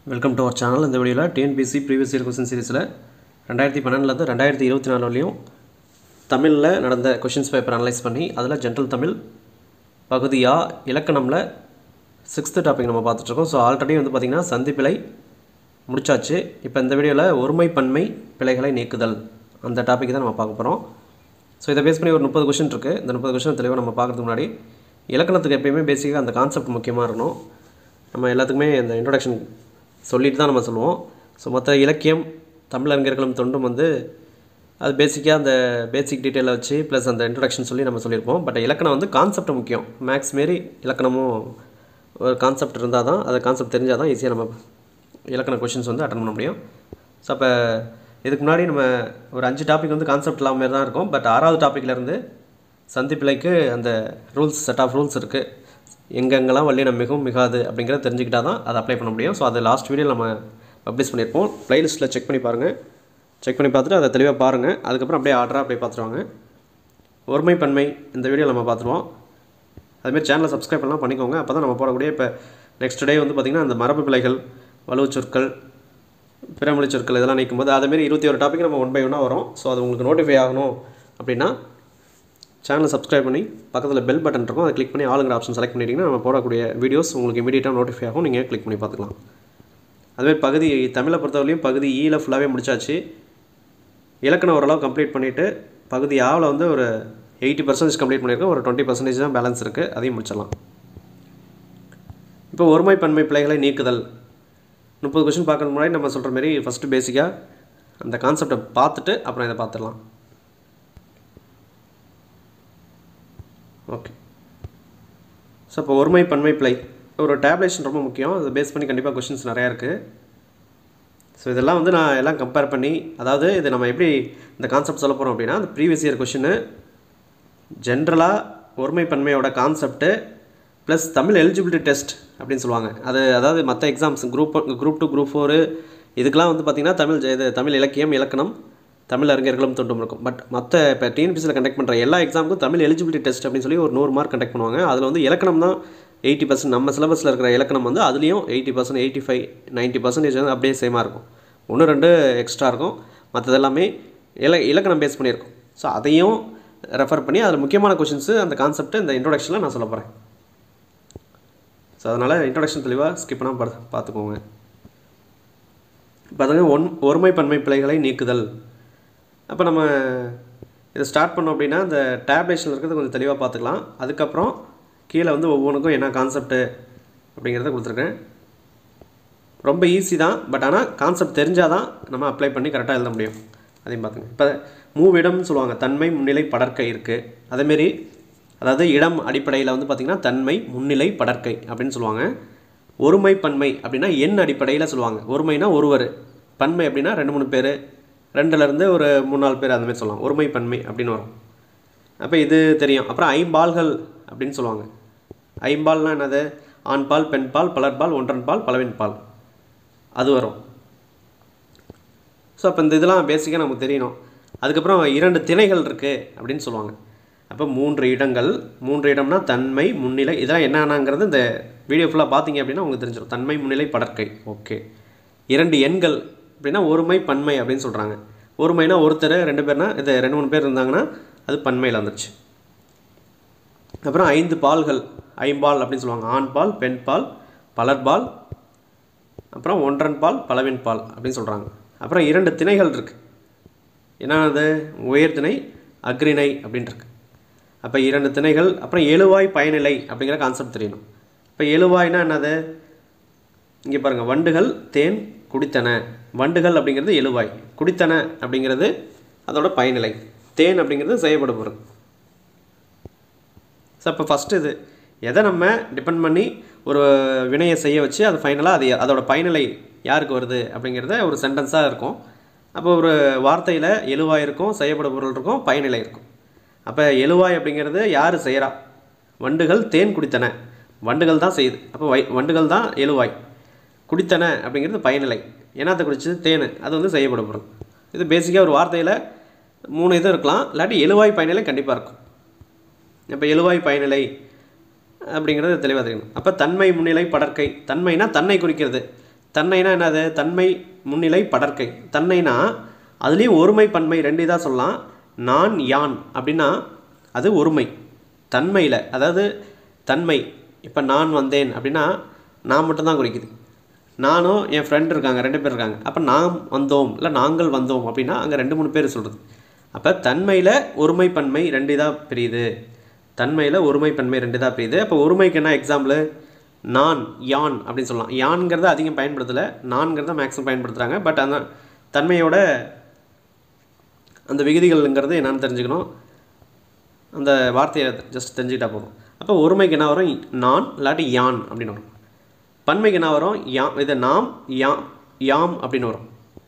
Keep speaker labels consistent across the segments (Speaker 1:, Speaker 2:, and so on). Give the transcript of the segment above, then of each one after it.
Speaker 1: Welcome to our channel இந்த வீடியோவில் TNPSC previous year question சீரிஸில் ரெண்டாயிரத்தி பன்னெண்டுலேருந்து ரெண்டாயிரத்தி இருபத்தி நாலு வரையும் தமிழில் நடந்த கொஷின்ஸ் பேப்பர் அனலைஸ் பண்ணி அதில் ஜென்ரல் தமிழ் பகுதியாக இலக்கணமில் சிக்ஸ்த்து டாபிக் நம்ம பார்த்துட்ருக்கோம் ஸோ ஆல்ரெடி வந்து பார்த்திங்கன்னா சந்திப்பிழை முடிச்சாச்சு இப்போ இந்த வீடியோவில் ஒருமை பன்மை பிழைகளை நீக்குதல் அந்த டாபிக் தான் நம்ம பார்க்க போகிறோம் ஸோ இதை பேஸ் பண்ணி ஒரு முப்பது கொஷின் இருக்குது இந்த முப்பது கொஷின் தெளிவாக நம்ம பார்க்கறதுக்கு முன்னாடி இலக்கணத்துக்கு எப்பயுமே பேசிக்காக அந்த கான்செப்ட் முக்கியமாக இருக்கணும் நம்ம எல்லாத்துக்குமே இந்த இன்ட்ரொடக்ஷன் சொல்லிட்டு தான் நம்ம சொல்லுவோம் ஸோ மற்ற இலக்கியம் தமிழறிஞர்களும் தொண்டும் வந்து அது பேசிக்காக அந்த பேசிக் டீட்டெயிலை வச்சு ப்ளஸ் அந்த இன்ட்ரொடக்ஷன் சொல்லி நம்ம சொல்லியிருப்போம் பட் இலக்கணம் வந்து கான்செப்ட் முக்கியம் மேக்ஸ் மாரி இலக்கணமும் ஒரு கான்செப்ட் இருந்தால் தான் அது கான்செப்ட் தெரிஞ்சால் தான் ஈஸியாக நம்ம இலக்கண கொஷின்ஸ் வந்து அட்டன் பண்ண முடியும் ஸோ அப்போ இதுக்கு முன்னாடி நம்ம ஒரு அஞ்சு டாபிக் வந்து கான்செப்ட் இல்லாமல் மாதிரி தான் இருக்கும் பட் ஆறாவது டாப்பிக்லேருந்து சந்திப்பிலைக்கு அந்த ரூல்ஸ் செட் ஆஃப் ரூல்ஸ் இருக்குது எங்கெங்கெல்லாம் வல்லினம் மிகவும் மிகாது அப்படிங்கிறத தெரிஞ்சுக்கிட்டா தான் அதை அப்ளை பண்ண முடியும் ஸோ அது லாஸ்ட் வீடியோ நம்ம பப்ளிஷ் பண்ணியிருப்போம் ப்ளைலிஸ்ட்டில் செக் பண்ணி பாருங்கள் செக் பண்ணி பார்த்துட்டு அதை தெளிவாக பாருங்கள் அதுக்கப்புறம் அப்படியே ஆர்டராக அப்படியே பார்த்துருவாங்க ஒருமை பன்மை இந்த வீடியோ நம்ம பார்த்துருவோம் அதுமாரி சேனலை சப்ஸ்கிரைப் பண்ணலாம் பண்ணிக்கோங்க அப்போ தான் நம்ம போடக்கூடிய இப்போ நெக்ஸ்ட் டே வந்து பார்த்திங்கன்னா அந்த மரபு பிழைகள் வலுவுச் சொற்கள் பிறமொழி சொற்கள் இதெல்லாம் நீக்கும் போது அதேமாரி இருபத்தி ஒரு டாபிக் நம்ம ஒன் பை ஒன்னாக வரும் ஸோ அது உங்களுக்கு நோட்டிஃபை ஆகணும் அப்படின்னா சேனலை சப்ஸ்கிரைப் பண்ணி பக்கத்தில் பெல் பட்டன் இருக்கும் அதை கிளிக் பண்ணி ஆளுங்கிற ஆப்ஷன் செலக்ட் பண்ணிட்டீங்கன்னா நம்ம போடக்கூடிய வீடியோஸ் உங்களுக்கு இமீடியட்டாக நோட்டிஃபை ஆகும் நீங்கள் கிளிக் பண்ணி பார்த்துக்கலாம் அதுமாதிரி பகுதி தமிழை பொறுத்தவரையும் பகுதி ஈயில் ஃபுல்லாகவே முடிச்சாச்சு இலக்கணம் ஓரளவு கம்ப்ளீட் பண்ணிவிட்டு பகுதி ஆவில் வந்து ஒரு எயிட்டி பர்சன்டேஜ் கம்ப்ளீட் பண்ணியிருக்கோம் ஒரு டுவெண்ட்டி பர்சன்டேஜ் தான் பேலன்ஸ் இருக்குது அதையும் முடிச்சிடலாம் இப்போ ஒருமை பன்மை பிழைகளை நீக்குதல் முப்பது கொஷின் பார்க்கறது முன்னாடி நம்ம சொல்கிற மாதிரி ஃபஸ்ட்டு பேசிக்காக அந்த கான்செப்டை பார்த்துட்டு அப்புறம் இதை பார்த்துடலாம் ஓகே ஸோ இப்போ ஒருமை பன்மை பிழை ஒரு டேப்லேஷன் ரொம்ப முக்கியம் அதை பேஸ் பண்ணி கண்டிப்பாக கொஷின்ஸ் நிறையா இருக்குது ஸோ இதெல்லாம் வந்து நான் எல்லாம் கம்பேர் பண்ணி அதாவது இது நம்ம எப்படி இந்த கான்செப்ட் சொல்ல போகிறோம் அப்படின்னா அந்த ப்ரீவியஸ் இயர் கொஷினு ஜென்ரலாக ஒருமை பன்மையோட concept plus Tamil eligibility test அப்படின்னு சொல்லுவாங்க அது அதாவது மற்ற exams group group two group four இதுக்கெலாம் வந்து பார்த்திங்கன்னா தமிழ் இது தமிழ் இலக்கியம் இலக்கணம் தமிழ் அறிஞர்களும் தொண்டும் இருக்கும் பட் மற்ற இப்போ டிஎன்பிசியில் கண்டக்ட் பண்ணுற எல்லா எக்ஸாமுக்கும் தமிழ் எலிஜிபிலிட்டி டெஸ்ட் அப்படின்னு சொல்லி ஒரு நூறு மார்க் கண்டக்ட் பண்ணுவாங்க அதில் வந்து இலக்கணம் தான் எயிட்டி பர்சன்ட் நம்ம சிலபஸில் இருக்கிற இலக்கணம் வந்து அதுலேயும் eighty percent eighty five ninety percentage வந்து அப்படியே சேமாக இருக்கும் ஒன்று ரெண்டு எக்ஸ்ட்ரா இருக்கும் மற்றது எல்லாமே இல இலக்கணம் பேஸ் பண்ணியிருக்கும் ஸோ அதையும் ரெஃபர் பண்ணி அதில் முக்கியமான கொஷின்ஸு அந்த கான்செப்ட் இந்த இன்ட்ரொடக்ஷனில் நான் சொல்ல போகிறேன் ஸோ அதனால் இன்ட்ரொடக்ஷன் தெளிவாக ஸ்கிப் பண்ணால் பார்த்து பார்த்துக்கோங்க பார்த்துங்க ஒன் ஒருமை பன்மை பிழைகளை நீக்குதல் அப்போ நம்ம இதை ஸ்டார்ட் பண்ணோம் அப்படின்னா இந்த டேப்லேஷனில் இருக்கிறது கொஞ்சம் தெளிவாக பார்த்துக்கலாம் அதுக்கப்புறம் கீழே வந்து ஒவ்வொன்றுக்கும் என்ன கான்செப்ட்டு அப்படிங்கிறத கொடுத்துருக்கேன் ரொம்ப ஈஸி தான் பட் ஆனால் கான்செப்ட் தெரிஞ்சால் தான் நம்ம அப்ளை பண்ணி கரெக்டாக எழுத முடியும் அதையும் பார்த்துங்க இப்போ மூவிடம்னு சொல்லுவாங்க தன்மை முன்னிலை படற்கை இருக்குது அதேமாரி அதாவது இடம் அடிப்படையில் வந்து பார்த்திங்கன்னா தன்மை முன்னிலை படற்கை அப்படின்னு சொல்லுவாங்க ஒருமை பன்மை அப்படின்னா எண் அடிப்படையில் சொல்லுவாங்க ஒருமைனா ஒருவர் பன்மை அப்படின்னா ரெண்டு மூணு பேர் ரெண்டுலேருந்து ஒரு மூணு நாலு பேர் அந்த மாதிரி சொல்லலாம் ஒருமை பன்மை அப்படின்னு வரும் அப்போ இது தெரியும் அப்புறம் ஐம்பால்கள் அப்படின்னு சொல்லுவாங்க ஐம்பால்னால் என்னது ஆண்பால் பெண்பால் பலர்பால் ஒன்றன் பால் பலவின் பால் அது வரும் ஸோ அப்போ இந்த இதெல்லாம் பேசிக்காக நமக்கு தெரியணும் அதுக்கப்புறம் இரண்டு திணைகள் இருக்குது அப்படின்னு சொல்லுவாங்க அப்போ மூன்று இடங்கள் மூன்று இடம்னா தன்மை முன்னிலை இதெல்லாம் என்னென்னங்கிறது இந்த வீடியோ ஃபுல்லாக பார்த்தீங்க அப்படின்னா உங்களுக்கு தெரிஞ்சிடும் தன்மை முன்னிலை படற்கை ஓகே இரண்டு எண்கள் அப்படின்னா ஒருமை பன்மை அப்படின்னு சொல்கிறாங்க ஒருமைனா ஒருத்தர் ரெண்டு பேர்னா இது ரெண்டு மூணு பேர் இருந்தாங்கன்னா அது பன்மையில் வந்துருச்சு அப்புறம் ஐந்து பால்கள் ஐம்பால் அப்படின்னு சொல்லுவாங்க ஆண் பால் பெண் பால் பலர்பால் அப்புறம் ஒன்றன் பால் பலவின் பால் அப்படின்னு சொல்கிறாங்க அப்புறம் இரண்டு திணைகள் இருக்குது என்னது உயர்திணை அக்ரிணை அப்படின்ட்டுருக்கு அப்போ இரண்டு திணைகள் அப்புறம் எழுவாய் பயனிலை அப்படிங்கிற கான்செப்ட் தெரியணும் இப்போ எழுவாய்னா என்னது இங்கே பாருங்கள் வண்டுகள் தேன் குடித்தன வண்டுகள் அப்படிங்கிறது எழுவாய் குடித்தன அப்படிங்கிறது அதோட பயனிலை தேன் அப்படிங்கிறது செய்யப்பட போகிறது ஸோ அப்போ ஃபஸ்ட்டு இது எதை நம்ம டிபெண்ட் பண்ணி ஒரு வினையை செய்ய வச்சு அது ஃபைனலாக அது அதோட பயனிலை யாருக்கு வருது அப்படிங்கிறத ஒரு சென்டென்ஸாக இருக்கும் அப்போ ஒரு வார்த்தையில் எழுவாய் இருக்கும் செய்யப்பட பொருள் இருக்கும் பயனிலை இருக்கும் அப்போ எழுவாய் அப்படிங்கிறது யார் செய்கிறா வண்டுகள் தேன் குடித்தன வண்டுகள் தான் செய்யுது அப்போ வை வண்டுகள் தான் எழுவாய் குடித்தன அப்படிங்கிறது பயனிலை என்னத்தை குடிச்சது தேன் அது வந்து செய்யப்பட பொருள் இது பேசிக்காக ஒரு வார்த்தையில் மூணு இது இருக்கலாம் இல்லாட்டி எழுவாய் பயனிலை கண்டிப்பாக இருக்கும் இப்போ எழுவாய் பயனிலை அப்படிங்கிறது தெளிவாக தெரியும் அப்போ தன்மை முன்னிலை படற்கை தன்மைனா தன்னை குறிக்கிறது தன்மைனா என்னது தன்மை முன்னிலை படர்க்கை தன்மைனா அதுலேயும் ஒருமை பன்மை ரெண்டு இதாக சொல்லலாம் நான் யான் அப்படின்னா அது ஒருமை தன்மையில் அதாவது தன்மை இப்போ நான் வந்தேன் அப்படின்னா நான் மட்டும்தான் குறிக்குது நானும் என் ஃப்ரெண்ட் இருக்காங்க ரெண்டு பேர் இருக்காங்க அப்போ நாம் வந்தோம் இல்லை நாங்கள் வந்தோம் அப்படின்னா அங்கே ரெண்டு மூணு பேர் சொல்கிறது அப்போ தன்மையில் ஒருமை பன்மை ரெண்டு இதாக பிரியுது தன்மையில் ஒருமை பன்மை ரெண்டு இதாக பிரியுது அப்போ ஒருமைக்கு என்ன எக்ஸாம்பிள் நான் யான் அப்படின்னு சொல்லலாம் யான்ங்கிறத அதிகம் பயன்படுத்தலை நான்கிறத மேக்ஸிமம் பயன்படுத்துகிறாங்க பட் அந்த தன்மையோட அந்த விகுதிகள்ங்கிறது என்னன்னு தெரிஞ்சுக்கணும் அந்த வார்த்தையை ஜஸ்ட் தெரிஞ்சுக்கிட்டா போதும் அப்போ ஒருமைக்கு என்ன வரும் நான் இல்லாட்டி யான் அப்படின்னு வரும் பன்மைக்கு என்ன வரும் யாம் இது நாம் யாம் யாம் அப்படின்னு வரும்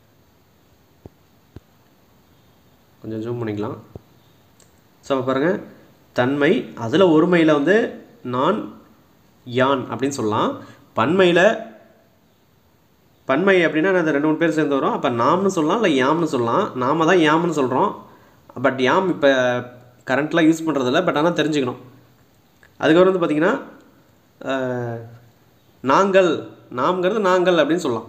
Speaker 1: கொஞ்சம் ஜூம் பண்ணிக்கலாம் ஸோ அப்போ பாருங்கள் தன்மை அதில் ஒருமையில் வந்து நான் யான் அப்படின்னு சொல்லலாம் பன்மையில் பன்மை அப்படின்னா அந்த ரெண்டு மூணு பேர் சேர்ந்து வரும் அப்போ நாம்னு சொல்லலாம் இல்லை யாம்னு சொல்லலாம் நாம தான் யாம்னு சொல்கிறோம் பட் யாம் இப்போ கரண்ட்லாம் யூஸ் பண்ணுறதில்ல பட் ஆனால் தெரிஞ்சுக்கணும் அதுக்கப்புறம் வந்து பார்த்திங்கன்னா அஹ், நாங்கள் நாம்ங்கிறது நாங்கள் அப்படின்னு சொல்லலாம்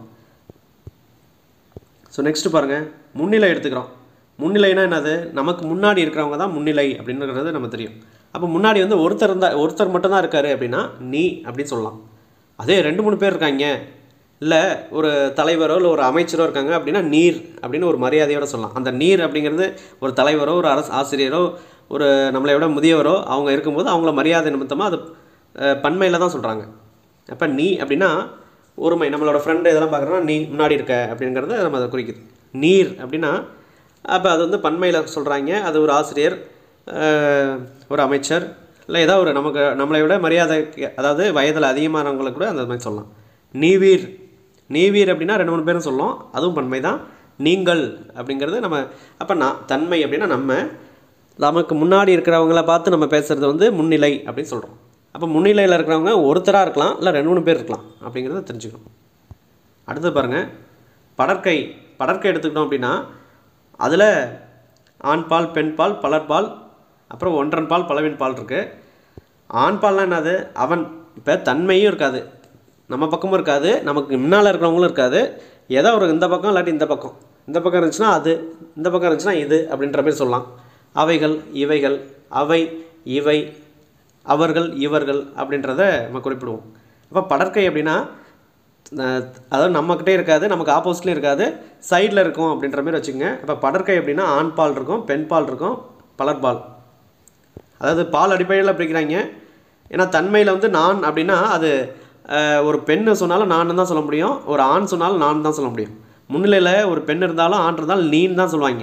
Speaker 1: ஸோ நெக்ஸ்ட்டு பாருங்கள் முன்னிலை எடுத்துக்கிறோம் முன்னிலைனா என்னது நமக்கு முன்னாடி இருக்கிறவங்க தான் முன்னிலை அப்படின்றது நம்ம தெரியும் அப்போ முன்னாடி வந்து ஒருத்தர் இருந்தால் ஒருத்தர் மட்டும்தான் இருக்காரு அப்படின்னா நீ அப்படின்னு சொல்லலாம் அதே ரெண்டு மூணு பேர் இருக்காங்க இல்லை ஒரு தலைவரோ இல்லை ஒரு அமைச்சரோ இருக்காங்க அப்படின்னா நீர் அப்படின்னு ஒரு மரியாதையோட சொல்லலாம் அந்த நீர் அப்படிங்கிறது ஒரு தலைவரோ ஒரு அரசு ஆசிரியரோ ஒரு நம்மளை விட முதியவரோ அவங்க இருக்கும்போது அவங்கள மரியாதை நிமித்தமாக அது பன்மையில் தான் சொல்கிறாங்க அப்போ நீ அப்படின்னா ஒருமை நம்மளோட ஃப்ரெண்டு இதெல்லாம் பார்க்குறோன்னா நீ முன்னாடி இருக்க அப்படிங்கிறத நம்ம அதை குறிக்குது நீர் அப்படின்னா அப்போ அது வந்து பன்மையில் சொல்கிறாங்க அது ஒரு ஆசிரியர் அஹ், ஒரு அமைச்சர் இல்லை ஏதோ ஒரு நமக்கு நம்மளை விட மரியாதை அதாவது வயதில் அதிகமானவங்களை கூட அந்த மாதிரி சொல்லலாம் நீவீர் நீவீர் அப்படின்னா ரெண்டு மூணு பேரும் சொல்லலாம் அதுவும் பன்மை தான் நீங்கள் அப்படிங்கிறது நம்ம அப்போ நான் தன்மை அப்படின்னா நம்ம நமக்கு முன்னாடி இருக்கிறவங்கள பார்த்து நம்ம பேசுகிறது வந்து முன்னிலை அப்படின்னு சொல்கிறோம் அப்போ முன்னிலையில் இருக்கிறவங்க ஒருத்தராக இருக்கலாம் இல்லை ரெண்டு மூணு பேர் இருக்கலாம் அப்படிங்கிறத தெரிஞ்சுக்கணும் அடுத்து பாருங்கள் படற்கை படற்கை எடுத்துக்கிட்டோம் அப்படின்னா அதில் ஆண்பால் பெண்பால் பலர்பால் அப்புறம் ஒன்றன் பால் பலவின் பால் இருக்குது ஆண்பால்னா என்னது அவன் இப்போ தன்மையும் இருக்காது நம்ம பக்கமும் இருக்காது நமக்கு முன்னால் இருக்கிறவங்களும் இருக்காது ஏதோ ஒரு இந்த பக்கம் இல்லாட்டி இந்த பக்கம் இந்த பக்கம் இருந்துச்சுன்னா அது இந்த பக்கம் இருந்துச்சுன்னா இது அப்படின்ற மாதிரி சொல்லலாம் அவைகள் இவைகள் அவை இவை அவர்கள் இவர்கள் அப்படின்றத நம்ம குறிப்பிடுவோம் அப்போ படற்கை அப்படின்னா அஹ், அதாவது நம்மக்கிட்டே இருக்காது நமக்கு ஆப்போசிட்லேயும் இருக்காது சைடில் இருக்கும் அப்படின்ற மாதிரி வச்சுக்கோங்க இப்போ படற்கை அப்படின்னா ஆண் பால் இருக்கும் பெண் பால் இருக்கும் பலர்பால் அதாவது பால் அடிப்படையில் பிரிக்கிறாங்க ஏன்னா தன்மையில் வந்து நான் அப்படின்னா அது அஹ், ஒரு பெண்ணு சொன்னாலும் நான் தான் சொல்ல முடியும் ஒரு ஆண் சொன்னாலும் நான் தான் சொல்ல முடியும் முன்னிலையில் ஒரு பெண் இருந்தாலும் ஆண் இருந்தாலும் நீன்னு தான் சொல்லுவாங்க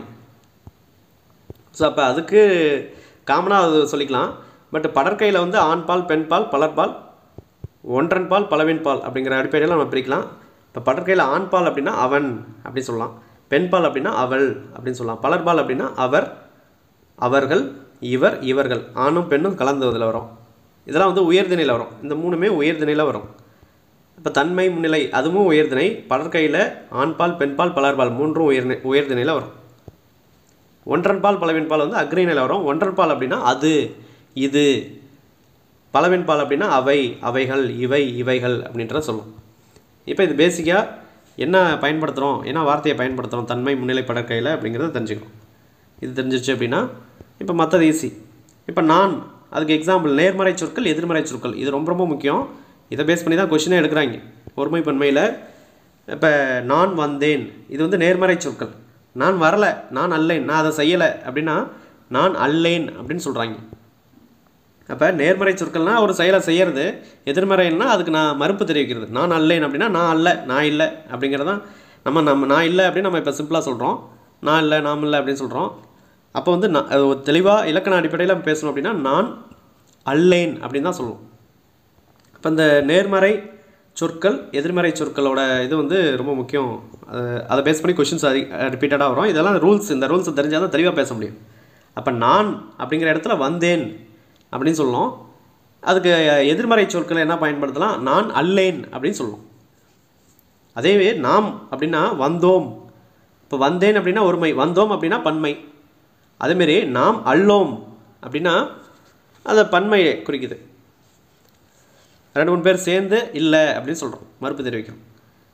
Speaker 1: ஸோ அப்போ அதுக்கு காமனாக அது சொல்லிக்கலாம் பட் படற்கையில் வந்து ஆண் பால் பெண் பால் பலர்பால் ஒன்றன் பால் பலவின் பால் அப்படிங்கிற அடிப்படையில் நம்ம பிரிக்கலாம் இப்போ படற்கையில் ஆண் பால் அப்படின்னா அவன் அப்படின்னு சொல்லலாம் பெண் பால் அப்படின்னா அவள் அப்படின்னு சொல்லலாம் பலர்பால் அப்படின்னா அவர் அவர்கள் இவர் இவர்கள் ஆணும் பெண்ணும் கலந்து இதில் வரும் இதெல்லாம் வந்து உயர்திணையில் வரும் இந்த மூணுமே உயர்திணையில் வரும் இப்போ தன்மை முன்னிலை அதுவும் உயர்திணை படற்கையில் ஆண்பால் பெண்பால் பலர்பால் மூன்றும் உயர்நிலை உயர்திணையில் வரும் ஒன்றன் பால் பலவின் பால் வந்து அக்ரிணையில் வரும் ஒன்றன் பால் அப்படின்னா அது இது பலவின் பால் அப்படின்னா அவை அவைகள் இவை இவைகள் அப்படின்றத சொல்லும் இப்போ இது பேசிக்காக என்ன பயன்படுத்துகிறோம் என்ன வார்த்தையை பயன்படுத்துகிறோம் தன்மை முன்னிலை படற்கையில் அப்படிங்கிறத தெரிஞ்சுக்கணும் இது தெரிஞ்சிச்சு அப்படின்னா இப்போ மற்றது ஈஸி இப்போ நான் அதுக்கு எக்ஸாம்பிள் நேர்மறை சொற்கள் எதிர்மறை சொற்கள் இது ரொம்ப ரொம்ப முக்கியம் இதை பேஸ் பண்ணி தான் கொஷினே எடுக்கிறாங்க ஒருமை பன்மையில் இப்போ நான் வந்தேன் இது வந்து நேர்மறை சொற்கள் நான் வரலை நான் அல்லேன் நான் அதை செய்யலை அப்படின்னா நான் அல்லேன் அப்படின்னு சொல்கிறாங்க அப்போ நேர்மறை சொற்கள்னால் ஒரு செயலை செய்கிறது எதிர்மறைன்னா அதுக்கு நான் மறுப்பு தெரிவிக்கிறது நான் அல்லேன் அப்படின்னா நான் அல்ல நான் இல்லை அப்படிங்கிறதான் நம்ம நம்ம நான் இல்லை அப்படின்னு நம்ம இப்போ சிம்பிளாக சொல்கிறோம் நான் இல்லை நாம் இல்லை அப்படின்னு சொல்கிறோம் அப்போ வந்து நான் அது ஒரு தெளிவாக இலக்கண அடிப்படையில் நம்ம பேசணும் அப்படின்னா நான் அல்லேன் அப்படின்னு தான் சொல்லுவோம் இப்போ இந்த நேர்மறை சொற்கள் எதிர்மறை சொற்களோட இது வந்து ரொம்ப முக்கியம் அது- அதை பேஸ் பண்ணி கொஷின்ஸ் அதி ரிப்பீட்டடாக வரும் இதெல்லாம் ரூல்ஸ் இந்த ரூல்ஸ் தெரிஞ்சால் தான் தெளிவாக பேச முடியும் அப்போ நான் அப்படிங்கிற இடத்துல வந்தேன் அப்படின்னு சொல்லணும் அதுக்கு எதிர்மறை சொற்களை என்ன பயன்படுத்தலாம் நான் அல்லேன் அப்படின்னு சொல்லணும் அதேவே நாம் அப்படின்னா வந்தோம் இப்போ வந்தேன் அப்படின்னா ஒருமை வந்தோம் அப்படின்னா பன்மை அதேமாரி நாம் அல்லோம் அப்படின்னா அதை பன்மையை குறிக்குது ரெண்டு மூணு பேர் சேர்ந்து இல்லை அப்படின்னு சொல்கிறோம் மறுப்பு தெரிவிக்கிறோம்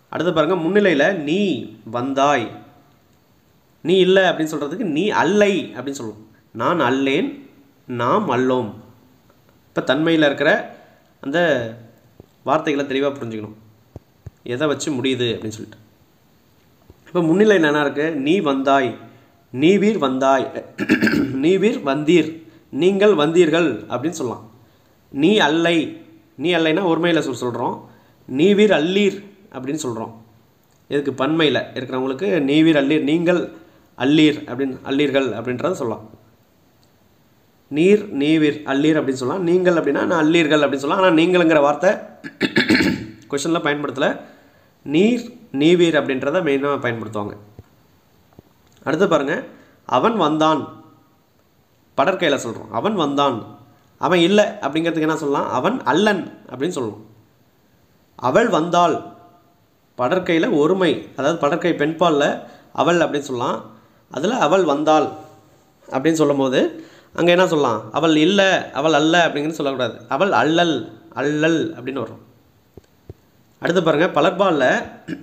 Speaker 1: அடுத்து பாருங்கள் முன்னிலையில் நீ வந்தாய் நீ இல்லை அப்படின்னு சொல்கிறதுக்கு நீ அல்லை அப்படின்னு சொல்லுவோம் நான் அல்லேன் நாம் அல்லோம் இப்போ தன்மையில் இருக்கிற அந்த வார்த்தைகளை தெளிவாக புரிஞ்சுக்கணும் எதை வச்சு முடியுது அப்படின்னு சொல்லிட்டு இப்போ முன்னிலையில் என்ன இருக்குது நீ வந்தாய் நீவீர் வந்தாய் நீவீர் வந்தீர் நீங்கள் வந்தீர்கள் அப்படின்னு சொல்லலாம் நீ அல்லை நீ அல்லைனா ஒருமையில் சொல் சொல்கிறோம் நீவீர் அல்லீர் அப்படின்னு சொல்கிறோம் இதுக்கு பன்மையில் இருக்கிறவங்களுக்கு நீவீர் அல்லீர் நீங்கள் அல்லீர் அப்படின்னு அல்லீர்கள் அப்படின்றத சொல்லலாம் நீர் நீவீர் அல்லீர் அப்படின்னு சொல்லலாம் நீங்கள் அப்படின்னா நான் அல்லீர்கள் அப்படின்னு சொல்லலாம் ஆனால் நீங்களுங்கிற வார்த்தை கொஷனில் பயன்படுத்தலை நீர் நீவீர் அப்படின்றத மெயினாக பயன்படுத்துவாங்க அடுத்து பாருங்கள் அவன் வந்தான் படற்கையில் சொல்கிறோம் அவன் வந்தான் அவன் இல்லை அப்படிங்கிறதுக்கு என்ன சொல்லலாம் அவன் அல்லன் அப்படின்னு சொல்லலாம் அவள் வந்தாள் படற்கையில் ஒருமை அதாவது படற்கை பெண்பாலில் அவள் அப்படின்னு சொல்லலாம் அதில் அவள் வந்தாள் அப்படின்னு சொல்லும்போது அங்கே என்ன சொல்லலாம் அவள் இல்லை அவள் அல்ல அப்படிங்கிறது சொல்லக்கூடாது அவள் அல்லல் அல்லல் அப்படின்னு வரும் அடுத்து பாருங்கள் பலர்பாலில்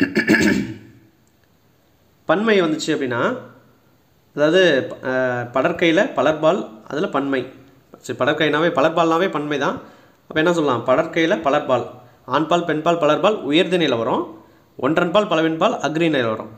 Speaker 1: பன்மை வந்துச்சு அப்படின்னா அதாவது அஹ், படற்கையில் பலர்பால் அதில் பன்மை சரி படற்கைனாவே பலர்பால்னாவே பன்மை தான் அப்போ என்ன சொல்லலாம் படற்கையில் பலர்பால் ஆண்பால் பெண்பால் பலர்பால் உயர்திணையில் வரும் ஒன்றன்பால் பலவின்பால் அக்ரிணையில் வரும்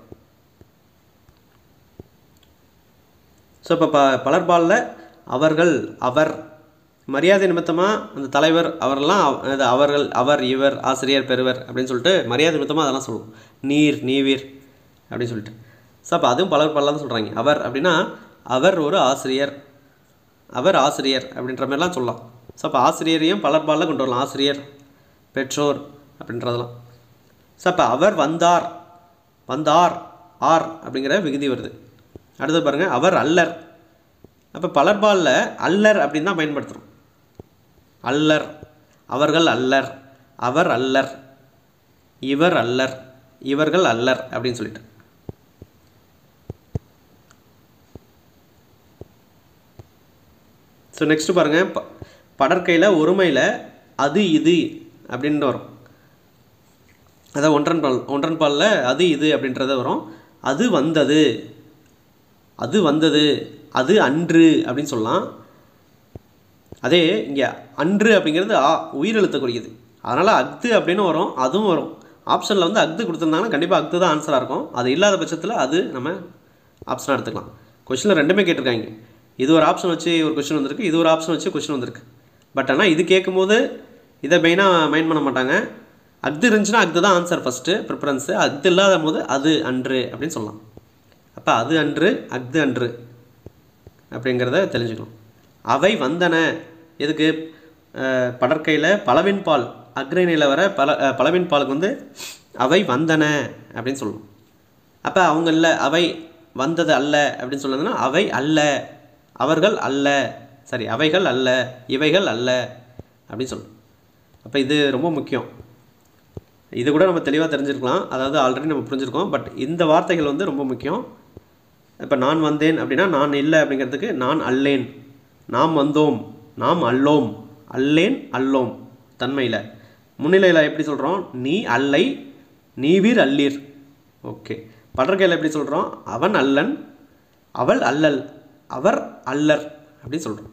Speaker 1: ஸோ இப்போ ப பலர்பாலில் அவர்கள் அவர் மரியாதை நிமித்தமாக அந்த தலைவர் அவரெல்லாம் அவ- அது அவர்கள் அவர் இவர் ஆசிரியர் பெறுவர் அப்படின்னு சொல்லிட்டு மரியாதை நிமித்தமாக அதெல்லாம் சொல்லுவோம் நீர் நீவீர் அப்படின்னு சொல்லிட்டு ஸோ அப்போ அதுவும் பலர் பலர் தான் சொல்கிறாங்க அவர் அப்படின்னா அவர் ஒரு ஆசிரியர் அவர் ஆசிரியர் அப்படின்ற மாதிரிலாம் சொல்லலாம் ஸோ அப்போ ஆசிரியரையும் பலர்பாலில் கொண்டு வரலாம் ஆசிரியர் பெற்றோர் அப்படின்றதெல்லாம் ஸோ அப்போ அவர் வந்தார் வந்தார் ஆர் அப்படிங்கிற விகுதி வருது அடுத்து பாருங்கள் அவர் அல்லர் அப்போ பலர்பாலில் அல்லர் அப்படின்னு தான் பயன்படுத்துகிறோம் அல்லர் அவர்கள் அல்லர் அவர் அல்லர் இவர் அல்லர் இவர்கள் அல்லர் அப்படின்னு சொல்லிட்டு ஸோ நெக்ஸ்ட் பாருங்கள் ப படற்கையில் ஒருமையில் அது இது அப்படின்னு வரும் அதான் ஒன்றன் பால் ஒன்றன் பாலில் அது இது அப்படின்றது வரும் அது வந்தது அது வந்தது அது அன்று அப்படின்னு சொல்லலாம் அதே இங்கே அன்று அப்படிங்கிறது ஆ உயிரெழுத்தை குறிக்குது அதனால் அக்து அப்படின்னு வரும் அதுவும் வரும் ஆப்ஷனில் வந்து அக்து கொடுத்துருந்தாங்கன்னா கண்டிப்பாக அக்து தான் ஆன்சராக இருக்கும் அது இல்லாத பட்சத்தில் அது நம்ம ஆப்ஷனாக எடுத்துக்கலாம் கொஷினில் ரெண்டுமே கேட்டிருக்காங்க இது ஒரு ஆப்ஷன் வச்சு ஒரு கொஷின் வந்திருக்கு இது ஒரு ஆப்ஷன் வச்சு கொஷின் வந்திருக்கு பட் ஆனால் இது கேட்கும்போது இதை மெயினாக மைண்ட் பண்ண மாட்டாங்க அக்து இருந்துச்சுன்னா அக்து தான் ஆன்சர் ஃபஸ்ட்டு ப்ரிஃபரன்ஸு அக்து இல்லாத போது அது அன்று அப்படின்னு சொல்லலாம் அப்போ அது அன்று அக்து அன்று அப்படிங்கிறத தெரிஞ்சுக்கணும் அவை வந்தன எதுக்கு அஹ், படற்கையில் பலவின் பால் அக்ரணியில் வர பல அஹ், பலவின் பாலுக்கு வந்து அவை வந்தன அப்படின்னு சொல்லணும் அப்போ அவங்க இல்லை அவை வந்தது அல்ல அப்படின்னு சொன்னதுன்னா அவை அல்ல அவர்கள் அல்ல சரி அவைகள் அல்ல இவைகள் அல்ல அப்படின்னு சொல்லணும் அப்போ இது ரொம்ப முக்கியம் இது கூட நம்ம தெளிவாக தெரிஞ்சிருக்கலாம் அதாவது ஆல்ரெடி நம்ம புரிஞ்சிருக்கோம் பட் இந்த வார்த்தைகள் வந்து ரொம்ப முக்கியம் இப்போ நான் வந்தேன் அப்படின்னா நான் இல்லை அப்படிங்கிறதுக்கு நான் அல்லேன் நாம் வந்தோம் நாம் அல்லோம் அல்லேன் அல்லோம் தன்மையில் முன்னிலையில் எப்படி சொல்கிறோம் நீ அல்லை நீவீர் அல்லீர் ஓகே படற்கையில் எப்படி சொல்கிறோம் அவன் அல்லன் அவள் அல்லல் அவர் அல்லர் அப்படின்னு சொல்கிறோம்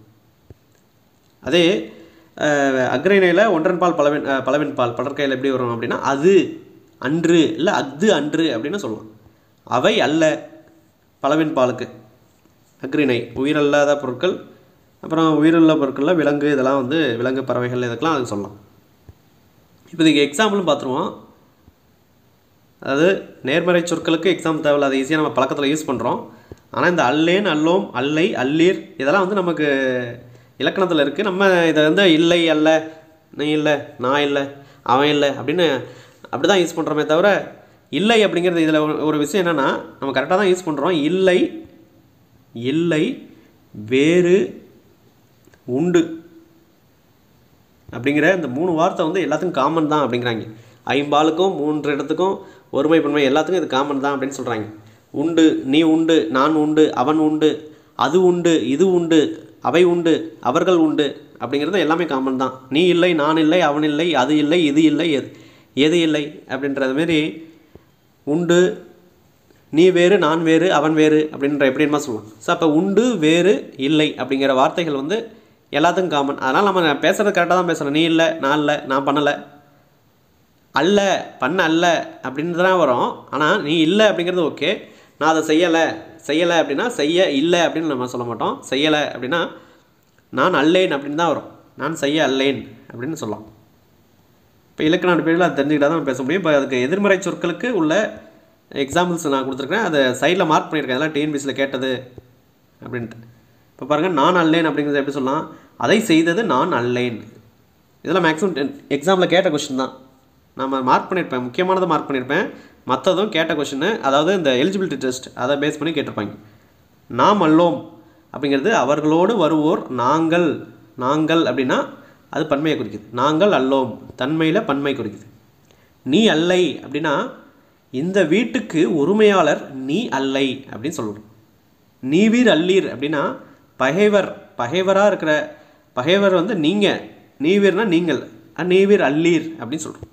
Speaker 1: அதே அக்ரைனையில் ஒன்றன் பால் பலவின் அஹ், பலவின் பால் படற்கையில் எப்படி வரும் அப்படின்னா அது அன்று இல்லை அஃது அன்று அப்படின்னு சொல்லலாம் அவை அல்ல பலவின் பாலுக்கு அக்ரிணை உயிரல்லாத பொருட்கள் அப்புறம் உயிருள்ள பொருட்களில் விலங்கு இதெல்லாம் வந்து விலங்கு பறவைகள் இதுக்கெல்லாம் அது சொல்லலாம் இப்போ இதுக்கு எக்ஸாம்பிளும் பார்த்துருவோம் அதாவது நேர்மறை சொற்களுக்கு எக்ஸாம் தேவையில்ல அதை ஈஸியாக நம்ம பழக்கத்தில் யூஸ் பண்ணுறோம் ஆனால் இந்த அல்லேன் அல்லோம் அல்லை அல்லீர் இதெல்லாம் வந்து நமக்கு இலக்கணத்தில் இருக்குது நம்ம இதை வந்து இல்லை அல்ல நீ இல்லை நான் இல்லை அவன் இல்லை அப்படின்னு அப்படி தான் யூஸ் பண்ணுறோமே தவிர இல்லை அப்படிங்கிறது இதில் ஒரு- ஒரு விஷயம் என்னென்னா நம்ம கரெக்டாக தான் யூஸ் பண்ணுறோம் இல்லை இல்லை வேறு உண்டு அப்படிங்கிற இந்த மூணு வார்த்தை வந்து எல்லாத்துக்கும் காமன் தான் அப்படிங்கிறாங்க ஐம்பாலுக்கும் மூன்று இடத்துக்கும் ஒருமை பன்மை எல்லாத்துக்கும் இது காமன் தான் அப்படின்னு சொல்கிறாங்க உண்டு நீ உண்டு நான் உண்டு அவன் உண்டு அது உண்டு இது உண்டு அவை உண்டு அவர்கள் உண்டு அப்படிங்கிறது எல்லாமே காமன் தான் நீ இல்லை நான் இல்லை அவன் இல்லை அது இல்லை இது இல்லை எது எது இல்லை அப்படின்றது மாரி உண்டு நீ வேறு நான் வேறு அவன் வேறு அப்படின்ற எப்படிமா சொல்லலாம் ஸோ அப்போ உண்டு வேறு இல்லை அப்படிங்கிற வார்த்தைகள் வந்து எல்லாத்துக்கும் காமன் அதனால் நம்ம பேசுகிறது கரெக்டாக தான் பேசுகிறோம் நீ இல்லை நான் இல்லை நான் பண்ணலை அல்ல பண்ண அல்ல அப்படின்னு தான் வரும் ஆனால் நீ இல்லை அப்படிங்கிறது ஓகே நான் அதை செய்யலை செய்யலை அப்படின்னா செய்ய இல்லை அப்படின்னு நம்ம சொல்ல மாட்டோம் செய்யலை அப்படின்னா நான் அல்லேன் அப்படின்னு தான் வரும் நான் செய்ய அல்லேன் அப்படின்னு சொல்லலாம் இப்போ இலக்கண அடிப்படையில் அது தெரிஞ்சுக்கிட்டா தான் பேச முடியும் இப்போ அதுக்கு எதிர்மறை சொற்களுக்கு உள்ள எக்ஸாம்பிள்ஸ் நான் கொடுத்துருக்கேன் அதை சைடில் மார்க் பண்ணியிருக்கேன் அதெல்லாம் டிஎன்பிசியில் கேட்டது அப்படின்ட்டு இப்போ பாருங்கள் நான் அல்லேன் அப்படிங்கிறத எப்படி சொல்லலாம் அதை செய்தது நான் அல்லேன் இதெல்லாம் மேக்ஸிமம் எக்ஸாமில் கேட்ட கொஷின் தான் நம்ம மார்க் பண்ணியிருப்பேன் முக்கியமானதை மார்க் பண்ணியிருப்பேன் மற்றதும் கேட்ட கொஷின் அதாவது இந்த எலிஜிபிலிட்டி டெஸ்ட் அதை பேஸ் பண்ணி கேட்டிருப்பாங்க நாம் அல்லோம் அப்படிங்கிறது அவர்களோடு வருவோர் நாங்கள் நாங்கள் அப்படின்னா அது பன்மையை குறிக்குது நாங்கள் அல்லோம் தன்மையில் பன்மை குறிக்குது நீ அல்லை அப்படின்னா இந்த வீட்டுக்கு உரிமையாளர் நீ அல்லை அப்படின்னு சொல்லணும் நீவீர் அல்லீர் அப்படின்னா பகைவர் பகைவராக இருக்கிற பகைவர் வந்து நீங்கள் நீவீர்னா நீங்கள் அஹ் நீவீர் அல்லீர் அப்படின்னு சொல்கிறோம்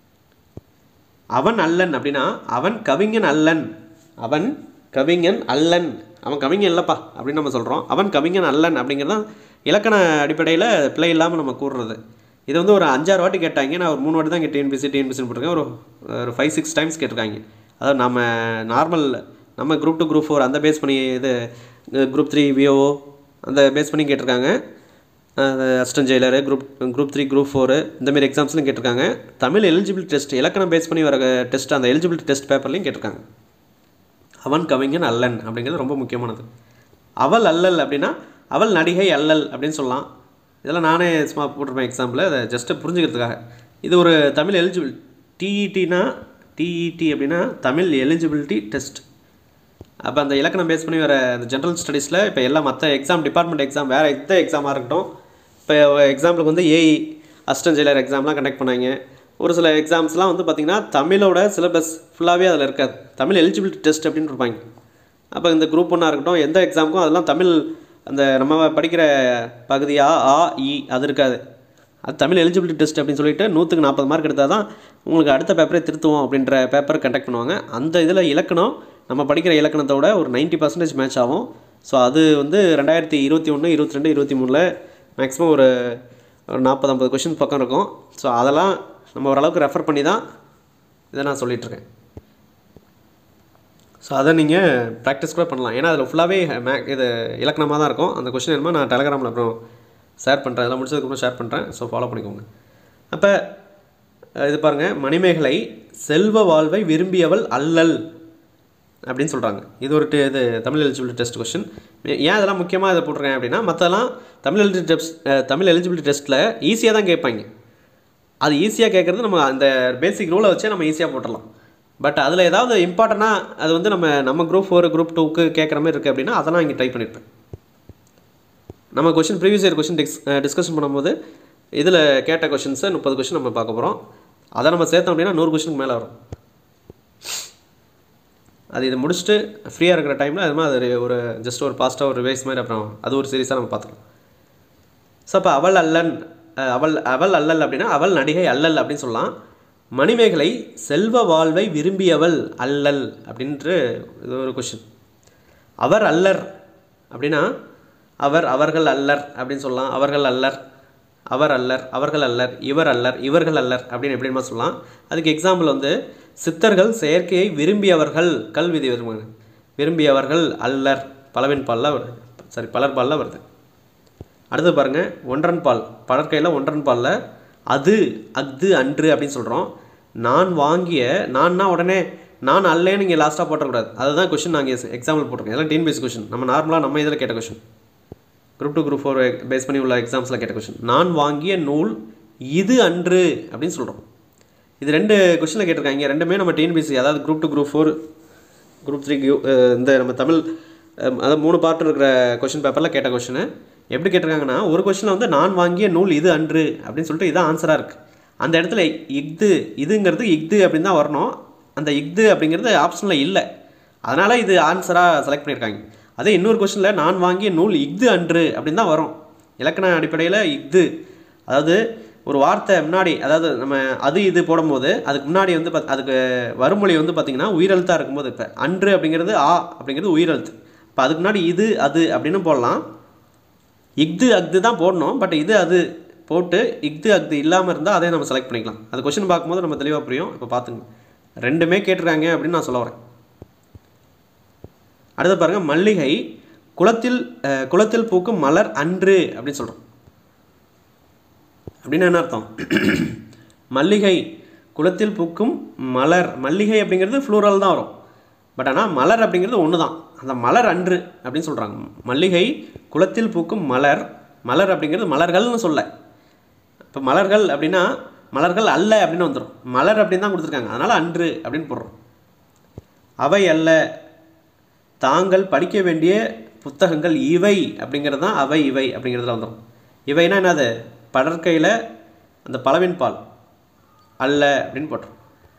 Speaker 1: அவன் அல்லன் அப்படின்னா அவன் கவிஞன் அல்லன் அவன் கவிஞன் அல்லன் அவன் கவிஞன் இல்லைப்பா அப்படின்னு நம்ம சொல்கிறோம் அவன் கவிஞன் அல்லன் அப்படிங்கிறது தான் இலக்கண அடிப்படையில் பிழை இல்லாமல் நம்ம கூறுறது இது வந்து ஒரு அஞ்சாறு வாட்டி கேட்டாங்க நான் ஒரு மூணு வாட்டி தான் இங்கே டிஎன்பிசி டிஎன்பிசின்னு போட்டிருக்கேன் ஒரு ஒரு ஃபைவ் சிக்ஸ் டைம்ஸ் கேட்டிருக்காங்க அதாவது நம்ம நார்மல் நம்ம குரூப் டூ குரூப் ஃபோர் அந்த பேஸ் பண்ணி இது குரூப் த்ரீ விஓஓ அந்த பேஸ் பண்ணி கேட்டிருக்காங்க assistant jailer group group three group four இந்தமாரி எக்ஸாம்ஸ்லையும் கேட்டிருக்காங்க தமிழ் எலிஜிபிலிட்டி டெஸ்ட் இலக்கணம் பேஸ் பண்ணி வர டெஸ்ட் அந்த எலிஜிபிலிட்டி டெஸ்ட் பேப்பர்லையும் கேட்டிருக்காங்க அவன் கவிஞன் அல்லன் அப்படிங்கிறது ரொம்ப முக்கியமானது அவள் அல்லல் அப்படின்னா அவள் நடிகை அல்லல் அப்படின்னு சொல்லலாம் இதெல்லாம் நானே சும்மா போட்டிருப்பேன் எக்ஸாம்பிள் அதை ஜஸ்ட்டு புரிஞ்சுக்கிறதுக்காக இது ஒரு தமிழ் எலிஜிபிள் டிஇடினா டிஇடி அப்படின்னா தமிழ் எலிஜிபிலிட்டி டெஸ்ட் அப்போ அந்த இலக்கணம் பேஸ் பண்ணி வர அந்த ஜென்ரல் ஸ்டடீஸில் இப்போ எல்லா மற்ற எக்ஸாம் டிபார்ட்மெண்ட் எக்ஸாம் வேறு எந்த எக்ஸாமாக இருக்கட்டும் இப்போ எக்ஸாம்பிளுக்கு வந்து ஏஇ அசிஸ்டன்ட் ஜெயிலர் எக்ஸாம்லாம் கண்டக்ட் பண்ணாங்க ஒரு சில எக்ஸாம்ஸ்லாம் வந்து பார்த்திங்கன்னா தமிழோட சிலபஸ் ஃபுல்லாகவே அதில் இருக்காது தமிழ் எலிஜிபிலிட்டி டெஸ்ட் அப்படின்னு இருப்பாங்க அப்போ இந்த குரூப் ஒன்றா இருக்கட்டும் எந்த எக்ஸாமுக்கும் அதெல்லாம் தமிழ் அந்த நம்ம படிக்கிற பகுதி ஆ ஆ இ அது இருக்காது அது தமிழ் எலிஜிபிலிட்டி டெஸ்ட் அப்படின்னு சொல்லிட்டு நூற்றுக்கு நாற்பது மார்க் எடுத்தால் தான் உங்களுக்கு அடுத்த பேப்பரே திருத்துவோம் அப்படின்ற பேப்பர் கண்டக்ட் பண்ணுவாங்க அந்த இதில் இலக்கணம் நம்ம படிக்கிற இலக்கணத்தோட ஒரு 90% பர்சன்டேஜ் மேட்ச் ஆகும் ஸோ அது வந்து ரெண்டாயிரத்தி இருபத்தி ஒன்று இருபத்தி ரெண்டு இருபத்தி மூணில் மேக்ஸிமம் ஒரு ஒரு நாற்பது ஐம்பது கொஷின் பக்கம் இருக்கும் ஸோ அதெல்லாம் நம்ம ஓரளவுக்கு ரெஃபர் பண்ணி தான் இதை நான் சொல்லிகிட்ருக்கேன் ஸோ அதை நீங்கள் ப்ராக்டிஸ் கூட பண்ணலாம் ஏன்னா அதில் ஃபுல்லாகவே மே இது இலக்கணமாக தான் இருக்கும் அந்த கொஷின் என்னமோ நான் டெலகிராமில் அப்புறம் ஷேர் பண்ணுறேன் அதெல்லாம் முடிச்சதுக்கப்புறம் ஷேர் பண்ணுறேன் ஸோ ஃபாலோ பண்ணிக்கோங்க அப்போ இது பாருங்கள் மணிமேகலை செல்வ வாழ்வை விரும்பியவள் அல்லல் அப்படின்னு சொல்கிறாங்க இது ஒரு டி- இது தமிழ் எலிஜிபிலிட்டி டெஸ்ட் கொஸ்டின் ஏன் அதெல்லாம் முக்கியமாக இதை போட்டிருக்கேன் அப்படின்னா மற்றெல்லாம் Tamil eligibility test Tamil eligibility டெஸ்ட்டில் ஈஸியாக தான் கேட்பாங்க அது ஈஸியாக கேட்குறது நம்ம அந்த பேசிக் ரூலை வச்சே நம்ம ஈஸியாக போட்டுடலாம் பட் அதில் ஏதாவது இம்பார்ட்டண்ட்டாக அது வந்து நம்ம நம்ம குரூப் ஃபோர் குரூப் டூக்கு கேட்குற மாதிரி இருக்குது அப்படின்னா அதெல்லாம் இங்கே ட்ரை பண்ணியிருப்பேன் நம்ம question previous year question dis discussion பண்ணும்போது இதில் கேட்ட கொஷின்ஸை முப்பது கொஷின் நம்ம பார்க்க போகிறோம் அதை நம்ம சேர்த்தோம் அப்படின்னா நூறு கொஷினுக்கு மேலே வரும் அது இதை முடிச்சுட்டு ஃப்ரீயாக இருக்கிற டைமில் அது மாதிரி அது ஒரு ஜஸ்ட் ஒரு பாஸ்ட்டாக ஒரு ரிவைஸ் மாதிரி அப்புறம் அது ஒரு சீரியஸாக நம்ம பார்த்துக்கலாம் ஸோ அப்போ அவள் அல்லன் அஹ், அவள் அவள் அல்லல் அப்படின்னா அவள் நடிகை அல்லல் அப்படின்னு சொல்லலாம் மணிமேகலை செல்வ வாழ்வை விரும்பியவள் அல்லல் அப்படின்ற இது ஒரு கொஷின் அவர் அல்லர் அப்படின்னா அவர் அவர்கள் அல்லர் அப்படின்னு சொல்லலாம் அவர்கள் அல்லர் அவர் அல்லர் அவர்கள் அல்லர் இவர் அல்லர் இவர்கள் அல்லர் அப்படின்னு எப்படிமா சொல்லலாம் அதுக்கு எக்ஸாம்பிள் வந்து சித்தர்கள் செயற்கையை விரும்பியவர்கள் கல் விதி வருவாங்க விரும்பியவர்கள் அல்லர் பலவின் பாலில் வருது சாரி பலர் பாலில் வருது அடுத்து பாருங்க ஒன்றன் பால் பலர்கையில் ஒன்றன் பாலில் அது அஃது அன்று அப்படின்னு சொல்கிறோம் நான் வாங்கிய நான்னா உடனே நான் அல்லேன்னு இங்கே லாஸ்ட்டாக போட்டக்கூடாது அதுதான் கொஷின் நாங்கள் எக்ஸாம்பிள் போட்டிருக்கேன் இதெல்லாம் டீன் பேஸ் கொஷின் நம்ம நார்மலாக நம்ம இதில் கேட்ட question group two group four base பண்ணி உள்ள எக்ஸாம்ஸில் கேட்ட கொஷின் நான் வாங்கிய நூல் இது அன்று அப்படின்னு சொல்கிறோம் இது ரெண்டு கொஷினில் கேட்டிருக்காங்க ரெண்டுமே நம்ம டிஎன்பிசி அதாவது group two group four group three இந்த நம்ம தமிழ் அஹ், அதாவது மூணு பார்ட் இருக்கிற கொஷின் பேப்பரில் கேட்ட கொஷின் எப்படி கேட்டிருக்காங்கன்னா ஒரு கொஷினில் வந்து நான் வாங்கிய நூல் இது அன்று அப்படின்னு சொல்லிட்டு இதான் ஆன்சராக இருக்குது அந்த இடத்துல இஃது இதுங்கிறது இஃது அப்படின்னு தான் வரணும் அந்த இஃது அப்படிங்கிறது ஆப்ஷனில் இல்லை அதனால் இது ஆன்சராக செலக்ட் பண்ணியிருக்காங்க அதே இன்னொரு கொஷினில் நான் வாங்கிய நூல் இஃது அன்று அப்படின்னு தான் வரும் இலக்கண அடிப்படையில் இஃது அதாவது ஒரு வார்த்தை முன்னாடி அதாவது நம்ம அது இது போடும்போது அதுக்கு முன்னாடி வந்து பத் அதுக்கு வறுமொழி வந்து பார்த்திங்கன்னா உயிரெழுத்தாக இருக்கும்போது இப்போ அன்று அப்படிங்கிறது ஆ அப்படிங்கிறது உயிரெழுத்து இப்போ அதுக்கு முன்னாடி இது அது அப்படின்னு போடலாம் இஃது அஃது தான் போடணும் பட் இது அது போட்டு இஃது அஃது இல்லாமல் இருந்தால் அதே நம்ம செலக்ட் பண்ணிக்கலாம் அது கொஷின் பார்க்கும்போது நம்ம தெளிவாக புரியும் இப்போ பார்த்துங்க ரெண்டுமே கேட்டிருக்காங்க அப்படின்னு நான் சொல்ல வரேன் அடுத்து பாருங்கள் மல்லிகை குளத்தில் அஹ், குளத்தில் பூக்கும் மலர் அன்று அப்படின்னு சொல்கிறோம் அப்படின்னு என்ன அர்த்தம் மல்லிகை குளத்தில் பூக்கும் மலர் மல்லிகை அப்படிங்கிறது ஃப்ளூரல் தான் வரும் பட் ஆனால் மலர் அப்படிங்கிறது ஒன்று தான் அந்த மலர் அன்று அப்படின்னு சொல்கிறாங்க மல்லிகை குளத்தில் பூக்கும் மலர் மலர் அப்படிங்கிறது மலர்கள்னு சொல்ல இப்போ மலர்கள் அப்படின்னா மலர்கள் அல்ல அப்படின்னு வந்துடும் மலர் அப்படின்னு தான் கொடுத்துருக்காங்க அதனால் அன்று அப்படின்னு போடுறோம் அவை அல்ல தாங்கள் படிக்க வேண்டிய புத்தகங்கள் இவை அப்படிங்கிறது தான் அவை இவை அப்படிங்கிறதுல வந்துடும் இவைனா என்னது படற்கையில் அந்த பலவின் பால் அல்ல அப்படின்னு போட்டுரும்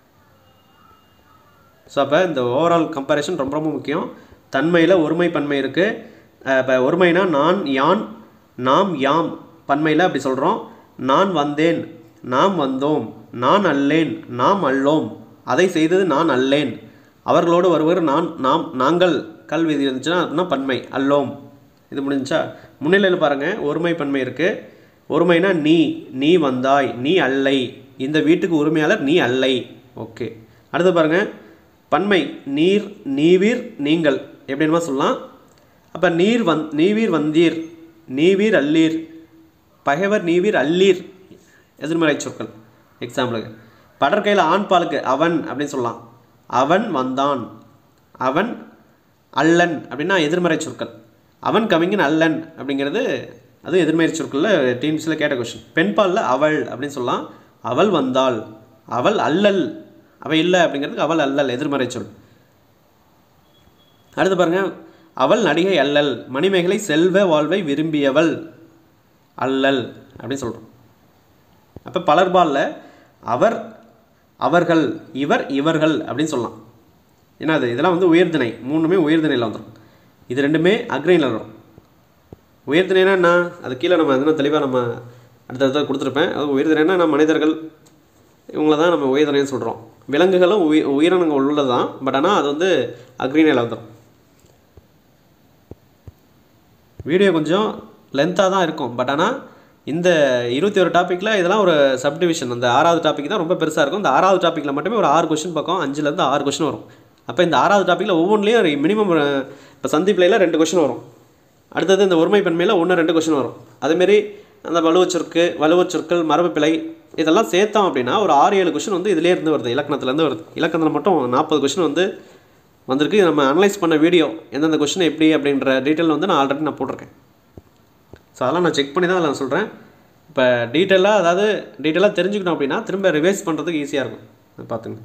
Speaker 1: ஸோ அப்போ இந்த ஓவரால் கம்பேரிஷன் ரொம்ப ரொம்ப முக்கியம் தன்மையில் ஒருமை பன்மை இருக்குது இப்போ ஒருமைனா நான் யான் நாம் யாம் பன்மையில் அப்படி சொல்கிறோம் நான் வந்தேன் நாம் வந்தோம் நான் அல்லேன் நாம் அல்லோம் அதை செய்தது நான் அல்லேன் அவர்களோடு வருவர் நான் நாம் நாங்கள் கல்வி இது இருந்துச்சுன்னா அதுனா பன்மை அல்லோம் இது முடிஞ்சா முன்னிலையில் பாருங்கள் ஒருமை பன்மை இருக்குது ஒருமைனா நீ நீ வந்தாய் நீ அல்லை இந்த வீட்டுக்கு உரிமையாளர் நீ அல்லை ஓகே அடுத்து பாருங்கள் பன்மை நீர் நீவீர் நீங்கள் எப்படின்மா சொல்லலாம் அப்போ நீர் வந் நீவீர் வந்தீர் நீவீர் அல்லீர் பகைவர் நீவீர் அல்லீர் எதிர்மறை சொற்கள் எக்ஸாம்பிளுக்கு படற்கையில் ஆண் பாலுக்கு அவன் அப்படின்னு சொல்லலாம் அவன் வந்தான் அவன் அல்லன் அப்படின்னா எதிர்மறை சொற்கள் அவன் கவிஞன் அல்லன் அப்படிங்கிறது அது எதிர்மறை சொற்களில் டீம்ஸில் கேட்ட கொஷின் பெண் பாலில் அவள் அப்படின்னு சொல்லலாம் அவள் வந்தாள் அவள் அல்லல் அவ இல்லை அப்படிங்கிறதுக்கு அவள் அல்லல் எதிர்மறை சொல் அடுத்து பாருங்க அவள் நடிகை அல்லல் மணிமேகலை செல்வ வாழ்வை விரும்பியவள் அல்லல் அப்படின்னு சொல்கிறோம் அப்போ பலர்பாலில் அவர் அவர்கள் இவர் இவர்கள் அப்படின்னு சொல்லலாம் ஏன்னா அது இதெல்லாம் வந்து உயர்திணை மூணுமே உயர்திணையில் வந்துடும் இது ரெண்டுமே அக்ரைனில் வரும் உயர்திணைனா என்ன அது கீழே நம்ம எதுனா தெளிவாக நம்ம அடுத்தடுத்த கொடுத்துருப்பேன் அது உயர்திணைனா நம்ம மனிதர்கள் இவங்கள தான் நம்ம உயர்திணைன்னு சொல்கிறோம் விலங்குகளும் உயி உயிரினங்கள் உள்ளது தான் பட் ஆனால் அது வந்து அக்ரீனில் வந்துடும் வீடியோ கொஞ்சம் லென்த்தாக தான் இருக்கும் பட் ஆனால் இந்த இருபத்தி ஒரு டாப்பிக்கில் இதெல்லாம் ஒரு சப்டிவிஷன் அந்த ஆறாவது டாபிக் தான் ரொம்ப பெருசாக இருக்கும் இந்த ஆறாவது டாப்பிக்கில் மட்டுமே ஒரு ஆறு கொஷின் பக்கம் அஞ்சுலேருந்து ஆறு கொஷின் வரும் அப்போ இந்த ஆறாவது டாப்பிக்கில் ஒவ்வொன்றிலையும் மினிமம் இப்போ சந்திப்பிலையில் ரெண்டு கொஷின் வரும் அடுத்தது இந்த ஒருமை பன்மையில் ஒன்று ரெண்டு கொஷின் வரும் அதேமாரி அந்த வலுவச் சொற்கு வலுவச் சொற்கள் மரபு பிழை இதெல்லாம் சேர்த்தோம் அப்படின்னா ஒரு ஆறு ஏழு கொஷின் வந்து இதிலே இருந்து வருது இலக்கணத்துலேருந்து வருது இலக்கணத்தில் மட்டும் நாற்பது கொஷின் வந்து வந்திருக்கு இது நம்ம அனலைஸ் பண்ண வீடியோ எந்தெந்த கொஷின் எப்படி அப்படின்ற டீட்டெயில் வந்து நான் ஆல்ரெடி நான் போட்டிருக்கேன் ஸோ அதெல்லாம் நான் செக் பண்ணி தான் நான் சொல்கிறேன் இப்போ டீட்டெயிலாக அதாவது டீட்டெயிலாக தெரிஞ்சுக்கணும் அப்படின்னா திரும்ப ரிவைஸ் பண்ணுறதுக்கு ஈஸியாக இருக்கும் அது பார்த்துங்க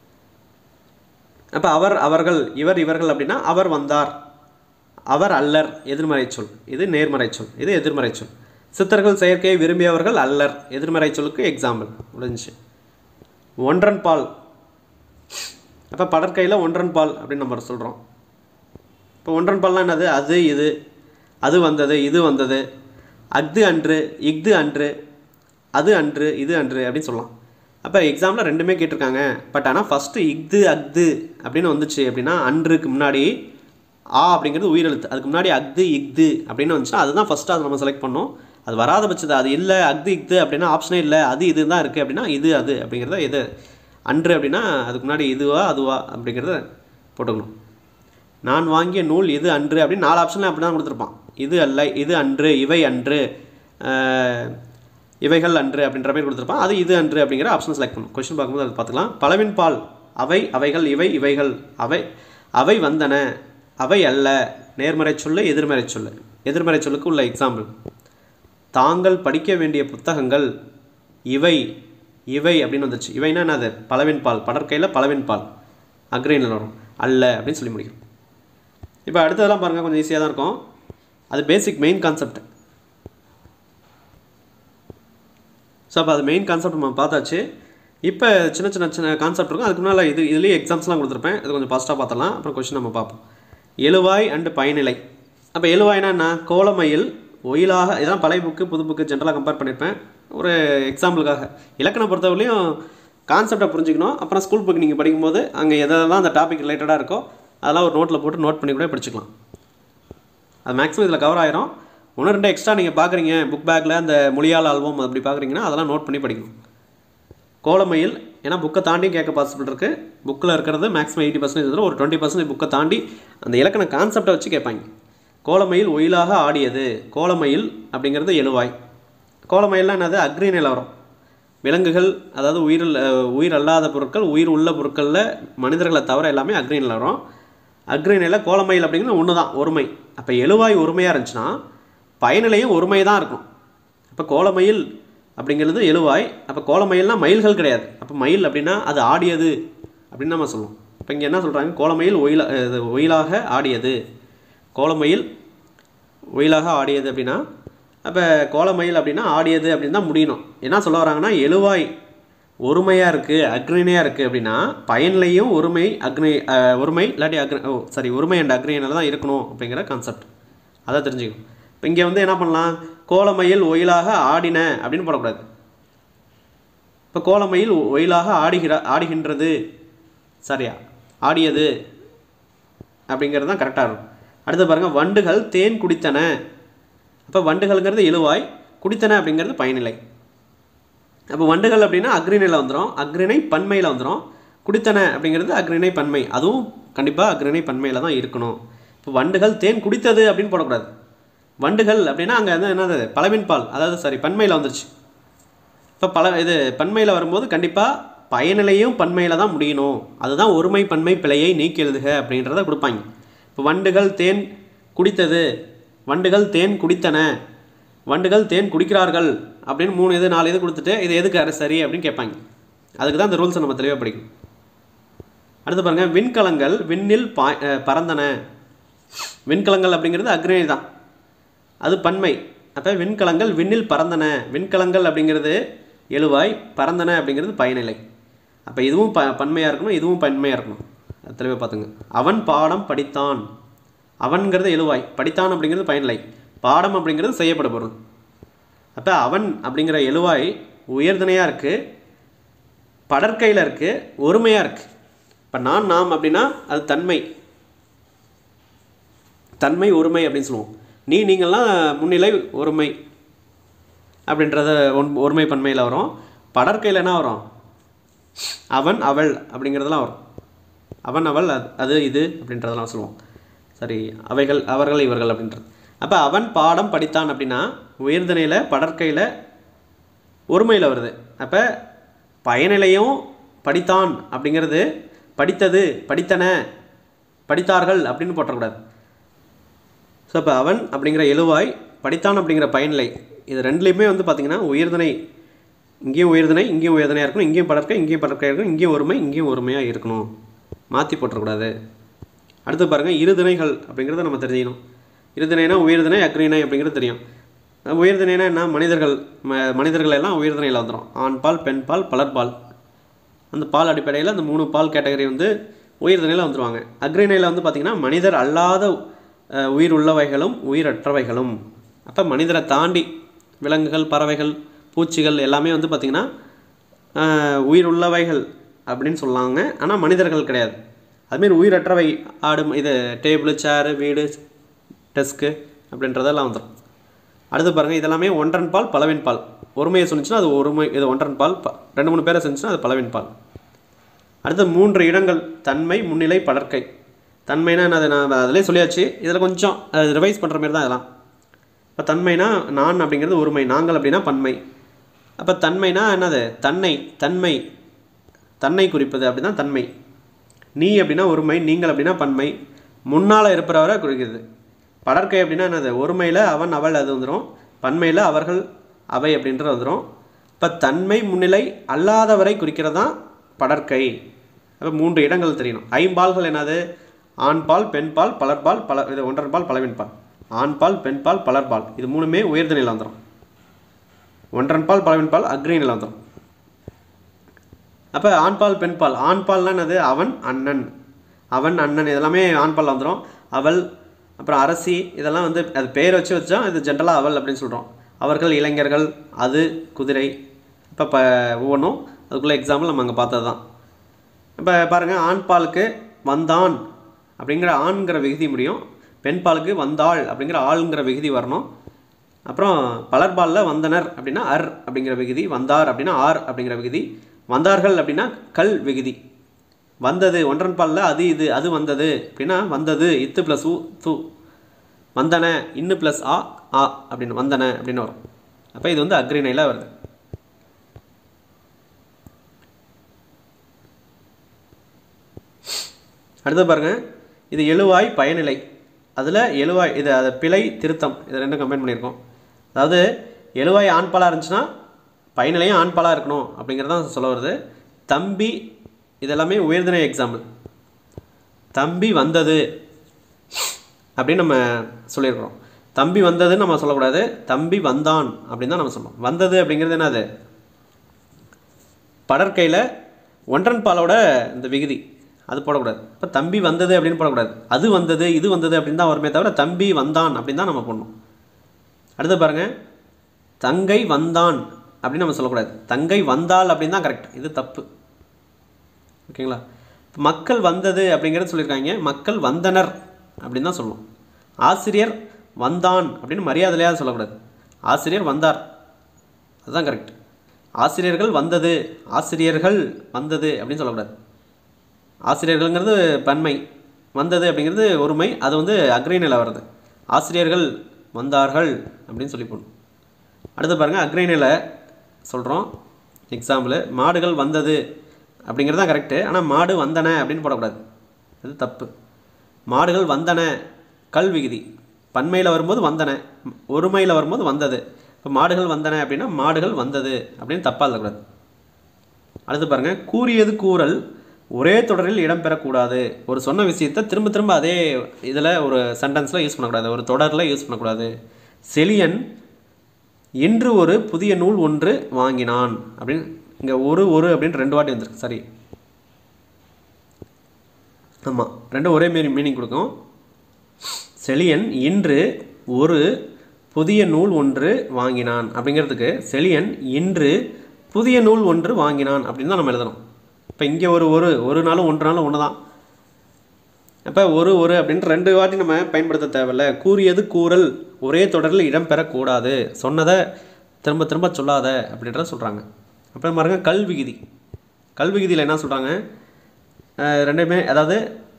Speaker 1: அப்போ அவர் அவர்கள் இவர் இவர்கள் அப்படின்னா அவர் வந்தார் அவர் அல்லர் எதிர்மறை சொல் இது நேர்மறை சொல் இது எதிர்மறை சொல் சித்தர்கள் செயற்கையை விரும்பியவர்கள் அல்லர் எதிர்மறை சொல்லுக்கு எக்ஸாம்பிள் முடிஞ்சுச்சு ஒன்றன் பால் அப்போ படற்கையில் ஒன்றன் பால் அப்படின்னு நம்ம சொல்கிறோம் இப்போ ஒன்றன் பால்னா என்னது அது இது அது வந்தது இது வந்தது அஃது அன்று இஃது அன்று அது அன்று இது அன்று அப்படின்னு சொல்லலாம் அப்போ எக்ஸாமில் ரெண்டுமே கேட்டிருக்காங்க பட் ஆனால் ஃபஸ்ட்டு இஃது அஃது அப்படின்னு வந்துச்சு அப்படின்னா அன்றுக்கு முன்னாடி ஆ அப்படிங்கிறது உயிரெழுத்து அதுக்கு முன்னாடி அஃது இஃது அப்படின்னு வந்துச்சுன்னா அதுதான் ஃபஸ்ட்டு அதை நம்ம செலக்ட் பண்ணோம் அது வராத பட்சத்து அது இல்லை அஃது இஃது அப்படின்னா ஆப்ஷனே இல்லை அது இது தான் இருக்குது அப்படின்னா இது அது அப்படிங்கிறத எது அன்று அப்படின்னா அதுக்கு முன்னாடி இதுவா அதுவா அப்படிங்கிறத போட்டுக்கணும் நான் வாங்கிய நூல் இது அன்று அப்படின்னு நாலு ஆப்ஷனில் அப்படி தான் கொடுத்துருப்பான் இது அல்ல இது அன்று இவை அன்று அஹ், இவைகள் அன்று அப்படின்ற மாதிரி கொடுத்துருப்பான் அது இது அன்று அப்படிங்கிற ஆப்ஷன் செலக்ட் பண்ணும் கொஸ்டின் பார்க்கும்போது அதை பார்த்துக்கலாம் பலவின் பால் அவை அவைகள் இவை இவைகள் அவை அவை வந்தன அவை அல்ல நேர்மறை சொல்லு எதிர்மறை சொல்லு எதிர்மறை சொல்லுக்கு உள்ள எக்ஸாம்பிள் தாங்கள் படிக்க வேண்டிய புத்தகங்கள் இவை இவை அப்படின்னு வந்துச்சு இவைனா என்னது பலவின் பால் படற்கையில் பலவின் பால் அக்ரைனில் வரும் அல்ல அப்படின்னு சொல்லி முடிக்கும் இப்போ அடுத்ததெல்லாம் பாருங்கள் கொஞ்சம் ஈஸியாக தான் இருக்கும் அது பேசிக் மெயின் கான்செப்ட் ஸோ அப்போ அது மெயின் கான்செப்ட் நம்ம பார்த்தாச்சு இப்போ சின்ன சின்ன சின்ன கான்செப்ட் இருக்கும் அதுக்கு முன்னால் இது இதுலேயே எக்ஸாம்ஸ்லாம் கொடுத்துருப்பேன் இது கொஞ்சம் ஃபாஸ்ட்டாக பார்த்தலாம் அப்புறம் கொஸ்டின் நம்ம பார்ப்போம் எழுவாய் அண்டு பயனிலை அப்போ எழுவாய்னா என்ன கோலமையில் ஒயிலாக இதெல்லாம் பழைய புக்கு புது புக்கு ஜென்ரலாக கம்பேர் பண்ணியிருப்பேன் ஒரு எக்ஸாம்பிளுக்காக இலக்கணம் பொறுத்தவரையிலையும் கான்செப்டை புரிஞ்சுக்கணும் அப்புறம் ஸ்கூல் புக் நீங்கள் படிக்கும்போது அங்கே எதெல்லாம் அந்த டாபிக் ரிலேட்டடாக இருக்கோ அதெல்லாம் ஒரு நோட்டில் போட்டு நோட் பண்ணி கூட படிச்சுக்கலாம் அது மேக்ஸிமம் இதில் கவர் ஆயிரும் ஒன்று ரெண்டு எக்ஸ்ட்ரா நீங்கள் பார்க்குறீங்க புக் பேக்கில் அந்த மொழியால் ஆல்பம் அப்படி பார்க்குறீங்கன்னா அதெல்லாம் நோட் பண்ணி படிக்கணும் கோலமயில் ஏன்னா புக்கை தாண்டி கேட்க பாசிபிள் இருக்குது புக்கில் இருக்கிறது மேக்ஸிமம் எயிட்டி பர்சன்டேஜ் இதில் ஒரு டுவெண்ட்டி பர்சன்டேஜ் புக்கை தாண்டி அந்த இலக்கண கான்செப்டை வச்சு கேட்பாங்க கோலமயில் ஒயிலாக ஆடியது கோலமயில் அப்படிங்கிறது எழுவாய் கோலமயில்லாம் என்னது அக்ரி நிலவரம் விலங்குகள் அதாவது உயிர் உயிர் அல்லாத பொருட்கள் உயிர் உள்ள பொருட்களில் மனிதர்களை தவிர எல்லாமே அக்ரி நிலவரம் அக்ரி நில கோலமயில் அப்படிங்கிறது ஒன்று தான் ஒருமை அப்போ எழுவாய் ஒருமையாக இருந்துச்சுன்னா பயனிலையும் ஒருமை தான் இருக்கும் அப்போ கோலமயில் அப்படிங்கிறது எழுவாய் அப்போ கோலமயில்னா மயில்கள் கிடையாது அப்போ மயில் அப்படின்னா அது ஆடியது அப்படின்னு நம்ம சொல்லுவோம் இப்போ இங்கே என்ன சொல்கிறாங்க கோலமயில் ஒயிலா இது ஒயிலாக ஆடியது கோலமயில் ஒயிலாக ஆடியது அப்படின்னா அப்போ கோலமயில் அப்படின்னா ஆடியது அப்படின்னு தான் முடியணும் என்ன சொல்ல வராங்கன்னா எழுவாய் ஒருமையாக இருக்குது அக்ரிணையாக இருக்குது அப்படின்னா பயன்லையும் ஒருமை அக்னி அஹ், ஒருமை இல்லாட்டி அக்னி ஓ சாரி ஒருமை அண்ட் அக்னியினால தான் இருக்கணும் அப்படிங்கிற கான்செப்ட் அதை தெரிஞ்சுக்கணும் இப்போ இங்கே வந்து என்ன பண்ணலாம் கோலமயில் ஒயிலாக ஆடின அப்படின்னு போடக்கூடாது இப்போ கோலமயில் ஒயிலாக ஆடுகிற ஆடுகின்றது சரியா ஆடியது அப்படிங்கிறது தான் கரெக்டாக இருக்கும் அடுத்து பாருங்கள் வண்டுகள் தேன் குடித்தன அப்போ வண்டுகள்ங்கிறது எழுவாய் குடித்தன அப்படிங்கிறது பயனிலை அப்போ வண்டுகள் அப்படின்னா அக்ரிணையில் வந்துடும் அக்ரிணை பன்மையில் வந்துடும் குடித்தன அப்படிங்கிறது அக்ரிணை பன்மை அதுவும் கண்டிப்பாக அக்ரிணை பன்மையில் தான் இருக்கணும் இப்போ வண்டுகள் தேன் குடித்தது அப்படின்னு போடக்கூடாது வண்டுகள் அப்படின்னா அங்கே வந்து என்னது பலவின் பால் அதாவது சாரி பன்மையில் வந்துருச்சு இப்போ பல இது பன்மையில் வரும்போது கண்டிப்பாக பயனிலையும் பன்மையில் தான் முடியணும் அதுதான் ஒருமை பன்மை பிழையை நீக்கி எழுதுக அப்படின்றத கொடுப்பாங்க இப்போ வண்டுகள் தேன் குடித்தது வண்டுகள் தேன் குடித்தன வண்டுகள் தேன் குடிக்கிறார்கள் அப்படின்னு மூணு இது நாலு இது கொடுத்துட்டு இது எதுக்கு அது சரி அப்படின்னு கேட்பாங்க அதுக்கு தான் இந்த ரூல்ஸை நம்ம தெளிவாக படிக்கணும் அடுத்து பாருங்கள் விண்கலங்கள் விண்ணில் பா அஹ் பறந்தன விண்கலங்கள் அப்படிங்கிறது அக்னி தான் அது பன்மை அப்போ விண்கலங்கள் விண்ணில் பறந்தன விண்கலங்கள் அப்படிங்கிறது எழுவாய் பறந்தன அப்படிங்கிறது பயனிலை அப்போ இதுவும் ப பன்மையாக இருக்கணும் இதுவும் பன்மையாக இருக்கணும் அது தெளிவாக பார்த்துங்க அவன் பாடம் படித்தான் அவன்கிறது எழுவாய் படித்தான் அப்படிங்கிறது பயனிலை பாடம் அப்படிங்கிறது செய்யப்பட பொருள் அப்போ அவன் அப்படிங்கிற எழுவாய் உயர்தனையாக இருக்குது படற்கையில் இருக்குது ஒருமையாக இருக்குது இப்போ நான் நாம் அப்படின்னா அது தன்மை தன்மை ஒருமை அப்படின்னு சொல்லுவோம் நீ நீங்கள்லாம் முன்னிலை ஒருமை அப்படின்றத ஒன் ஒருமை பன்மையில் வரும் படற்கையில் என்ன வரும் அவன் அவள் அப்படிங்கிறதெல்லாம் வரும் அவன் அவள் அது அது இது அப்படின்றதெல்லாம் சொல்லுவோம் சரி அவைகள் அவர்கள் இவர்கள் அப்படின்றது அப்போ அவன் பாடம் படித்தான் அப்படின்னா உயர்தனையில் படற்கையில் ஒருமையில் வருது அப்போ பயனிலையும் படித்தான் அப்படிங்கிறது படித்தது படித்தன படித்தார்கள் அப்படின்னு போட்டக்கூடாது ஸோ இப்போ அவன் அப்படிங்கிற எழுவாய் படித்தான் அப்படிங்கிற பயனிலை இது ரெண்டுலேயுமே வந்து பார்த்திங்கன்னா உயர்தனை இங்கேயும் உயர்தனை இங்கேயும் உயர்தனையாக இருக்கணும் இங்கேயும் படற்கை இங்கேயும் படற்கை இருக்கணும் இங்கேயும் ஒருமை இங்கேயும் ஒருமையாக இருக்கணும் மாற்றி போட்டுறக்கூடாது அடுத்து பாருங்கள் இருதிணைகள் அப்படிங்கிறத நம்ம தெரிஞ்சுக்கணும் இருதிணைனா உயர்திணை அக்ரிணை அப்படிங்கிறது தெரியும் அஹ் உயர்திணைனா என்ன மனிதர்கள் ம மனிதர்கள் எல்லாம் உயர்திணையில் வந்துடும் ஆண் பால் பெண் பால் பலர்பால் அந்த பால் அடிப்படையில் அந்த மூணு பால் கேட்டகரி வந்து உயிர்தனையில் வந்துருவாங்க அக்ரிணையில் வந்து பார்த்திங்கன்னா மனிதர் அல்லாத அஹ், உயிர் உள்ளவைகளும் உயிரற்றவைகளும் அப்போ மனிதரை தாண்டி விலங்குகள் பறவைகள் பூச்சிகள் எல்லாமே வந்து பார்த்திங்கன்னா அஹ், உயிர் உள்ளவைகள் அப்படின்னு சொல்லாங்க ஆனால் மனிதர்கள் கிடையாது அதுமாரி உயிரற்றவை ஆடு இது டேபிள் சேரு வீடு டெஸ்க்கு அப்படின்றதெல்லாம் வந்துடும் அடுத்து பாருங்கள் இதெல்லாமே ஒன்றன் பால் பலவின் பால் ஒருமையை சொன்னிச்சுன்னா அது ஒருமை இது ஒன்றன் பால் ப- ரெண்டு மூணு பேரை செஞ்சுன்னா அது பலவின் பால் அடுத்து மூன்று இடங்கள் தன்மை முன்னிலை படற்கை தன்மைனா என்னது நான் அதிலே சொல்லியாச்சு இதில் கொஞ்சம் ரிவைஸ் பண்ணுற மாதிரி தான் இதெல்லாம் இப்போ தன்மைனா நான் அப்படிங்கிறது ஒருமை நாங்கள் அப்படின்னா பன்மை அப்போ தன்மைனா என்னது தன்னை தன்மை தன்னை குறிப்பது அப்படின்னா தன்மை நீ அப்படின்னா ஒருமை நீங்கள் அப்படின்னா பன்மை முன்னால் இருப்பவரை குறிக்கிறது படற்கை அப்படின்னா என்னது ஒருமையில் அவன் அவள் அது வந்துடும் பன்மையில் அவர்கள் அவை அப்படின்றது வந்துடும் இப்போ தன்மை முன்னிலை அல்லாதவரை குறிக்கிறது தான் படற்கை அப்போ மூன்று இடங்கள் தெரியணும் ஐம்பால்கள் என்னது ஆண்பால் பெண்பால் பலர்பால் பல இது ஒன்றன் பால் பலவின் பால் ஆண்பால் பெண்பால் பலர்பால் இது மூணுமே உயர்ந்த நிலை வந்துடும் ஒன்றன் பால் பலவின் பால் அக்ரி நிலை வந்துடும் அப்போ ஆண்பால் பெண்பால் ஆண்பால்னா என்னது அவன் அண்ணன் அவன் அண்ணன் இதெல்லாமே ஆண்பால் வந்துடும் அவள் அப்புறம் அரசி இதெல்லாம் வந்து அது பேர் வச்சு வச்சா இது ஜென்ரலாக அவள் அப்படின்னு சொல்கிறோம் அவர்கள் இளைஞர்கள் அது குதிரை இப்போ இப்போ ஒவ்வொன்றும் அதுக்குள்ளே எக்ஸாம்பிள் நம்ம அங்கே பார்த்தது தான் இப்போ பாருங்கள் ஆண் பாலுக்கு வந்தான் அப்படிங்கிற ஆண்கிற விகுதி முடியும் பெண் பாலுக்கு வந்தாள் அப்படிங்கிற ஆளுங்கிற விகுதி வரணும் அப்புறம் பலர்பாலில் வந்தனர் அப்படின்னா அர் அப்படிங்கிற விகுதி வந்தார் அப்படின்னா ஆர் அப்படிங்கிற விகுதி வந்தார்கள் அப்படின்னா கல் விகுதி வந்தது ஒன்றன் பாலில் அது இது அது வந்தது அப்படின்னா வந்தது இத்து ப்ளஸ் உ து வந்தன இன்னு ப்ளஸ் ஆ ஆ அப்படின்னு வந்தன அப்படின்னு வரும் அப்போ இது வந்து அக்ரிணையில் வருது அடுத்து பாருங்க இது எழுவாய் பயனிலை அதில் எழுவாய் இது அது பிழை திருத்தம் இது ரெண்டும் கம்பைன் பண்ணியிருக்கோம் அதாவது எழுவாய் ஆண்பாலாக இருந்துச்சுன்னா பயனிலையும் ஆண்பாலாக இருக்கணும் அப்படிங்கிறது தான் சொல்ல வருது தம்பி இதெல்லாமே உயர்திணை எக்ஸாம்பிள் தம்பி வந்தது அப்படின்னு நம்ம சொல்லியிருக்கிறோம் தம்பி வந்ததுன்னு நம்ம சொல்லக்கூடாது தம்பி வந்தான் அப்படின்னு தான் நம்ம சொல்லணும் வந்தது அப்படிங்கிறது என்னது படற்கையில் ஒன்றன் பாலோட இந்த விகுதி அது போடக்கூடாது இப்போ தம்பி வந்தது அப்படின்னு போடக்கூடாது அது வந்தது இது வந்தது அப்படின்னு தான் வருமே தவிர தம்பி வந்தான் அப்படின்னு தான் நம்ம போடணும் அடுத்து பாருங்கள் தங்கை வந்தான் அப்படின்னு நம்ம சொல்லக்கூடாது தங்கை வந்தாள் அப்படின்னு தான் கரெக்ட் இது தப்பு ஓகேங்களா மக்கள் வந்தது அப்படிங்கிறது சொல்லியிருக்காங்க மக்கள் வந்தனர் அப்படின்னு தான் சொல்லணும் ஆசிரியர் வந்தான் அப்படின்னு மரியாதையாக சொல்லக்கூடாது ஆசிரியர் வந்தார் அதுதான் கரெக்ட் ஆசிரியர்கள் வந்தது ஆசிரியர்கள் வந்தது அப்படின்னு சொல்லக்கூடாது ஆசிரியர்கள்ங்கிறது பன்மை வந்தது அப்படிங்கிறது ஒருமை அது வந்து அக்ரைநிலை வருது ஆசிரியர்கள் வந்தார்கள் அப்படின்னு சொல்லி போடணும் அடுத்து பாருங்கள் அக்ரைநிலை சொல்கிறோம் எக்ஸாம்பிள் மாடுகள் வந்தது அப்படிங்கிறது தான் கரெக்டு ஆனால் மாடு வந்தன அப்படின்னு போடக்கூடாது அது தப்பு மாடுகள் வந்தன கல் விகுதி பன்மையில் வரும்போது வந்தன ஒருமையில் வரும்போது வந்தது இப்போ மாடுகள் வந்தன அப்படின்னா மாடுகள் வந்தது அப்படின்னு தப்பாக எழுதக்கூடாது அடுத்து பாருங்கள் கூறியது கூறல் ஒரே தொடரில் இடம்பெறக்கூடாது ஒரு சொன்ன விஷயத்தை திரும்ப திரும்ப அதே இதில் ஒரு சென்டென்ஸில் யூஸ் பண்ணக்கூடாது ஒரு தொடரில் யூஸ் பண்ணக்கூடாது செலியன் இன்று ஒரு புதிய நூல் ஒன்று வாங்கினான் அப்படின்னு இங்கே ஒரு ஒரு அப்படின்னு ரெண்டு வாட்டி வந்திருக்கு சரி ஆமாம் ரெண்டும் ஒரே மாரி மீனிங் கொடுக்கும் செலியன் இன்று ஒரு புதிய நூல் ஒன்று வாங்கினான் அப்படிங்கிறதுக்கு செலியன் இன்று புதிய நூல் ஒன்று வாங்கினான் அப்படின்னு தான் நம்ம எழுதணும் இப்போ இங்கே ஒரு ஒரு ஒரு நாளும் ஒன்று நாளும் ஒன்று தான் அப்போ ஒரு ஒரு அப்படின்ட்டு ரெண்டு வாட்டி நம்ம பயன்படுத்த தேவையில்ல கூறியது கூறல் ஒரே தொடரில் இடம் பெறக்கூடாது சொன்னதை திரும்ப திரும்ப சொல்லாத அப்படின்றத சொல்கிறாங்க அப்புறம் பாருங்க கல் விகுதி கல் விகுதியில் என்ன சொல்கிறாங்க ரெண்டுமே அதாவது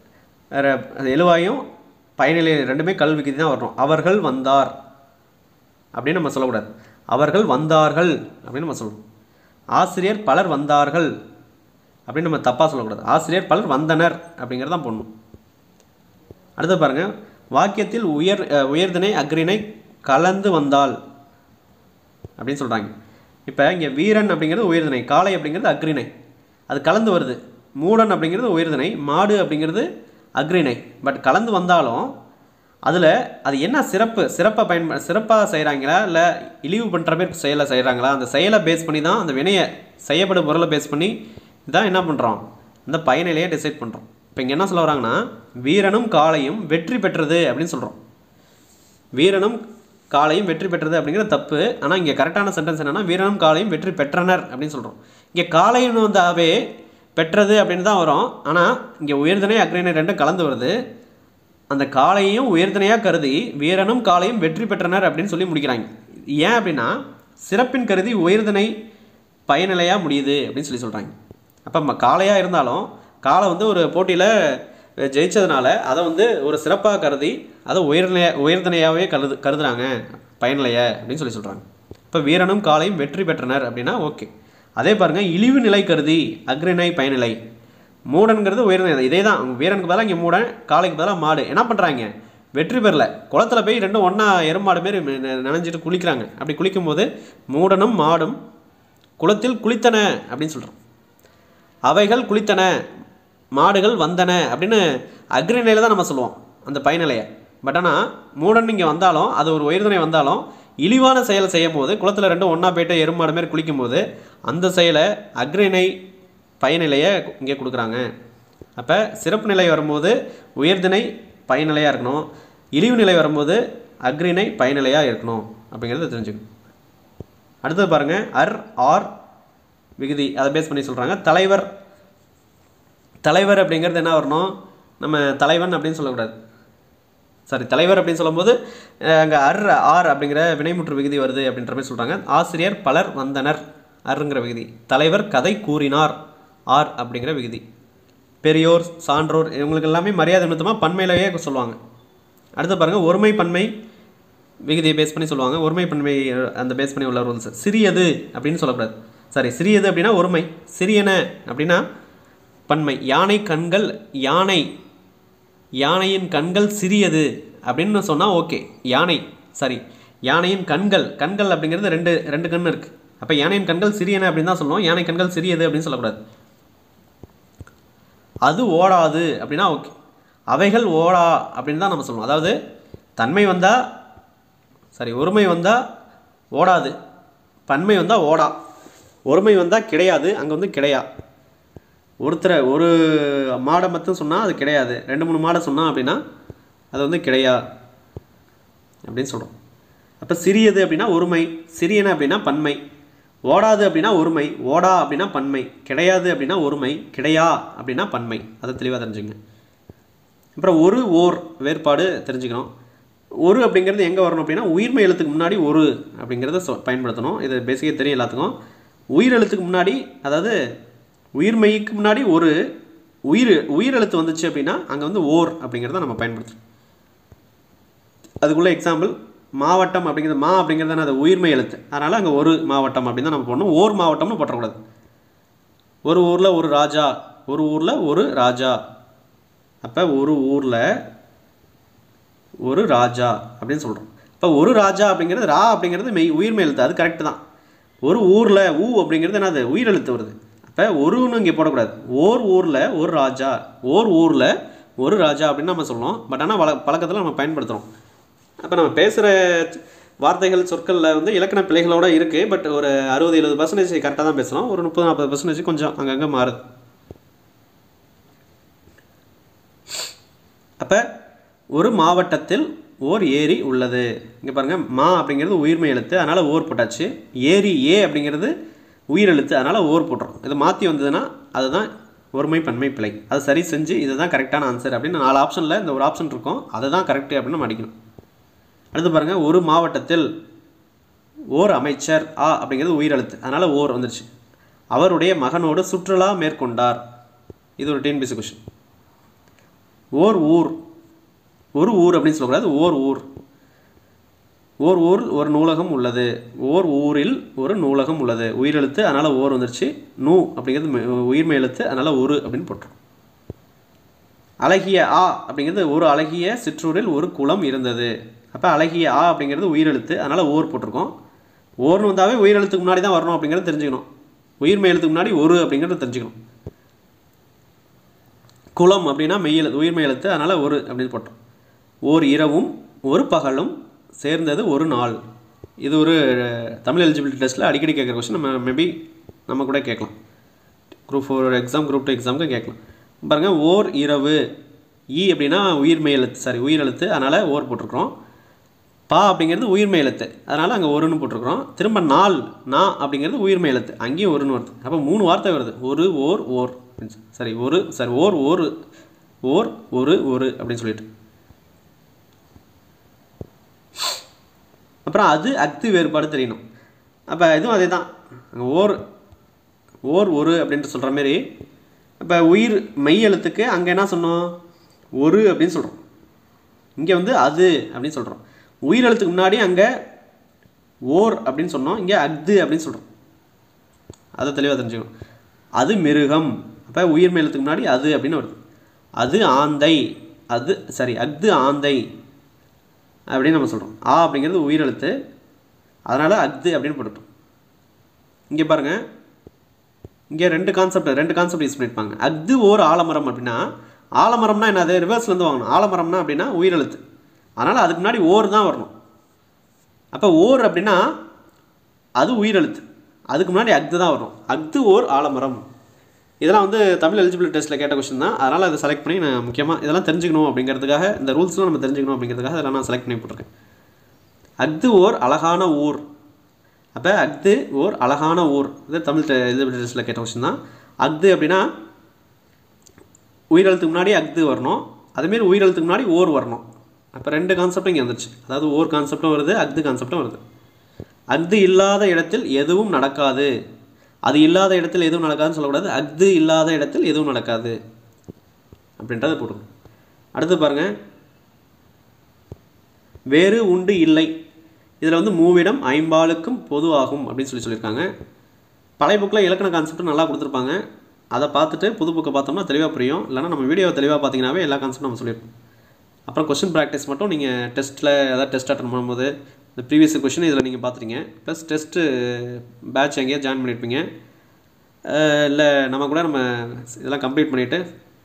Speaker 1: ர- அது எழுவாயும் பயனிலை ரெண்டுமே கல் விகுதி தான் வரணும் அவர்கள் வந்தார் அப்படின்னு நம்ம சொல்லக்கூடாது அவர்கள் வந்தார்கள் அப்படின்னு நம்ம சொல்லணும் ஆசிரியர் பலர் வந்தார்கள் அப்படின்னு நம்ம தப்பாக சொல்லக்கூடாது ஆசிரியர் பலர் வந்தனர் அப்படிங்கிறது தான் போடணும் அடுத்து பாருங்கள் வாக்கியத்தில் உயர் அஹ், உயர்திணை அக்ரிணை கலந்து வந்தால் அப்படின்னு சொல்கிறாங்க இப்போ இங்கே வீரன் அப்படிங்கிறது உயர்திணை காளை அப்படிங்கிறது அக்ரிணை அது கலந்து வருது மூடன் அப்படிங்கிறது உயர்திணை மாடு அப்படிங்கிறது அக்ரிணை பட் கலந்து வந்தாலும் அதில் அது என்ன சிறப்பு சிறப்பாக பயன்ப சிறப்பாக செய்கிறாங்களா இல்லை இழிவு பண்ணுற மாதிரி செயலை செய்கிறாங்களா அந்த செயலை பேஸ் பண்ணி தான் அந்த வினையை செய்யப்படும் பொருளை பேஸ் பண்ணி தான் என்ன பண்ணுறோம் அந்த பயனிலையே டிசைட் பண்ணுறோம் இப்போ இங்கே என்ன சொல்ல வராங்கன்னா வீரனும் காளையும் வெற்றி பெற்றது அப்படின்னு சொல்கிறோம் வீரனும் காளையும் வெற்றி பெற்றது அப்படிங்கிறது தப்பு ஆனால் இங்கே கரெக்டான சென்டென்ஸ் என்னன்னா வீரனும் காளையும் வெற்றி பெற்றனர் அப்படின்னு சொல்கிறோம் இங்கே காளைன்னு வந்தாவே பெற்றது அப்படின்னு தான் வரும் ஆனால் இங்கே உயர்தனை அக்ரிணை ரெண்டும் கலந்து வருது அந்த காளையையும் உயர்தனையாக கருதி வீரனும் காளையும் வெற்றி பெற்றனர் அப்படின்னு சொல்லி முடிக்கிறாங்க ஏன் அப்படின்னா சிறப்பின் கருதி உயர்தனை பயனிலையாக முடியுது அப்படின்னு சொல்லி சொல்கிறாங்க அப்போ காளையாக இருந்தாலும் காளை வந்து ஒரு போட்டியில் ஜெயிச்சதுனால அதை வந்து ஒரு சிறப்பாக கருதி அதை உயர்நிலைய உயர்தனையாகவே கருது கருதுறாங்க பயனிலைய அப்படின்னு சொல்லி சொல்கிறாங்க இப்போ வீரனும் காளையும் வெற்றி பெற்றனர் அப்படின்னா ஓகே அதே பாருங்கள் இழிவு நிலை கருதி அக்ரிணை பயனிலை மூடன்கிறது உயர்ந்த இதே தான் வீரனுக்கு பதிலாக இங்கே மூடன் காளைக்கு பதிலாக மாடு என்ன பண்ணுறாங்க வெற்றி பெறல குளத்துல போய் ரெண்டும் ஒன்றா எருமாடு மாரி நெ- நனைஞ்சிட்டு குளிக்கிறாங்க அப்படி குளிக்கும்போது மூடனும் மாடும் குளத்தில் குளித்தன அப்படின்னு சொல்கிறோம் அவைகள் குளித்தன மாடுகள் வந்தன அப்படின்னு அக்ரிநிலையில் தான் நம்ம சொல்லுவோம் அந்த பயனிலையை பட் ஆனால் மூடன் இங்கே வந்தாலும் அது ஒரு உயர்தனை வந்தாலும் இழிவான செயலை செய்யும் போது குளத்தில் ரெண்டும் ஒன்றா போயிட்டு எருமாடு மாரி குளிக்கும்போது அந்த செயலை அக்ரிணை பயனிலையை இங்கே கொடுக்குறாங்க அப்போ சிறப்பு நிலை வரும்போது உயர்திணை பயனிலையாக இருக்கணும் இழிவு நிலை வரும்போது அக்ரிணை பயனிலையாக இருக்கணும் அப்படிங்கிறத தெரிஞ்சுக்கணும் அடுத்தது பாருங்கள் அர் ஆர் விகுதி அதை பேஸ் பண்ணி சொல்கிறாங்க தலைவர் தலைவர் அப்படிங்கிறது என்ன வரணும் நம்ம தலைவன் அப்படின்னு சொல்லக்கூடாது சாரி தலைவர் அப்படின்னு சொல்லும்போது அங்கே அர் ஆர் அப்படிங்கிற வினைமுற்று விகுதி வருது அப்படின்ற மாதிரி சொல்கிறாங்க ஆசிரியர் பலர் வந்தனர் அருங்கிற விகுதி தலைவர் கதை கூறினார் ஆர் அப்படிங்கிற விகுதி பெரியோர் சான்றோர் இவங்களுக்கு எல்லாமே மரியாதை நிமித்தமாக பன்மையிலேயே சொல்லுவாங்க அடுத்து பாருங்கள் ஒருமை பன்மை விகுதியை பேஸ் பண்ணி சொல்லுவாங்க ஒருமை பன்மை அந்த பேஸ் பண்ணி உள்ள ரூல்ஸ் சிறியது அப்படின்னு சொல்லக்கூடாது சாரி சிறியது அப்படின்னா ஒருமை சிறியன அப்படின்னா பன்மை யானை கண்கள் யானை யானையின் கண்கள் சிறியது அப்படின்னு சொன்னால் ஓகே யானை சாரி யானையின் கண்கள் கண்கள் அப்படிங்கிறது ரெண்டு ரெண்டு கண் இருக்குது அப்போ யானையின் கண்கள் சிறியன அப்படின்னு தான் சொல்லுவோம் யானை கண்கள் சிறியது அப்படின்னு சொல்லக்கூடாது அது ஓடாது அப்படின்னா ஓகே அவைகள் ஓடா அப்படின்னு தான் நம்ம சொல்லுவோம் அதாவது தன்மை வந்தால் சாரி ஒருமை வந்தால் ஓடாது பன்மை வந்தால் ஓடா ஒருமை வந்தால் கிடையாது அங்கே வந்து கிடையா ஒருத்தரை ஒரு மாடை மட்டும் சொன்னால் அது கிடையாது ரெண்டு மூணு மாடை சொன்னால் அப்படின்னா அது வந்து கிடையா அப்படின்னு சொல்கிறோம் அப்போ சிறியது அப்படின்னா ஒருமை சிறியன அப்படின்னா பன்மை ஓடாது அப்படின்னா ஒருமை ஓடா அப்படின்னா பன்மை கிடையாது அப்படின்னா ஒருமை கிடையா அப்படின்னா பன்மை அதை தெளிவாக தெரிஞ்சுங்க அப்புறம் ஒரு ஓர் வேறுபாடு தெரிஞ்சுக்கணும் ஒரு அப்படிங்கிறது எங்கே வரணும் அப்படின்னா உயிர்மை எழுத்துக்கு முன்னாடி ஒரு அப்படிங்கிறத சொ பயன்படுத்தணும் இது பேசிக்காக தெரியும் எல்லாத்துக்கும் உயிர் எழுத்துக்கு முன்னாடி அதாவது உயிர்மைக்கு முன்னாடி ஒரு உயிர் உயிர் எழுத்து வந்துச்சு அப்படின்னா அங்கே வந்து ஓர் அப்படிங்கிறத நம்ம பயன்படுத்துகிறோம் அதுக்குள்ள எக்ஸாம்பிள் மாவட்டம் அப்படிங்கிறது மா அப்படிங்கிறது என்ன அது உயிர்மை எழுத்து அதனால் அங்கே ஒரு மாவட்டம் அப்படின்னு தான் நம்ம போடணும் ஓர் மாவட்டம்னு போட்டக்கூடாது ஒரு ஊரில் ஒரு ராஜா ஒரு ஊரில் ஒரு ராஜா அப்போ ஒரு ஊரில் ஒரு ராஜா அப்படின்னு சொல்கிறோம் இப்போ ஒரு ராஜா அப்படிங்கிறது ரா அப்படிங்கிறது மெய் உயிர்மை எழுத்து அது கரெக்டு தான் ஒரு ஊரில் ஊ அப்படிங்கிறது என்னது உயிர் எழுத்து வருது அப்போ ஒருன்னு இங்கே போடக்கூடாது ஓர் ஊரில் ஒரு ராஜா ஓர் ஊரில் ஒரு ராஜா அப்படின்னு நம்ம சொல்லுவோம் பட் ஆனால் வழ பழக்கத்தில் நம்ம பயன்படுத்துகிறோம் அப்போ நம்ம பேசுகிற வார்த்தைகள் சொற்களில் வந்து இலக்கண பிழைகளோட இருக்குது பட் ஒரு அறுபது எழுபது பர்சன்டேஜ் கரெக்டாக தான் பேசுகிறோம் ஒரு முப்பது நாற்பது பர்சன்டேஜ் கொஞ்சம் அங்கங்கே மாறுது அப்போ ஒரு மாவட்டத்தில் ஓர் ஏரி உள்ளது இங்கே பாருங்கள் மா அப்படிங்கிறது உயிர்மை எழுத்து அதனால் ஓர் போட்டாச்சு ஏரி ஏ அப்படிங்கிறது உயிர் எழுத்து அதனால் ஓர் போட்டுரும் இதை மாற்றி வந்ததுன்னா அதுதான் ஒருமை பன்மை பிழை அது சரி செஞ்சு இதுதான் கரெக்டான ஆன்சர் அப்படின்னு நாலு ஆப்ஷனில் இந்த ஒரு ஆப்ஷன் இருக்கும் அதை தான் கரெக்டு அப்படின்னு நம்ம அடிக்கணும் அடுத்து பாருங்கள் ஒரு மாவட்டத்தில் ஓர் அமைச்சர் ஆ அப்படிங்கிறது உயிரெழுத்து அதனால் ஓர் வந்துருச்சு அவருடைய மகனோடு சுற்றுலா மேற்கொண்டார் இது ஒரு டிஎன்பிசி கொஷின் ஓர் ஊர் ஒரு ஊர் அப்படின்னு சொல்லக்கூடாது ஓர் ஊர் ஓர் ஊர் ஒரு நூலகம் உள்ளது ஓர் ஊரில் ஒரு நூலகம் உள்ளது உயிரெழுத்து அதனால் ஓர் வந்துருச்சு நூ அப்படிங்கிறது மெ- உயிர்மை எழுத்து அதனால் ஒரு அப்படின்னு போட்டுரும் அழகிய ஆ அப்படிங்கிறது ஒரு அழகிய சிற்றூரில் ஒரு குளம் இருந்தது அப்போ அழகிய ஆ அப்படிங்கிறது உயிரெழுத்து அதனால் ஓர் போட்டிருக்கோம் ஓர்னு வந்தாவே உயிரெழுத்துக்கு முன்னாடி தான் வரணும் அப்படிங்கிறத தெரிஞ்சுக்கணும் உயிர்மை எழுத்துக்கு முன்னாடி ஒரு அப்படிங்கிறத தெரிஞ்சுக்கணும் குளம் அப்படின்னா மெய் எழுத்து உயிர்மை எழுத்து அதனால் ஒரு அப்படின்னு போட்டோம் ஓர் இரவும் ஒரு பகலும் சேர்ந்தது ஒரு நாள் இது ஒரு அஹ், தமிழ் எலிஜிபிலிட்டி டெஸ்ட்டில் அடிக்கடி கேட்குற கொஸ்டின் நம்ம மேபி நம்ம கூட கேட்கலாம் group four exam group two எக்ஸாமுக்கு கேட்கலாம் பாருங்கள் ஓர் இரவு ஈ அப்படின்னா உயிர்மை எழுத்து சாரி உயிர் எழுத்து அதனால் ஓர் போட்டிருக்கிறோம் பா அப்படிங்கிறது உயிர்மை எழுத்து அதனால் அங்கே ஒருன்னு போட்டிருக்கிறோம் திரும்ப நாள் நா அப்படிங்கிறது உயிர்மை எழுத்து அங்கேயும் ஒருன்னு வருது அப்போ மூணு வார்த்தை வருது ஒரு ஓர் ஓர் அப்படின்னு சொல்லி. சரி ஒரு சரி ஓர் ஒரு ஓர் ஒரு ஒரு அப்படின்னு சொல்லிட்டு அப்புறம் அது அக்து வேறுபாடு தெரியணும் அப்போ இதுவும் அதே தான் அங்கே ஓர் ஓர் ஒரு அப்படின்ட்டு சொல்கிற மாதிரி இப்போ உயிர் மெய் எழுத்துக்கு அங்கே என்ன சொன்னோம் ஒரு அப்படின்னு சொல்கிறோம் இங்கே வந்து அது அப்படின்னு சொல்கிறோம் உயிர் எழுத்துக்கு முன்னாடி அங்கே ஓர் அப்படின்னு சொன்னோம் இங்கே அக்து அப்படின்னு சொல்கிறோம் அதை தெளிவாக தெரிஞ்சுக்கணும் அது மிருகம் அப்போ உயிர் எழுத்துக்கு முன்னாடி அது அப்படின்னு வருது அது ஆந்தை அது சரி அக்து ஆந்தை அப்படின்னு நம்ம சொல்கிறோம் ஆ அப்படிங்கிறது உயிரெழுத்து அதனால் அக்து அப்படின்னு போட்டுட்டோம் இங்கே பாருங்கள் இங்கே ரெண்டு கான்செப்ட் ரெண்டு கான்செப்ட் யூஸ் பண்ணியிருப்பாங்க அக்து ஓர் ஆலமரம் அப்படின்னா ஆலமரம்னா என்னது ரிவர்ஸ்லேருந்து வாங்கணும் ஆலமரம்னா அப்படின்னா உயிரெழுத்து அதனால் அதுக்கு முன்னாடி ஓர் தான் வரணும் அப்போ ஓர் அப்படின்னா அது உயிரெழுத்து அதுக்கு முன்னாடி அக்து தான் வரும் அக்து ஓர் ஆலமரம் இதெல்லாம் வந்து தமிழ் எலிஜிபிலிட்டி டெஸ்ட்டில் கேட்ட கொஸ்டின் தான் அதனால் அதை செலக்ட் பண்ணி நான் முக்கியமாக இதெல்லாம் தெரிஞ்சுக்கணும் அப்படிங்கிறதுக்காக இந்த ரூல்ஸ்லாம் நம்ம தெரிஞ்சுக்கணும் அப்படிங்கிறதுக்காக இதெல்லாம் நான் செலக்ட் பண்ணி போட்டிருக்கேன் அக்து ஓர் அழகான ஊர் அப்போ அக்து ஓர் அழகான ஊர் இது தமிழ் டெ- இது டெஸ்ட்டில் கேட்ட கொஸ்டின் தான் அக்து அப்படின்னா உயிரெழுத்துக்கு முன்னாடி அக்து வரணும் அதேமாரி உயிரெழுத்துக்கு முன்னாடி ஓர் வரணும் அப்போ ரெண்டு கான்செப்டும் இங்கே வந்துருச்சு அதாவது ஓர் கான்செப்டும் வருது அக்து கான்செப்டும் வருது அக்து இல்லாத இடத்தில் எதுவும் நடக்காது அது இல்லாத இடத்தில் எதுவும் நடக்காதுன்னு சொல்லக்கூடாது அக்து இல்லாத இடத்தில் எதுவும் நடக்காது அப்படின்றத போட்டுக்கணும் அடுத்து பாருங்க வேறு உண்டு இல்லை இதில் வந்து மூவிடம் ஐம்பாலுக்கும் பொதுவாகும் அப்படின்னு சொல்லி சொல்லியிருக்காங்க பழைய புக்கில் இலக்கண கான்செப்ட் நல்லா கொடுத்துருப்பாங்க அதை பார்த்துட்டு புது புக்கை பார்த்தோம்னா தெளிவாக புரியும் இல்லைன்னா நம்ம வீடியோவை தெளிவாக பார்த்தீங்கன்னாவே எல்லா கான்செப்டும் நம்ம சொல்லியிருப்போம் அப்புறம் கொஸ்டின் ப்ராக்டிஸ் மட்டும் நீங்கள் டெஸ்ட்டில் ஏதாவது டெஸ்ட் அட்டன் பண்ணும்போது இந்த ப்ரீவியஸ் கொஸ்டின் இதில் நீங்கள் பார்த்துட்டீங்க ப்ளஸ் டெஸ்ட்டு பேட்ச் எங்கேயா ஜாயின் பண்ணியிருப்பீங்க இல்லை நம்ம கூட நம்ம இதெல்லாம் கம்ப்ளீட் பண்ணிவிட்டு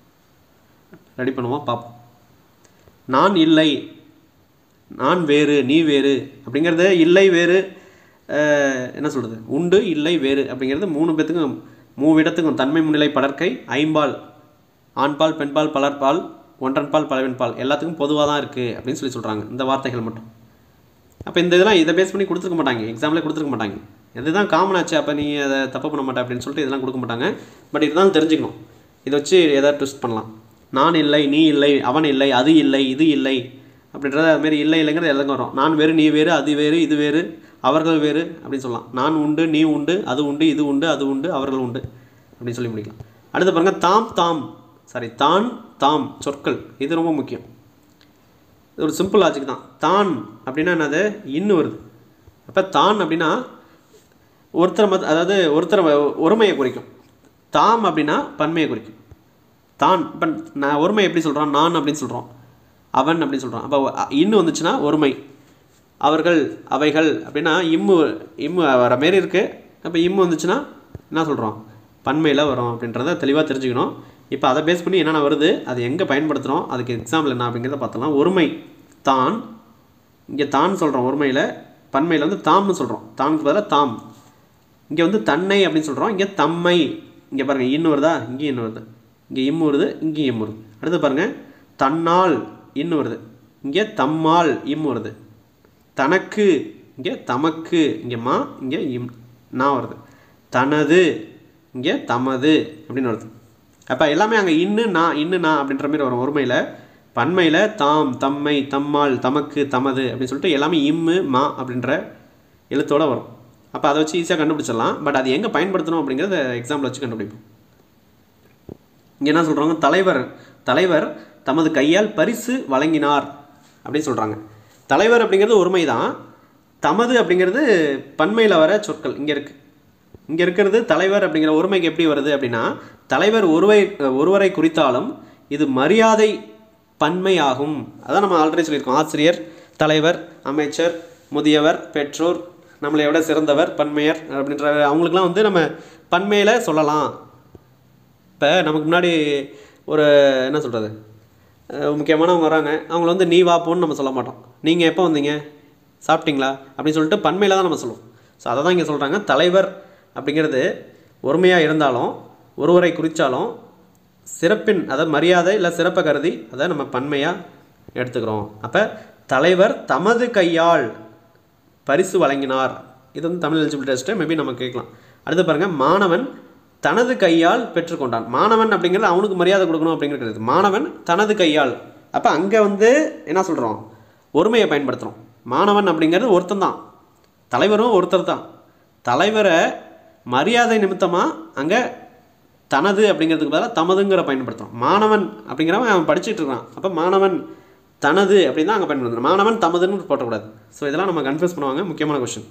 Speaker 1: ரெடி பண்ணுவோம் பார்ப்போம் நான் இல்லை நான் வேறு நீ வேறு அப்படிங்கிறது இல்லை வேறு அஹ், என்ன சொல்கிறது உண்டு இல்லை வேறு அப்படிங்கிறது மூணு பேத்துக்கும் மூவிடத்துக்கும் தன்மை முன்னிலை படற்கை ஐம்பால் ஆண்பால் பெண்பால் பலர்பால் ஒன்றன்பால் பலவெண்பால் எல்லாத்துக்கும் பொதுவாக தான் இருக்குது அப்படின்னு சொல்லி சொல்கிறாங்க இந்த வார்த்தைகள் மட்டும் அப்போ இந்த இதெல்லாம் இதை பேஸ் பண்ணி கொடுத்துருக்க மாட்டாங்க எக்ஸாம்லேயே கொடுத்துருக்க மாட்டாங்க இதுதான் காமன் ஆச்சு அப்போ நீ அதை தப்பு பண்ண மாட்டே அப்படின்னு சொல்லிட்டு இதெல்லாம் கொடுக்க மாட்டாங்க பட் இதுதான் தெரிஞ்சுக்கணும் இதை வச்சு எதாவது ட்விஸ்ட் பண்ணலாம் நான் இல்லை நீ இல்லை அவன் இல்லை அது இல்லை இது இல்லை அப்படின்றத அதுமாரி இல்லை இல்லைங்கிறது எல்லாருக்கும் வரும் நான் வேறு நீ வேறு அது வேறு இது வேறு அவர்கள் வேறு அப்படின்னு சொல்லலாம் நான் உண்டு நீ உண்டு அது உண்டு இது உண்டு அது உண்டு அவர்கள் உண்டு அப்படின்னு சொல்லி முடிக்கலாம் அடுத்து பாருங்க தாம் தாம் சாரி தான் தாம் சொற்கள் இது ரொம்ப முக்கியம் இது ஒரு சிம்பிள் லாஜிக் தான் தான் அப்படின்னா என்னது இன்னு வருது அப்போ தான் அப்படின்னா ஒருத்தரை மத் அதாவது ஒருத்தரை வ- ஒருமையை குறிக்கும் தாம் அப்படின்னா பன்மையை குறிக்கும் தான் இப்போ நான் ஒருமை எப்படி சொல்கிறோம் நான் அப்படின்னு சொல்கிறோம் அவன் அப்படின்னு சொல்கிறோம் அப்போ இன்னு வந்துச்சுன்னா ஒருமை அவர்கள் அவைகள் அப்படின்னா இம்மு இம்மு வர மாரி இருக்குது அப்போ இம்மு வந்துச்சுன்னா என்ன சொல்கிறோம் பன்மையில் வரும் அப்படின்றத தெளிவாக தெரிஞ்சுக்கணும் இப்போ அதை பேஸ் பண்ணி என்னென்ன வருது அது எங்கே பயன்படுத்துகிறோம் அதுக்கு எக்ஸாம்பிள் என்ன அப்படிங்கிறத பார்த்தலாம் ஒருமை தான் இங்கே தான் சொல்கிறோம் ஒருமையில் பன்மையில் வந்து தாம்னு சொல்கிறோம் தாம்க்கு பதிலாக தாம் இங்கே வந்து தன்னை அப்படின்னு சொல்கிறோம் இங்கே தம்மை இங்கே பாருங்கள் இன்னு வருதா இங்கேயும் இன்னு வருது இங்கே இம்மு வருது இங்கேயும் இம்மு வருது அடுத்து பாருங்கள் தன்னால் இன்னு வருது இங்கே தம்மால் இம்மு வருது தனக்கு இங்கே தமக்கு இங்கே மா இங்கே இம் நான் வருது தனது இங்கே தமது அப்படின்னு வருது அப்போ எல்லாமே அங்கே இன்னு நான் இன்னு நான் அப்படின்ற மாதிரி வரும் ஒருமையில் பன்மையில் தாம் தம்மை தம்மால் தமக்கு தமது அப்படின்னு சொல்லிட்டு எல்லாமே இம்மு மா அப்படின்ற எழுத்தோட வரும் அப்போ அதை வச்சு ஈஸியாக கண்டுபிடிச்சிடலாம் பட் அது எங்கே பயன்படுத்தணும் அப்படிங்கிறத எக்ஸாம்பிள் வச்சு கண்டுபிடிப்போம் இங்கே என்ன சொல்கிறாங்க தலைவர் தலைவர் தமது கையால் பரிசு வழங்கினார் அப்படின்னு சொல்கிறாங்க தலைவர் அப்படிங்கிறது ஒருமை தான் தமது அப்படிங்கிறது பன்மையில் வர சொற்கள் இங்கே இருக்குது இங்கே இருக்கிறது தலைவர் அப்படிங்கிற ஒருமைக்கு எப்படி வருது அப்படின்னா தலைவர் ஒருவை ஒருவரை குறித்தாலும் இது மரியாதை பன்மை ஆகும் அதான் நம்ம ஆல்ரெடி சொல்லியிருக்கோம் ஆசிரியர் தலைவர் அமைச்சர் முதியவர் பெற்றோர் நம்மளை விட சிறந்தவர் பன்மையர் அப்படின்ற அவங்களுக்குலாம் வந்து நம்ம பன்மையில் சொல்லலாம் இப்போ நமக்கு முன்னாடி ஒரு என்ன சொல்கிறது முக்கியமானவங்க வராங்க அவங்கள வந்து நீ வா போன்னு நம்ம சொல்ல மாட்டோம் நீங்கள் எப்போ வந்தீங்க சாப்பிட்டீங்களா அப்படின்னு சொல்லிட்டு பன்மையில் தான் நம்ம சொல்லுவோம் ஸோ அதை தான் இங்கே சொல்கிறாங்க தலைவர் அப்படிங்கிறது ஒருமையாக இருந்தாலும் ஒருவரை குறித்தாலும் சிறப்பின் அதாவது மரியாதை இல்லை சிறப்பை கருதி அதை நம்ம பன்மையாக எடுத்துக்கிறோம் அப்போ தலைவர் தமது கையால் பரிசு வழங்கினார் இது வந்து தமிழ் எலிஜிபிள் டெஸ்ட்டு மேபி நம்ம கேட்கலாம் அடுத்து பாருங்கள் மாணவன் தனது கையால் பெற்றுக்கொண்டான் மாணவன் அப்படிங்கிறது அவனுக்கு மரியாதை கொடுக்கணும் அப்படிங்கிறது மாணவன் தனது கையால் அப்போ அங்கே வந்து என்ன சொல்கிறோம் ஒருமையை பயன்படுத்துகிறோம் மாணவன் அப்படிங்கிறது ஒருத்தன் தான் தலைவரும் ஒருத்தர் தான் தலைவரை மரியாதை நிமித்தமாக அங்கே தனது அப்படிங்கிறதுக்கு பதிலாக தமதுங்கிற பயன்படுத்துகிறோம் மாணவன் அப்படிங்கிறவன் அவன் படிச்சுட்டு இருக்கான் அப்போ மாணவன் தனது அப்படின்னு தான் அங்கே பயன்படுத்தணும் மாணவன் தமதுன்னு போட்டக்கூடாது ஸோ இதெல்லாம் நம்ம கன்ஃபியூஸ் பண்ணுவாங்க முக்கியமான கொஷின்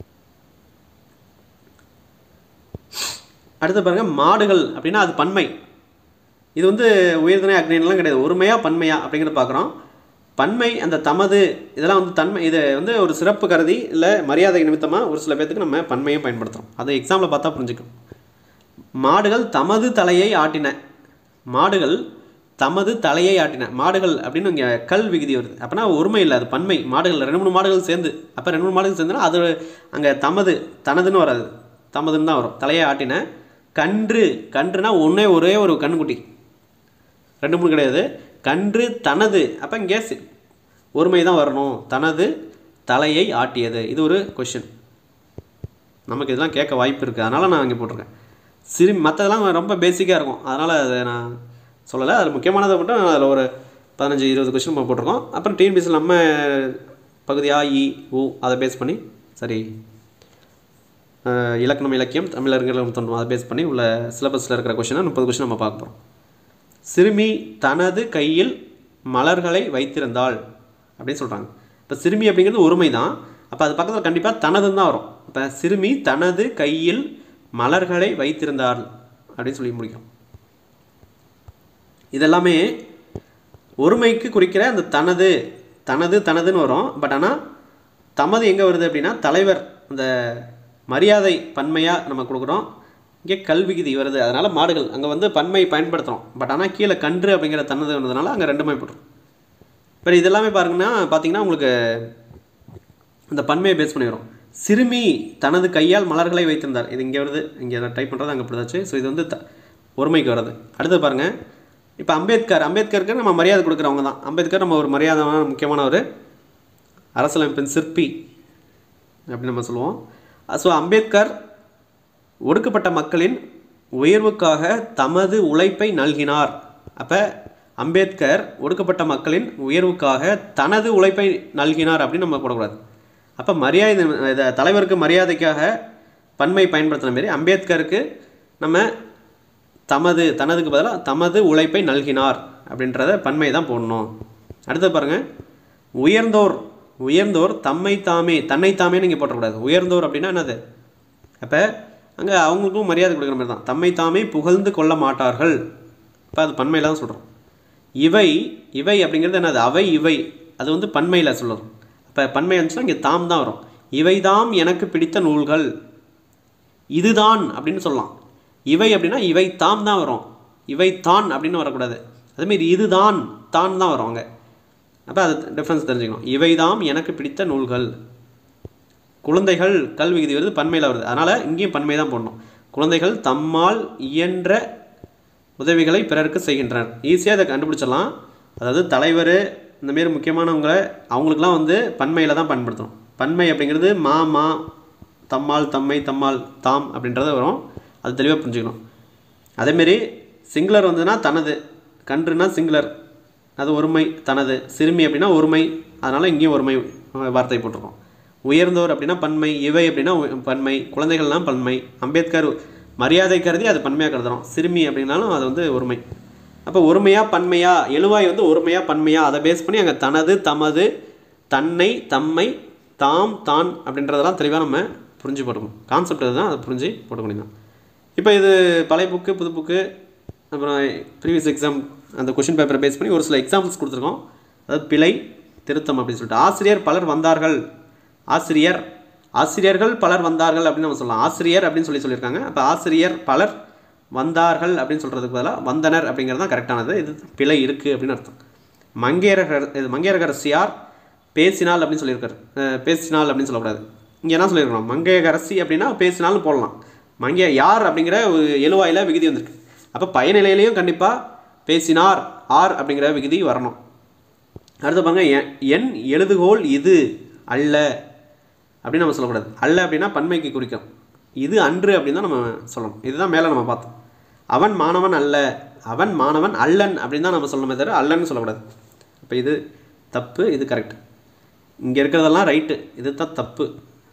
Speaker 1: அடுத்து பாருங்க மாடுகள் அப்படின்னா அது பன்மை இது வந்து உயர்தனை அக்னியெல்லாம் கிடையாது ஒருமையா பன்மையா அப்படிங்கிறத பார்க்குறோம் பன்மை அந்த தமது இதெல்லாம் வந்து தன்மை இது வந்து ஒரு சிறப்பு கருதி இல்லை மரியாதை நிமித்தமாக ஒரு சில பேர்த்துக்கு நம்ம பன்மையும் பயன்படுத்துகிறோம் அதை எக்ஸாம்பிள் பார்த்தா புரிஞ்சுக்கும் மாடுகள் தமது தலையை ஆட்டின மாடுகள் தமது தலையை ஆட்டின மாடுகள் அப்படின்னு இங்கே கல் விகுதி வருது அப்போனா ஒருமை இல்லை அது பன்மை மாடுகள் ரெண்டு மூணு மாடுகள் சேர்ந்து அப்போ ரெண்டு மூணு மாடுகள் சேர்ந்துனா அது அங்கே தமது தனதுன்னு வராது தமதுன்னு தான் வரும் தலையை ஆட்டின கன்று கன்றுனா ஒன்றே ஒரே ஒரு கண்ணுக்குட்டி ரெண்டு மூணு கிடையாது கன்று தனது அப்போ இங்கே சி- ஒருமை தான் வரணும் தனது தலையை ஆட்டியது இது ஒரு கொஷின் நமக்கு இதெல்லாம் கேட்க வாய்ப்பு இருக்குது அதனால் நான் இங்கே போட்டிருக்கேன் சிறுமி மற்றதெல்லாம் ரொம்ப பேசிக்காக இருக்கும் அதனால் அதை நான் சொல்லலை அதில் முக்கியமானதை மட்டும் அதில் ஒரு பதினஞ்சு இருபது கொஸ்டின் நம்ம போட்டிருக்கோம் அப்புறம் டிஎன்பிஎஸ்சியில் நம்ம பகுதி ஆ இ உ அதை பேஸ் பண்ணி சரி அஹ், இலக்கணம் இலக்கியம் தமிழர்கள் தோன்றும் அதை பேஸ் பண்ணி உள்ள சிலபஸில் இருக்கிற கொஷினை முப்பது கொஷின் நம்ம பார்க்க போகிறோம் சிறுமி தனது கையில் மலர்களை வைத்திருந்தாள் அப்படின்னு சொல்கிறாங்க இப்போ சிறுமி அப்படிங்கிறது ஒருமை தான் அப்போ அது பக்கத்தில் கண்டிப்பாக தனதுன்னு தான் வரும் இப்போ சிறுமி தனது கையில் மலர்களை வைத்திருந்தாள் அப்படின்னு சொல்லி முடிக்கும் இதெல்லாமே ஒருமைக்கு குறிக்கிற அந்த தனது தனது தனதுன்னு வரும் பட் ஆனால் தமது எங்கே வருது அப்படின்னா தலைவர் அந்த மரியாதை பன்மையாக நம்ம கொடுக்குறோம் இங்கே கல்விகுதி வருது அதனால் மாடுகள் அங்கே வந்து பன்மை பயன்படுத்துகிறோம் பட் ஆனால் கீழே கன்று அப்படிங்கிற தனது வந்ததுனால அங்கே ரெண்டுமே போட்டுரும் இப்போ இதெல்லாமே பாருங்கன்னா பார்த்தீங்கன்னா உங்களுக்கு அந்த பன்மையை பேஸ் பண்ணி வரும் சிறுமி தனது கையால் மலர்களை வைத்திருந்தார் இது இங்கே வருது இங்கே டைப் பண்ணுறது அங்கே இப்படிதாச்சு ஸோ இது வந்து த ஒருமைக்கு வருது அடுத்து பாருங்கள் இப்போ அம்பேத்கர் அம்பேத்கருக்கு நம்ம மரியாதை கொடுக்குறவங்க தான் அம்பேத்கர் நம்ம ஒரு மரியாதையான முக்கியமான ஒரு அரசியலமைப்பின் சிற்பி அப்படின்னு நம்ம சொல்லுவோம் ஸோ அம்பேத்கர் ஒடுக்கப்பட்ட மக்களின் உயர்வுக்காக தமது உழைப்பை நல்கினார் அப்போ அம்பேத்கர் ஒடுக்கப்பட்ட மக்களின் உயர்வுக்காக தனது உழைப்பை நல்கினார் அப்படின்னு நம்ம போடக்கூடாது அப்போ மரியாதை இதை தலைவருக்கு மரியாதைக்காக பன்மை பயன்படுத்தின மாரி அம்பேத்கருக்கு நம்ம தமது தனதுக்கு பதிலாக தமது உழைப்பை நல்கினார் அப்படின்றத பன்மை தான் போடணும் அடுத்து பாருங்கள் உயர்ந்தோர் உயர்ந்தோர் தம்மை தாமே தன்னை தாமே நீங்கள் போட்டக்கூடாது உயர்ந்தோர் அப்படின்னா என்னது அப்போ அங்கே அவங்களுக்கும் மரியாதை கொடுக்குற மாதிரி தான் தம்மை தாமே புகழ்ந்து கொள்ள மாட்டார்கள் இப்போ அது பன்மையில் தான் சொல்கிறோம் இவை இவை அப்படிங்கிறது என்னது அவை இவை அது வந்து பன்மையில் சொல்லுறோம் அப்போ பன்மை வந்துச்சுன்னா இங்கே தாம் தான் வரும் இவைதாம் எனக்கு பிடித்த நூல்கள் இதுதான் அப்படின்னு சொல்லலாம் இவை அப்படின்னா இவை தாம் தான் வரும் இவை தான் அப்படின்னு வரக்கூடாது அதேமாரி இதுதான் தான் தான் வரும் அங்கே அப்போ அது டிஃப்ரென்ஸ் தெரிஞ்சுக்கணும் இவைதாம் எனக்கு பிடித்த நூல்கள் குழந்தைகள் கல்வி விதி வருது பன்மையில் வருது அதனால் இங்கேயும் பன்மை தான் போடணும் குழந்தைகள் தம்மால் இயன்ற உதவிகளை பிறருக்கு செய்கின்றனர் ஈஸியாக அதை கண்டுபிடிச்சிடலாம் அதாவது தலைவர் இந்தமாரி முக்கியமானவங்க அவங்களுக்குலாம் வந்து பன்மையில் தான் பயன்படுத்தணும் பன்மை அப்படிங்கிறது மா மா தம்மால் தம்மை தம்மால் தாம் அப்படின்றத வரும் அது தெளிவாக புரிஞ்சுக்கணும் அதேமாரி சிங்குலர் வந்ததுன்னா தனது கன்றுனா சிங்குலர் அது ஒருமை தனது சிறுமி அப்படின்னா ஒருமை அதனால் இங்கேயும் ஒருமை அஹ், வார்த்தை போட்டிருக்கோம் உயர்ந்தோர் அப்படின்னா பன்மை இவை அப்படின்னா உ- பன்மை குழந்தைகள்லாம் பன்மை அம்பேத்கர் மரியாதை கருதி அது பன்மையாக கருதுறோம் சிறுமி அப்படின்னாலும் அது வந்து ஒருமை அப்போ ஒருமையா பன்மையா எழுவாய் வந்து ஒருமையா பன்மையா அதை பேஸ் பண்ணி அங்கே தனது தமது தன்னை தம்மை தாம் தான் அப்படின்றதெல்லாம் தெளிவாக நம்ம புரிஞ்சு போட்டுக்கணும் கான்செப்ட் அதுதான் அதை புரிஞ்சு போட்டுக்க முடியும் இப்போ இது பழைய புக்கு புது புக்கு அப்புறம் ப்ரீவியஸ் எக்ஸாம் அந்த கொஷின் பேப்பரை பேஸ் பண்ணி ஒரு சில எக்ஸாம்பிள்ஸ் கொடுத்துருக்கோம் அதாவது பிழை திருத்தம் அப்படின்னு சொல்லிட்டு ஆசிரியர் பலர் வந்தார்கள் ஆசிரியர் ஆசிரியர்கள் பலர் வந்தார்கள் அப்படின்னு நம்ம சொல்லலாம் ஆசிரியர் அப்படின்னு சொல்லி சொல்லியிருக்காங்க அப்போ ஆசிரியர் பலர் வந்தார்கள் அப்படின்னு சொல்கிறதுக்கு பதிலாக வந்தனர் அப்படிங்கிறது தான் கரெக்டானது இது பிழை இருக்குது அப்படின்னு அர்த்தம் மங்கையரகர் இது மங்கையரகரசியார் பேசினாள் அப்படின்னு சொல்லியிருக்காரு அஹ் பேசினாள் அப்படின்னு சொல்லக்கூடாது இங்கே என்ன சொல்லியிருக்கணும் மங்கையரசி அப்படின்னா பேசினாலும் போடலாம் மங்கைய யார் அப்படிங்கிற ஒரு எழுவாயில் விகுதி வந்திருக்கு அப்போ பயனிலையிலையும் கண்டிப்பாக பேசினார் ஆர் அப்படிங்கிற விகுதி வரணும் அடுத்து பாருங்க எ- என் எழுதுகோல் இது அல்ல அப்படின்னு நம்ம சொல்லக்கூடாது அல்ல அப்படின்னா பன்மைக்கு குறிக்கும் இது அன்று அப்படின்னு தான் நம்ம சொல்லணும் இதுதான் மேலே நம்ம பார்த்தோம் அவன் மாணவன் அல்ல அவன் மாணவன் அல்லன் அப்படின்னு தான் நம்ம சொல்லணுமே தவிர அல்லன்னு சொல்லக்கூடாது அப்போ இது தப்பு இது கரெக்ட் இங்கே இருக்கிறதெல்லாம் ரைட்டு இது தான் தப்பு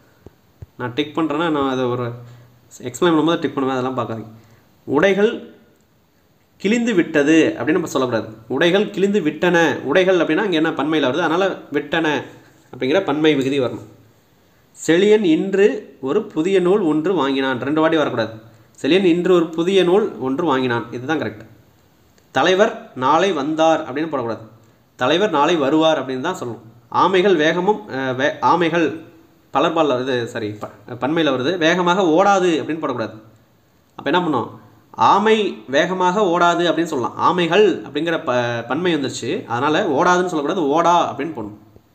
Speaker 1: நான் டிக் பண்ணுறேன்னா நான் அதை ஒரு எக்ஸ்பிளைன் பண்ணும்போது டிக் பண்ணுவேன் அதெல்லாம் பார்க்காதீங்க உடைகள் கிழிந்து விட்டது அப்படின்னு நம்ம சொல்லக்கூடாது உடைகள் கிழிந்து விட்டன உடைகள் அப்படின்னா இங்கே என்ன பன்மையில் வருது அதனால் விட்டன அப்படிங்கிற பன்மை விகுதி வரணும் செழியன் இன்று ஒரு புதிய நூல் ஒன்று வாங்கினான் ரெண்டு வாட்டி வரக்கூடாது செழியன் இன்று ஒரு புதிய நூல் ஒன்று வாங்கினான் இதுதான் கரெக்ட் தலைவர் நாளை வந்தார் அப்படின்னு போடக்கூடாது தலைவர் நாளை வருவார் அப்படின்னு தான் சொல்லணும் ஆமைகள் வேகமும் அஹ், வே ஆமைகள் பலர்பால் இது சரி ப பன்மையில் வருது வேகமாக ஓடாது அப்படின்னு போடக்கூடாது அப்போ என்ன பண்ணோம் ஆமை வேகமாக ஓடாது அப்படின்னு சொல்லலாம் ஆமைகள் அப்படிங்கிற ப பன்மை வந்துருச்சு அதனால் ஓடாதுன்னு சொல்லக்கூடாது ஓடா அப்படின்னு போடணும்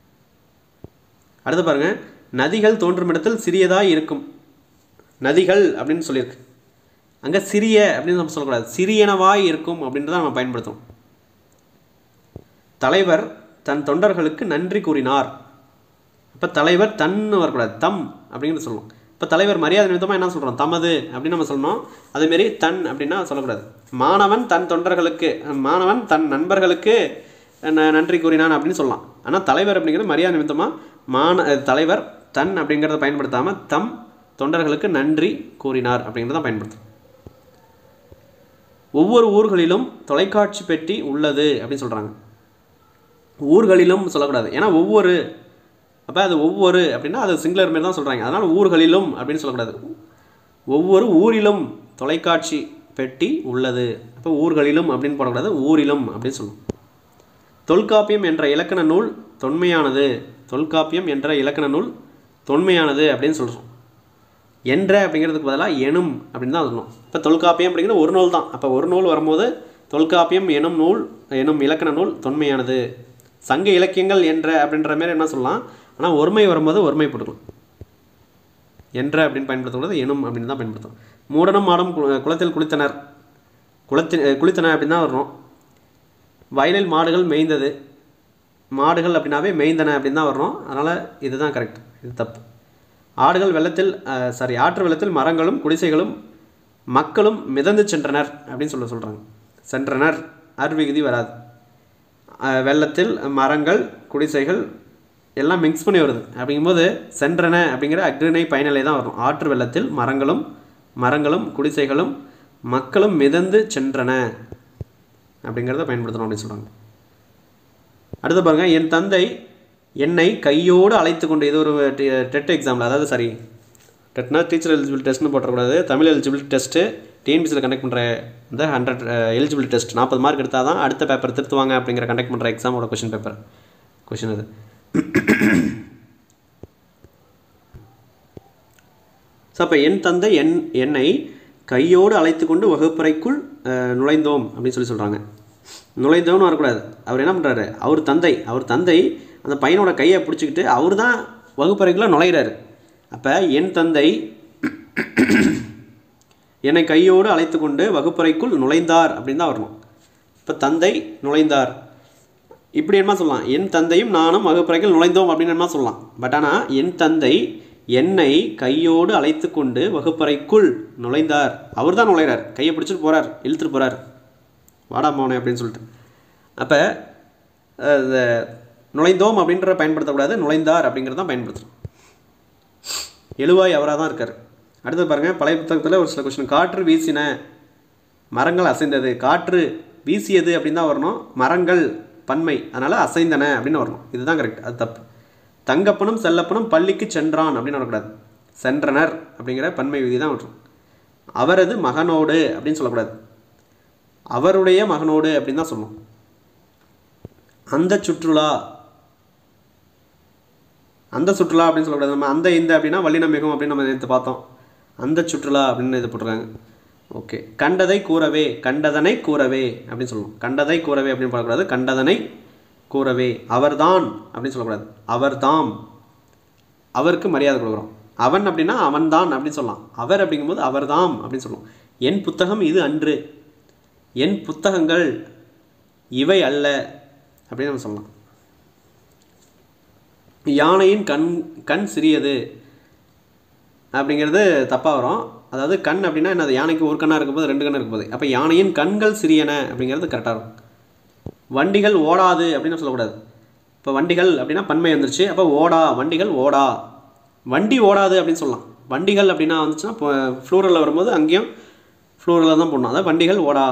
Speaker 1: அடுத்து பாருங்க நதிகள் தோன்றும் இடத்தில் சிறியதாக இருக்கும் நதிகள் அப்படின்னு சொல்லியிருக்கு அங்கே சிறிய அப்படின்னு நம்ம சொல்லக்கூடாது சிறியனவாய் இருக்கும் அப்படின்றத நம்ம பயன்படுத்தும் தலைவர் தன் தொண்டர்களுக்கு நன்றி கூறினார் அப்போ தலைவர் தன்னு வரக்கூடாது தம் அப்படிங்கிறது சொல்லணும் இப்போ தலைவர் மரியாதை நிமித்தமாக என்ன சொல்கிறோம் தமது அப்படின்னு நம்ம சொல்லணும் அதேமாரி தன் அப்படின்னா சொல்லக்கூடாது மாணவன் தன் தொண்டர்களுக்கு மாணவன் தன் நண்பர்களுக்கு ந- நன்றி கூறினான் அப்படின்னு சொல்லலாம் ஆனால் தலைவர் அப்படிங்கிறது மரியாதை நிமித்தமாக மான அஹ் தலைவர் தன் அப்படிங்கிறத பயன்படுத்தாமல் தம் தொண்டர்களுக்கு நன்றி கூறினார் அப்படிங்கிறத பயன்படுத்தும் ஒவ்வொரு ஊர்களிலும் தொலைக்காட்சி பெட்டி உள்ளது அப்படின்னு சொல்கிறாங்க ஊர்களிலும் சொல்லக்கூடாது ஏன்னா ஒவ்வொரு அப்போ அது ஒவ்வொரு அப்படின்னா அது சிங்குலர் மாரி தான் சொல்கிறாங்க அதனால் ஊர்களிலும் அப்படின்னு சொல்லக்கூடாது ஒவ்வொரு ஊரிலும் தொலைக்காட்சி பெட்டி உள்ளது அப்போ ஊர்களிலும் அப்படின்னு போடக்கூடாது ஊரிலும் அப்படின்னு சொல்லணும் தொல்காப்பியம் என்ற இலக்கண நூல் தொன்மையானது தொல்காப்பியம் என்ற இலக்கண நூல் தொன்மையானது அப்படின்னு சொல்கிறோம் என்ற அப்படிங்கிறதுக்கு பதிலாக எனும் அப்படின்னு தான் சொல்லணும் இப்போ தொல்காப்பியம் அப்படிங்கிறது ஒரு நூல் தான் அப்போ ஒரு நூல் வரும்போது தொல்காப்பியம் எனும் நூல் எனும் இலக்கண நூல் தொன்மையானது சங்க இலக்கியங்கள் என்ற அப்படின்ற மாதிரி என்ன சொல்லலாம் ஆனால் ஒருமை வரும்போது ஒருமை போட்டுக்கலாம் என்ற அப்படின்னு பயன்படுத்தக்கூடாது எனும் அப்படின்னு தான் பயன்படுத்தும் மூடனும் மாடும் கு- குளத்தில் குளித்தனர் குளத்தில் குளித்தனர் அப்படின்னு தான் வரணும் வயலில் மாடுகள் மேய்ந்தது மாடுகள் அப்படின்னாவே மேய்ந்தன அப்படின்னு தான் வரணும் அதனால் இதுதான் கரெக்ட் இது தப்பு ஆடுகள் வெள்ளத்தில் சாரி ஆற்று வெள்ளத்தில் மரங்களும் குடிசைகளும் மக்களும் மிதந்து சென்றனர் அப்படின்னு சொல்ல சொல்கிறாங்க சென்றனர் அர்விகுதி வராது அஹ், வெள்ளத்தில் மரங்கள் குடிசைகள் எல்லாம் மிக்ஸ் பண்ணி வருது அப்படிங்கும்போது சென்றன அப்படிங்கிற அக்ரிணை பயனிலை தான் வரும் ஆற்று வெள்ளத்தில் மரங்களும் மரங்களும் குடிசைகளும் மக்களும் மிதந்து சென்றன அப்படிங்கிறத பயன்படுத்தணும் அப்படின்னு சொல்கிறாங்க அடுத்து பாருங்க என் தந்தை என்னை கையோடு அழைத்து கொண்டு இது ஒரு டெட் எக்ஸாம்பிள் அதாவது சரி டெட்னா டீச்சர் எலிஜிபிள் டெஸ்ட்னு போட்டக்கூடாது தமிழ் எலிஜிபிள் டெஸ்ட்டு டிஎன்பிசியில் கண்டக்ட் பண்ணுற இந்த ஹண்ட்ரட் எலிஜிபிள் டெஸ்ட் நாற்பது மார்க் எடுத்தால் தான் அடுத்த பேப்பர் திருத்துவாங்க அப்படிங்கிற கண்டக்ட் பண்ணுற எக்ஸாமோட கொஷின் பேப்பர் கொஷின் அது ஸோ அப்போ என் தந்தை என் என்னை கையோடு அழைத்து கொண்டு வகுப்பறைக்குள் அஹ், நுழைந்தோம் அப்படின்னு சொல்லி சொல்கிறாங்க நுழைந்தோம்னு வரக்கூடாது அவர் என்ன பண்ணுறாரு அவர் தந்தை அவர் தந்தை அந்த பையனோட கையை பிடிச்சிக்கிட்டு அவர் தான் வகுப்பறைக்குள்ளே நுழையிறாரு அப்போ என் தந்தை என்னை கையோடு அழைத்து கொண்டு வகுப்பறைக்குள் நுழைந்தார் அப்படின்னு தான் வரணும் இப்போ தந்தை நுழைந்தார் இப்படி என்ன சொல்லலாம் என் தந்தையும் நானும் வகுப்பறைக்குள் நுழைந்தோம் அப்படின்னு என்ன சொல்லலாம் பட் ஆனால் என் தந்தை என்னை கையோடு அழைத்து கொண்டு வகுப்பறைக்குள் நுழைந்தார் அவர் தான் நுழைகிறார் கையை பிடிச்சிட்டு போகிறார் இழுத்துட்டு போகிறார் வாடா மோனே அப்படின்னு சொல்லிட்டு அப்போ இந்த நுழைந்தோம் அப்படின்ற பயன்படுத்தக்கூடாது நுழைந்தார் அப்படிங்கிறது தான் பயன்படுத்தணும் எழுவாய் அவராக தான் இருக்கார் அடுத்து பாருங்கள் பழைய புத்தகத்தில் ஒரு சில கொஸ்டின் காற்று வீசின மரங்கள் அசைந்தது காற்று வீசியது அப்படின்னு தான் வரணும் மரங்கள் பன்மை அதனால் அசைந்தன அப்படின்னு வரணும் இதுதான் கரெக்ட் அது தப்பு தங்கப்பனும் செல்லப்பனும் பள்ளிக்கு சென்றான் அப்படின்னு வரக்கூடாது சென்றனர் அப்படிங்கிற பன்மை விதி தான் வரும் அவரது மகனோடு அப்படின்னு சொல்லக்கூடாது அவருடைய மகனோடு அப்படின்னு தான் சொல்லணும் அந்த சுற்றுலா அந்த சுற்றுலா அப்படின்னு சொல்லக்கூடாது நம்ம அந்த இந்த அப்படின்னா வல்லினம் மிகும் அப்படின்னு நம்ம நேற்று பார்த்தோம் அந்த சுற்றுலா அப்படின்னு இது போட்டிருக்காங்க ஓகே கண்டதை கூறவே கண்டதனை கூறவே அப்படின்னு சொல்லணும் கண்டதை கூறவே அப்படின்னு சொல்லக்கூடாது கண்டதனை கூறவே அவர்தான் அப்படின்னு சொல்லக்கூடாது அவர்தாம் அவருக்கு மரியாதை கொடுக்குறோம் அவன் அப்படின்னா அவன்தான் அப்படின்னு சொல்லலாம் அவர் அப்படிங்கும்போது அவர்தாம் அப்படின்னு சொல்லணும் என் புத்தகம் இது அன்று என் புத்தகங்கள் இவை அல்ல அப்படின்னு நம்ம சொல்லலாம் யானையின் கண் கண் சிறியது அப்படிங்கிறது தப்பாக வரும் அதாவது கண் அப்படின்னா என்னது யானைக்கு ஒரு கண்ணாக இருக்கும்போது ரெண்டு கண்ணு இருக்கும்போது அப்போ யானையின் கண்கள் சிறியன அப்படிங்கிறது கரெக்டாக இருக்கும் வண்டிகள் ஓடாது அப்படின்னு சொல்லக்கூடாது இப்போ வண்டிகள் அப்படின்னா பன்மை வந்துருச்சு அப்போ ஓடா வண்டிகள் ஓடா வண்டி ஓடாது அப்படின்னு சொல்லலாம் வண்டிகள் அப்படின்னா வந்துச்சுன்னா இப்போ ஃப்ளூரலில் வரும்போது அங்கேயும் ஃப்ளூரலில் தான் போடணும் அதாவது வண்டிகள் ஓடா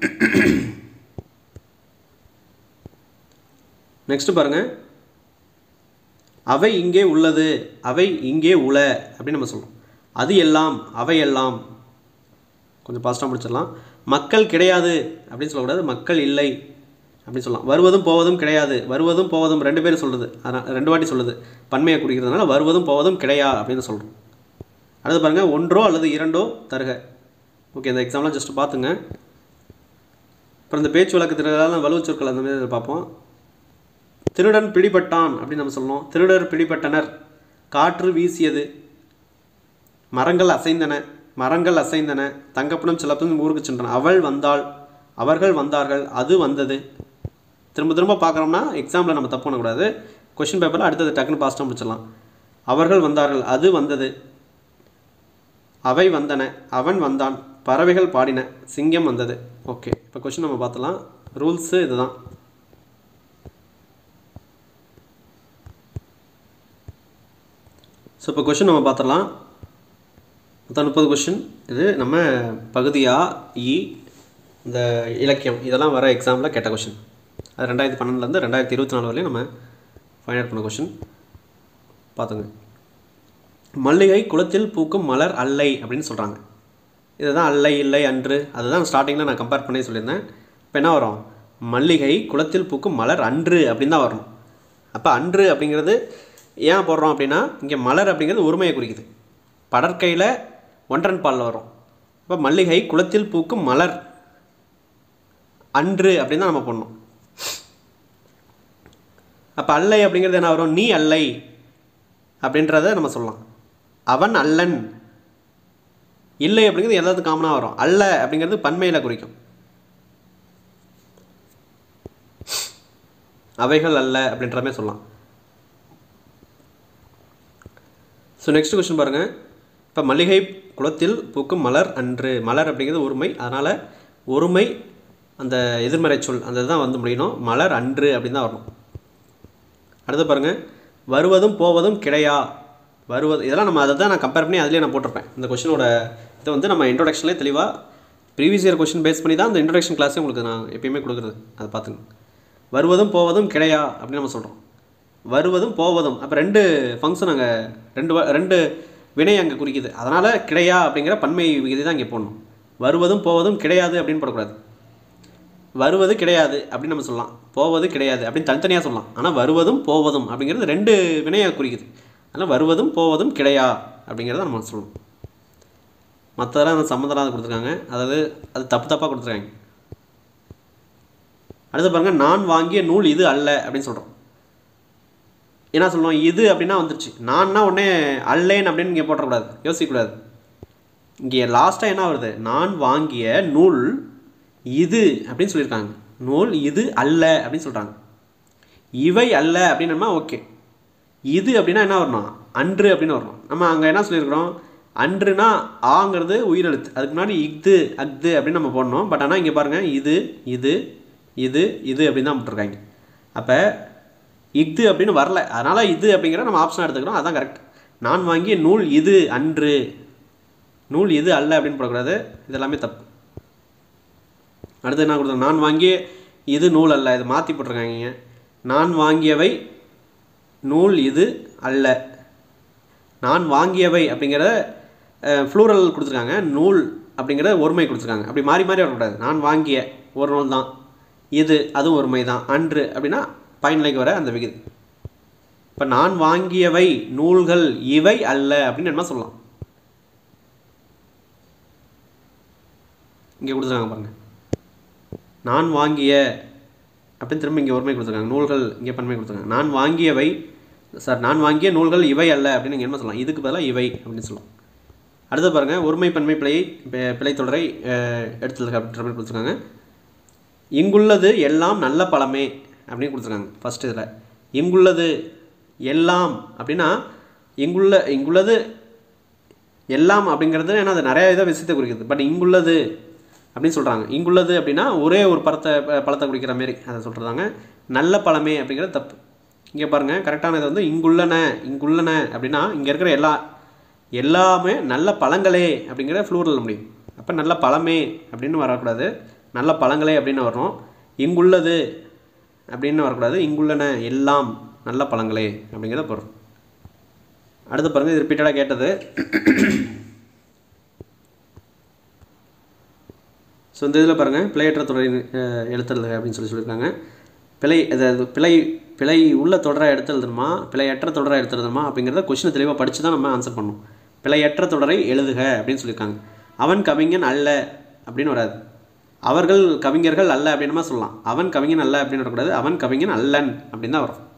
Speaker 1: நெக்ஸ்ட் பாருங்கள் அவை இங்கே உள்ளது அவை இங்கே உள அப்படின்னு நம்ம சொல்லணும் அது எல்லாம் அவை எல்லாம் கொஞ்சம் பாஸ்ட்டாக முடிச்சிடலாம் மக்கள் கிடையாது அப்படின்னு சொல்லக்கூடாது மக்கள் இல்லை அப்படின்னு சொல்லலாம் வருவதும் போவதும் கிடையாது வருவதும் போவதும் ரெண்டு பேரும் சொல்லுது அதனால் ரெண்டு வாட்டி சொல்லுது பன்மையை குறிக்கிறதுனால வருவதும் போவதும் கிடையா அப்படின்னு சொல்கிறோம் அடுத்து பாருங்கள் ஒன்றோ அல்லது இரண்டோ தருக ஓகே இந்த எக்ஸாம்லாம் ஜஸ்ட் பார்த்துங்க அப்புறம் இந்த பேச்சு வழக்கு திருடாத வலுவச்சொற்கள் அந்த மாதிரி பார்ப்போம் திருடன் பிடிபட்டான் அப்படின்னு நம்ம சொல்லணும் திருடர் பிடிபட்டனர் காற்று வீசியது மரங்கள் அசைந்தன மரங்கள் அசைந்தன தங்கப்பனும் சிலப்பனும் ஊருக்கு சென்றன அவள் வந்தாள் அவர்கள் வந்தார்கள் அது வந்தது திரும்ப திரும்ப பார்க்குறோம்னா எக்ஸாமில் நம்ம தப்பு பண்ணக்கூடாது கொஷின் பேப்பரில் அடுத்தது டக்குன்னு பாஸ்ட்டாக முடிச்சிடலாம் அவர்கள் வந்தார்கள் அது வந்தது அவை வந்தன அவன் வந்தான் பறவைகள் பாடின சிங்கம் வந்தது ஓகே இப்போ கொஷின் நம்ம பார்த்தலாம் ரூல்ஸு இதுதான் ஸோ இப்போ கொஷின் நம்ம பார்த்துடலாம் மொத்தம் முப்பது கொஷின் இது நம்ம பகுதியா இ இந்த இலக்கியம் இதெல்லாம் வர எக்ஸாமில் கேட்ட கொஷின் அது ரெண்டாயிரத்தி பன்னெண்டுலேருந்து ரெண்டாயிரத்தி இருபத்தி நாலு வரையும் நம்ம ஃபைண்ட் அவுட் பண்ண கொஷின் பார்த்துங்க மல்லிகை குளத்தில் பூக்கும் மலர் அல்லை அப்படின்னு சொல்கிறாங்க இதுதான் அல்லை இல்லை அன்று அதுதான் ஸ்டார்டிங்கில் நான் கம்பேர் பண்ணி சொல்லியிருந்தேன் இப்போ என்ன வரும் மல்லிகை குளத்தில் பூக்கும் மலர் அன்று அப்படின்னு தான் வரணும் அப்போ அன்று அப்படிங்கிறது ஏன் போடுறோம் அப்படின்னா இங்கே மலர் அப்படிங்கிறது ஒருமையை குறிக்குது படற்கையில் ஒன்றன் பாலில் வரும் இப்போ மல்லிகை குளத்தில் பூக்கும் மலர் அன்று அப்படின்னு தான் நம்ம பண்ணணும் அப்போ அல்லை அப்படிங்கிறது என்ன வரும் நீ அல்லை அப்படின்றத நம்ம சொல்லலாம் அவன் அல்லன் இல்லை அப்படிங்கிறது எல்லாத்துக்கும் காமனாக வரும் அல்ல அப்படிங்கிறது பன்மையில் குறிக்கும் அவைகள் அல்ல அப்படின்ற மாதிரி சொல்லலாம் ஸோ நெக்ஸ்ட் கொஸ்டின் பாருங்கள் இப்போ மல்லிகை குளத்தில் பூக்கும் மலர் அன்று மலர் அப்படிங்கிறது ஒருமை அதனால் ஒருமை அந்த எதிர்மறை சொல் அந்த இதுதான் வந்து முடியணும் மலர் அன்று அப்படின்னு தான் வரணும் அடுத்து பாருங்கள் வருவதும் போவதும் கிடையா வருவது இதெல்லாம் நம்ம அதை தான் நான் கம்பேர் பண்ணி அதிலே நான் போட்டிருப்பேன் இந்த கொஷினோட இதை வந்து நம்ம இன்ட்ரொடக்ஷன்லேயே தெளிவாக ப்ரீவியஸ் இயர் கொஷின் பேஸ் பண்ணி தான் இந்த இன்ட்ரொடக்ஷன் கிளாஸே உங்களுக்கு நான் எப்பயுமே கொடுக்குறது அதை பார்த்துங்க வருவதும் போவதும் கிடையா அப்படின்னு நம்ம சொல்கிறோம் வருவதும் போவதும் அப்போ ரெண்டு ஃபங்க்ஷன் அங்கே ரெண்டு வ- ரெண்டு வினை அங்கே குறிக்குது அதனால் கிடையா அப்படிங்கிற பன்மை விகுதி தான் இங்கே போடணும் வருவதும் போவதும் கிடையாது அப்படின்னு போடக்கூடாது வருவது கிடையாது அப்படின்னு நம்ம சொல்லலாம் போவது கிடையாது அப்படின்னு தனித்தனியாக சொல்லலாம் ஆனால் வருவதும் போவதும் அப்படிங்கிறது ரெண்டு வினையை குறிக்குது அதனால் வருவதும் போவதும் கிடையா அப்படிங்கிறத நம்ம சொல்லணும் மற்றதெல்லாம் அந்த சம்மந்தம் கொடுத்துருக்காங்க அதாவது அது தப்பு தப்பாக கொடுத்துருக்காங்க அடுத்து பாருங்கள் நான் வாங்கிய நூல் இது அல்ல அப்படின்னு சொல்கிறோம் என்ன சொல்லுவோம் இது அப்படின்னா வந்துருச்சு நான்னா உடனே அல்லேன் அப்படின்னு இங்கே போட்டக்கூடாது யோசிக்கக்கூடாது இங்கே லாஸ்ட்டாக என்ன வருது நான் வாங்கிய நூல் இது அப்படின்னு சொல்லியிருக்காங்க நூல் இது அல்ல அப்படின்னு சொல்கிறாங்க இவை அல்ல அப்படின்னமா ஓகே இது அப்படின்னா என்ன வரணும் அன்று அப்படின்னு வரணும் நம்ம அங்கே என்ன சொல்லியிருக்கிறோம் அன்றுனா ஆங்கிறது உயிரெழுத்து அதுக்கு முன்னாடி இஃது அஃது அப்படின்னு நம்ம போடணும் பட் ஆனால் இங்கே பாருங்கள் இது இது இது இது அப்படின்னு தான் போட்டிருக்காங்க அப்போ இஃது அப்படின்னு வரல அதனால் இது அப்படிங்கிற நம்ம ஆப்ஷனாக எடுத்துக்கிறோம் அதான் கரெக்ட் நான் வாங்கிய நூல் இது அன்று நூல் இது அல்ல அப்படின்னு போடக்கூடாது இது எல்லாமே தப்பு அடுத்து என்ன கொடுத்தோம் நான் வாங்கிய இது நூல் அல்ல இது மாற்றி போட்டிருக்காங்க நான் வாங்கியவை நூல் இது அல்ல நான் வாங்கியவை அப்படிங்கிற ஃப்ளூரல் கொடுத்துருக்காங்க நூல் அப்படிங்கிற ஒருமை கொடுத்துருக்காங்க அப்படி மாறி மாறி வரக்கூடாது நான் வாங்கிய ஒரு நூல் தான் இது அதுவும் ஒருமை தான் அன்று அப்படின்னா பயனிலைக்கு வர அந்த விகுதி இப்போ நான் வாங்கியவை நூல்கள் இவை அல்ல அப்படின்னு என்ன சொல்லலாம் இங்கே கொடுத்துருக்காங்க பாருங்க நான் வாங்கிய அப்படின்னு திரும்ப இங்கே ஒருமை கொடுத்துருக்காங்க நூல்கள் இங்கே பன்மை கொடுத்துருக்காங்க நான் வாங்கியவை சார் நான் வாங்கிய நூல்கள் இவை அல்ல அப்படின்னு நீங்கள் என்ன சொல்லலாம் இதுக்கு பதிலாக இவை அப்படின்னு சொல்லலாம் அடுத்து பாருங்கள் ஒருமை பன்மை பிழையை பி- பிழை தொடரை அஹ், எடுத்துருக்க அப்படின்ற மாதிரி கொடுத்துருக்காங்க இங்குள்ளது எல்லாம் நல்ல பழமே அப்படின்னு கொடுத்துருக்காங்க ஃபஸ்ட் இதில் இங்குள்ளது எல்லாம் அப்படின்னா இங்குள்ள இங்குள்ளது எல்லாம் அப்படிங்கிறது ஏன்னா அது நிறைய இதை விஷயத்தை குறிக்குது பட் இங்குள்ளது அப்படின்னு சொல்கிறாங்க இங்குள்ளது அப்படின்னா ஒரே ஒரு பழத்தை ப- பழத்தை குறிக்கிற மாரி அதை சொல்கிறாங்க நல்ல பழமே அப்படிங்கிறது தப்பு இங்கே பாருங்கள் கரெக்டான இது வந்து இங்குள்ளன இங்குள்ளன அப்படின்னா இங்கே இருக்கிற எல்லா எல்லாமே நல்ல பழங்களே அப்படிங்கிற ஃப்ளூரில் முடியும் அப்போ நல்ல பழமே அப்படின்னு வரக்கூடாது நல்ல பழங்களே அப்படின்னு வரணும் இங்குள்ளது அப்படின்னு வரக்கூடாது இங்குள்ளன எல்லாம் நல்ல பழங்களே அப்படிங்கிறத போடுறோம் அடுத்து பாருங்கள் இது ரிப்பீட்டடாக கேட்டது ஸோ இந்த இதில் பாருங்கள் பிழையற்ற தொடரை அஹ், எடுத்தெழுதுக அப்படின்னு சொல்லி சொல்லியிருக்காங்க பிழை அதாவது பிழை பிழை உள்ள தொடரை எடுத்து எழுதணுமா பிழையற்ற தொடரை எடுத்து எழுதணுமா அப்படிங்கிறத கொஷினை தெளிவாக படித்து தான் நம்ம ஆன்சர் பண்ணணும் பிழையற்ற தொடரை எழுதுக அப்படின்னு சொல்லியிருக்காங்க அவன் கவிஞன் அல்ல அப்படின்னு வராது அவர்கள் கவிஞர்கள் அல்ல அப்படின்னுமா சொல்லலாம் அவன் கவிஞன் அல்ல அப்படின்னு வரக்கூடாது அவன் கவிஞன் அல்லன் அப்படின்னு தான் வரும்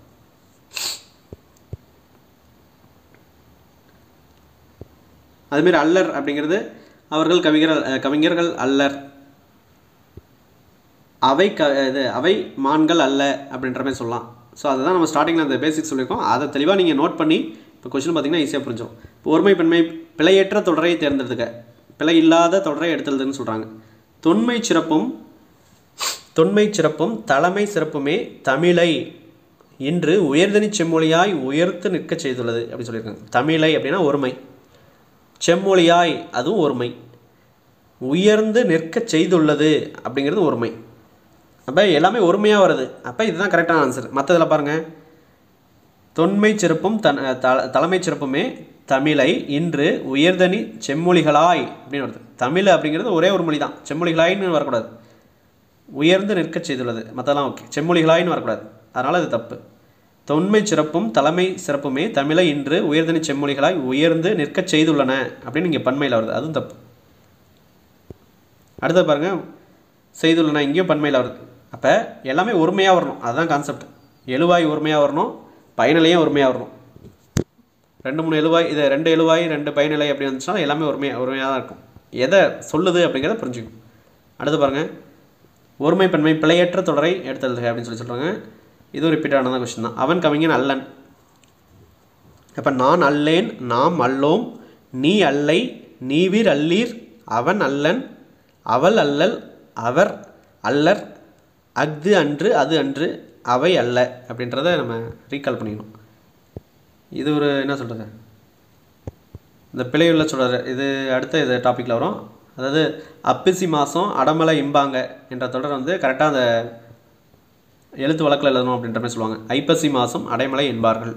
Speaker 1: அதுமாரி அல்லர் அப்படிங்கிறது அவர்கள் கவிஞர்கள் அஹ், கவிஞர்கள் அல்லர் அவை க இது அவை மான்கள் அல்ல அப்படின்ற மாதிரி சொல்லலாம் ஸோ அதை தான் நம்ம ஸ்டார்டிங்கில் அந்த பேசிக்ஸ் சொல்லியிருக்கோம் அதை தெளிவாக நீங்கள் நோட் பண்ணி இப்போ கொஸ்டின் பார்த்தீங்கன்னா ஈஸியாக புரிஞ்சிடும் இப்போ ஒருமை பன்மை பிழையற்ற தொடரை தேர்ந்தெடுத்துக்க பிழை இல்லாத தொடரை எடுத்துறதுன்னு சொல்கிறாங்க தொன்மை சிறப்பும் தொன்மை சிறப்பும் தலைமை சிறப்புமே தமிழை இன்று உயர்தனி செம்மொழியாய் உயர்த்து நிற்கச் செய்துள்ளது அப்படி சொல்லியிருக்காங்க தமிழை அப்படின்னா ஒருமை செம்மொழியாய் அதுவும் ஒருமை உயர்ந்து நிற்கச் செய்துள்ளது அப்படிங்கிறது ஒருமை அப்போ எல்லாமே ஒருமையாக வருது அப்போ இதுதான் கரெக்டான ஆன்சர் மற்றதில் பாருங்கள் தொன்மை சிறப்பும் தன் த- தலைமை சிறப்புமே தமிழை இன்று உயர்தனி செம்மொழிகளாய் அப்படின்னு வருது தமிழ் அப்படிங்கிறது ஒரே ஒரு மொழி தான் செம்மொழிகளாயின்னு வரக்கூடாது உயர்ந்து நிற்கச் செய்துள்ளது மற்றெல்லாம் ஓகே செம்மொழிகளாயின்னு வரக்கூடாது அதனால் அது தப்பு தொன்மை சிறப்பும் தலைமை சிறப்புமே தமிழை இன்று உயர்தனி செம்மொழிகளாய் உயர்ந்து நிற்கச் செய்துள்ளன அப்படின்னு இங்கே பன்மையில் வருது அதுவும் தப்பு அடுத்து பாருங்க செய்துள்ளன இங்கேயும் பன்மையில் வருது அப்போ எல்லாமே ஒருமையாக வரணும் அதுதான் கான்செப்ட் எழுவாய் ஒருமையாக வரணும் பயனிலையும் ஒருமையாக வரணும் ரெண்டு மூணு எழுவாய் இது ரெண்டு எழுவாய் ரெண்டு பயனிலை அப்படி வந்துச்சுன்னா எல்லாமே ஒருமையாக ஒருமையாக தான் இருக்கும் எதை சொல்லுது அப்படிங்கிறத புரிஞ்சுக்கும் அடுத்து பாருங்கள் ஒருமை பன்மை பிழையற்ற தொடரை எடுத்தது அப்படின்னு சொல்லி சொல்கிறாங்க இதுவும் ரிப்பீட் ஆனதான் கொஸ்டின் தான் அவன் கவிஞன் அல்லன் அப்போ நான் அல்லேன் நாம் அல்லோம் நீ அல்லை நீவீர் அல்லீர் அவன் அல்லன் அவள் அல்லல் அவர் அல்லர் அஃது அன்று அது அன்று அவை அல்ல அப்படின்றத நம்ம ரீகால் பண்ணிக்கணும் இது ஒரு என்ன சொல்கிறது இந்த பிழையுள்ள சொல்கிற இது அடுத்த இது டாப்பிக்கில் வரும் அதாவது அப்பிசி மாதம் அடமலை இம்பாங்க என்ற தொடர் வந்து கரெக்டாக அந்த எழுத்து வழக்கில் எழுதணும் அப்படின்ற மாதிரி சொல்லுவாங்க ஐப்பசி மாதம் அடைமலை என்பார்கள்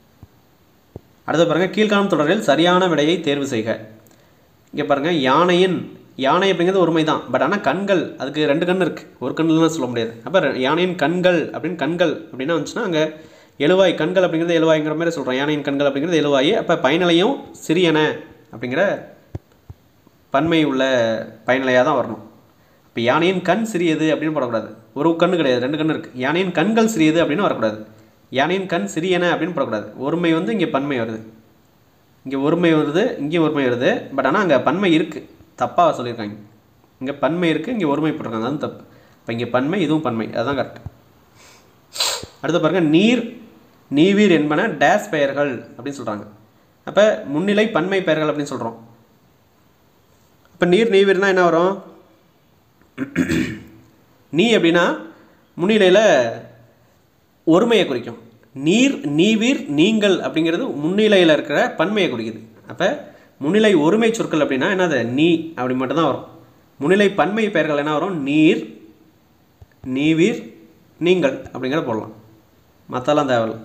Speaker 1: அடுத்து பாருங்கள் கீழ்காணும் தொடரில் சரியான விடையை தேர்வு செய்க இங்கே பாருங்கள் யானையின் யானை அப்படிங்கிறது ஒருமை தான் பட் ஆனால் கண்கள் அதுக்கு ரெண்டு கண் இருக்குது ஒரு கண்ணுலாம் சொல்ல முடியாது அப்போ யானையின் கண்கள் அப்படின்னு கண்கள் அப்படின்னா வந்துச்சுன்னா அங்கே எழுவாய் கண்கள் அப்படிங்கிறது எழுவாய்ங்கிற மாதிரி சொல்கிறோம் யானையின் கண்கள் அப்படிங்கிறது எழுவாய் அப்போ பயனிலையும் சிறியன அப்படிங்கிற பன்மை உள்ள பயனிலையாக தான் வரணும் இப்போ யானையின் கண் சிறியது அப்படின்னு போடக்கூடாது ஒரு கண்ணு கிடையாது ரெண்டு கண்ணு இருக்குது யானையின் கண்கள் சிறியது அப்படின்னு வரக்கூடாது யானையின் கண் சிறியன அப்படின்னு போடக்கூடாது ஒருமை வந்து இங்கே பன்மை வருது இங்கே ஒருமை வருது இங்கேயும் ஒருமை வருது பட் ஆனால் அங்கே பன்மை இருக்குது தப்பாக சொல்லியிருக்காங்க இங்கே பன்மை இருக்குது இங்கே ஒருமை போட்டிருக்காங்க அதுவும் தப்பு இப்போ இங்கே பன்மை இதுவும் பன்மை அதுதான் கரெக்ட் அடுத்து பாருங்கள் நீர் நீவீர் என்பன டேஸ் பெயர்கள் அப்படின்னு சொல்கிறாங்க அப்போ முன்னிலை பன்மை பெயர்கள் அப்படின்னு சொல்கிறோம் அப்போ நீர் நீவீர்னா என்ன வரும் நீ அப்படின்னா முன்னிலையில் ஒருமையை குறிக்கும் நீர் நீவீர் நீங்கள் அப்படிங்கிறது முன்னிலையில் இருக்கிற பன்மையை குறிக்குது அப்போ முன்னிலை ஒருமை சொற்கள் அப்படின்னா என்னது நீ அப்படி மட்டும்தான் வரும் முன்னிலை பன்மை பெயர்கள் என்ன வரும் நீர் நீவீர் நீங்கள் அப்படிங்கிறத போடலாம் மற்றெல்லாம் தேவையில்ல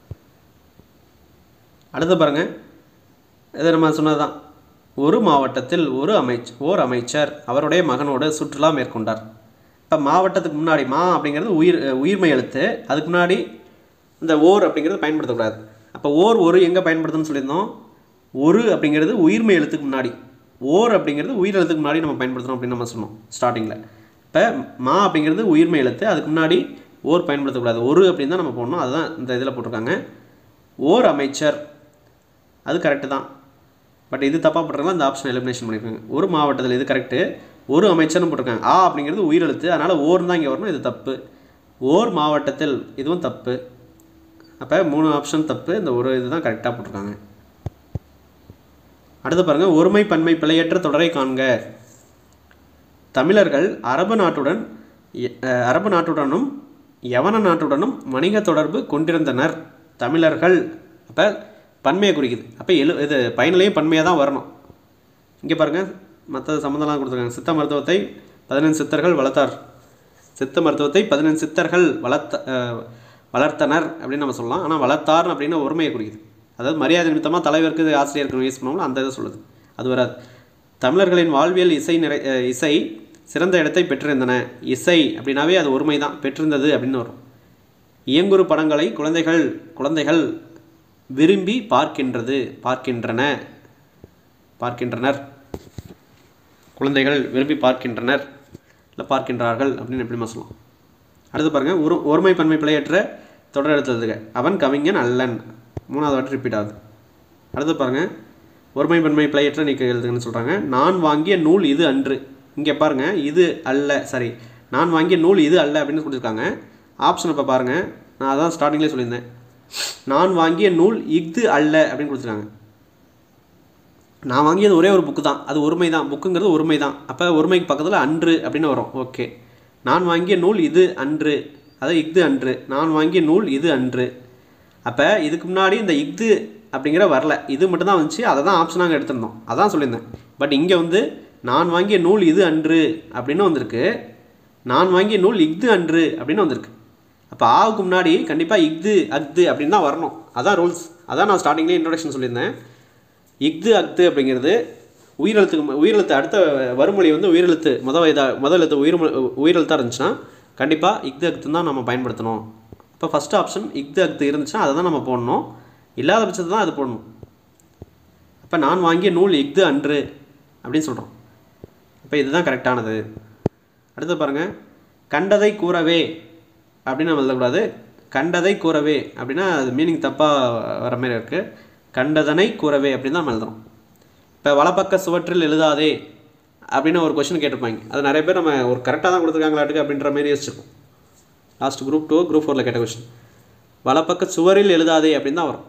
Speaker 1: அடுத்து பாருங்க இது நம்ம சொன்னது தான் ஒரு மாவட்டத்தில் ஒரு அமைச் ஓர் அமைச்சர் அவருடைய மகனோடு சுற்றுலா மேற்கொண்டார் இப்போ மாவட்டத்துக்கு முன்னாடி மா அப்படிங்கிறது உயிர் உயிர்மை எழுத்து அதுக்கு முன்னாடி இந்த ஓர் அப்படிங்கிறது பயன்படுத்தக்கூடாது அப்போ ஓர் ஒரு எங்கே பயன்படுத்துன்னு சொல்லியிருந்தோம் ஒரு அப்படிங்கிறது உயிர்மை எழுத்துக்கு முன்னாடி ஓர் அப்படிங்கிறது உயிர் எழுத்துக்கு முன்னாடி நம்ம பயன்படுத்தணும் அப்படின்னு நம்ம சொன்னோம் ஸ்டார்டிங்கில் இப்போ மா அப்படிங்கிறது உயிர்மை எழுத்து அதுக்கு முன்னாடி ஓர் பயன்படுத்தக்கூடாது ஒரு அப்படின்னு தான் நம்ம போடணும் அதுதான் இந்த இதில் போட்டிருக்காங்க ஓர் அமைச்சர் அது கரெக்டு தான் பட் இது தப்பாக போட்டிருக்காங்க இந்த ஆப்ஷன் எலிமினேஷன் பண்ணியிருக்காங்க ஒரு மாவட்டத்தில் இது கரெக்டு ஒரு அமைச்சர்னு போட்டிருக்காங்க ஆ அப்படிங்கிறது உயிரெழுத்து அதனால் ஓர்னு தான் இங்கே வரணும் இது தப்பு ஓர் மாவட்டத்தில் இதுவும் தப்பு அப்போ மூணு ஆப்ஷன் தப்பு இந்த ஒரு இதுதான் கரெக்டாக போட்டிருக்காங்க அடுத்து பாருங்கள் ஒருமை பன்மை பிழையற்ற தொடரை காண்க தமிழர்கள் அரபு நாட்டுடன் எ- அஹ், அரபு நாட்டுடனும் யவன நாட்டுடனும் வணிக தொடர்பு கொண்டிருந்தனர் தமிழர்கள் அப்போ பன்மையை குறிக்குது அப்போ எழு இது பயனிலையும் பன்மையாக தான் வரணும் இங்கே பாருங்கள் மற்ற சம்மந்தம்லாம் கொடுத்துருக்காங்க சித்த மருத்துவத்தை பதினெண்டு சித்தர்கள் வளர்த்தார் சித்த மருத்துவத்தை பதினெண்டு சித்தர்கள் வளர்த்த அஹ், வளர்த்தனர் அப்படின்னு நம்ம சொல்லலாம் ஆனால் வளர்த்தார் அப்படின்னு ஒருமையை குறிக்குது அதாவது மரியாதை நிமித்தமாக தலைவருக்கு ஆசிரியருக்கு யூஸ் பண்ணுவோம்ல அந்த இதை சொல்லுது அது வராது தமிழர்களின் வாழ்வியல் இசை நிறை அஹ், இசை சிறந்த இடத்தை பெற்றிருந்தன இசை அப்படின்னாவே அது ஒருமை தான் பெற்றிருந்தது அப்படின்னு வரும் இயங்குறு படங்களை குழந்தைகள் குழந்தைகள் விரும்பி பார்க்கின்றது பார்க்கின்றன பார்க்கின்றனர் குழந்தைகள் விரும்பி பார்க்கின்றனர் இல்லை பார்க்கின்றார்கள் அப்படின்னு எப்படிமா சொல்லலாம் அடுத்து பாருங்கள் ஒரு ஒருமை பன்மை பிழையற்ற தொடர் எடுத்ததுங்க அவன் கவிஞன் அல்லன் மூணாவது வாட்டி ரிப்பீட் ஆகுது அடுத்து பாருங்கள் ஒருமை பன்மை பிழையற்ற நீக்க எழுதுங்கன்னு சொல்கிறாங்க நான் வாங்கிய நூல் இது அன்று இங்கே பாருங்கள் இது அல்ல சரி நான் வாங்கிய நூல் இது அல்ல அப்படின்னு கொடுத்துருக்காங்க ஆப்ஷன் இப்போ பாருங்கள் நான் அதான் ஸ்டார்டிங்லேயே சொல்லியிருந்தேன் நான் வாங்கிய நூல் இஃது அல்ல அப்படின்னு கொடுத்துருக்காங்க நான் வாங்கியது ஒரே ஒரு புக்கு தான் அது ஒருமை தான் புக்குங்கிறது ஒருமை தான் அப்போ ஒருமைக்கு பக்கத்தில் அன்று அப்படின்னு வரும் ஓகே நான் வாங்கிய நூல் இது அன்று அதாவது இஃது அன்று நான் வாங்கிய நூல் இது அன்று அப்போ இதுக்கு முன்னாடி இந்த இஃது அப்படிங்கிற வரல இது மட்டும் தான் வந்துச்சு அதை தான் ஆப்ஷனாக எடுத்திருந்தோம் அதான் சொல்லியிருந்தேன் பட் இங்கே வந்து நான் வாங்கிய நூல் இது அன்று அப்படின்னு வந்திருக்கு நான் வாங்கிய நூல் இஃது அன்று அப்படின்னு வந்திருக்கு அப்போ ஆவுக்கு முன்னாடி கண்டிப்பாக இஃது அஃது அப்படின்னு தான் வரணும் அதான் ரூல்ஸ் அதான் நான் ஸ்டார்டிங்லேயே இன்ட்ரொடக்ஷன் சொல்லியிருந்தேன் இஃது அஃது அப்படிங்கிறது உயிரெழுத்துக்கு உயிரெழுத்து அடுத்த வறுமொழி வந்து உயிரெழுத்து முத வயதா முதல் எழுத்து உயிர் உயிரெழுத்தாக இருந்துச்சுன்னா கண்டிப்பாக இஃது அக்து தான் நம்ம பயன்படுத்தணும் இப்போ ஃபஸ்ட் ஆப்ஷன் இஃது அக்து இருந்துச்சுன்னா அதை தான் நம்ம போடணும் இல்லாத பட்சத்தை தான் அது போடணும் அப்போ நான் வாங்கிய நூல் இஃது அன்று அப்படின்னு சொல்கிறோம் அப்போ இதுதான் கரெக்டானது அடுத்து பாருங்கள் கண்டதை கூறவே அப்படின்னு நம்ம எழுதக்கூடாது கண்டதை கூறவே அப்படின்னா அது மீனிங் தப்பாக வர மாதிரி இருக்குது கண்டதனை கூறவே அப்படின்னு தான் நம்ம எழுதுறோம் இப்போ வலப்பக்க சுவற்றில் எழுதாதே அப்படின்னு ஒரு கொஷின் கேட்டிருப்பாங்க அது நிறைய பேர் நம்ம ஒரு கரெக்டாக தான் கொடுத்துருக்காங்களாட்டுக்கு அப்படின்ற மாதிரி யோசிச்சிருக்கோம் லாஸ்ட் குரூப் டூ குரூப் ஃபோரில் கேட்ட கொஷின் வலப்பக்க சுவரில் எழுதாதே அப்படின்னு தான் வரும்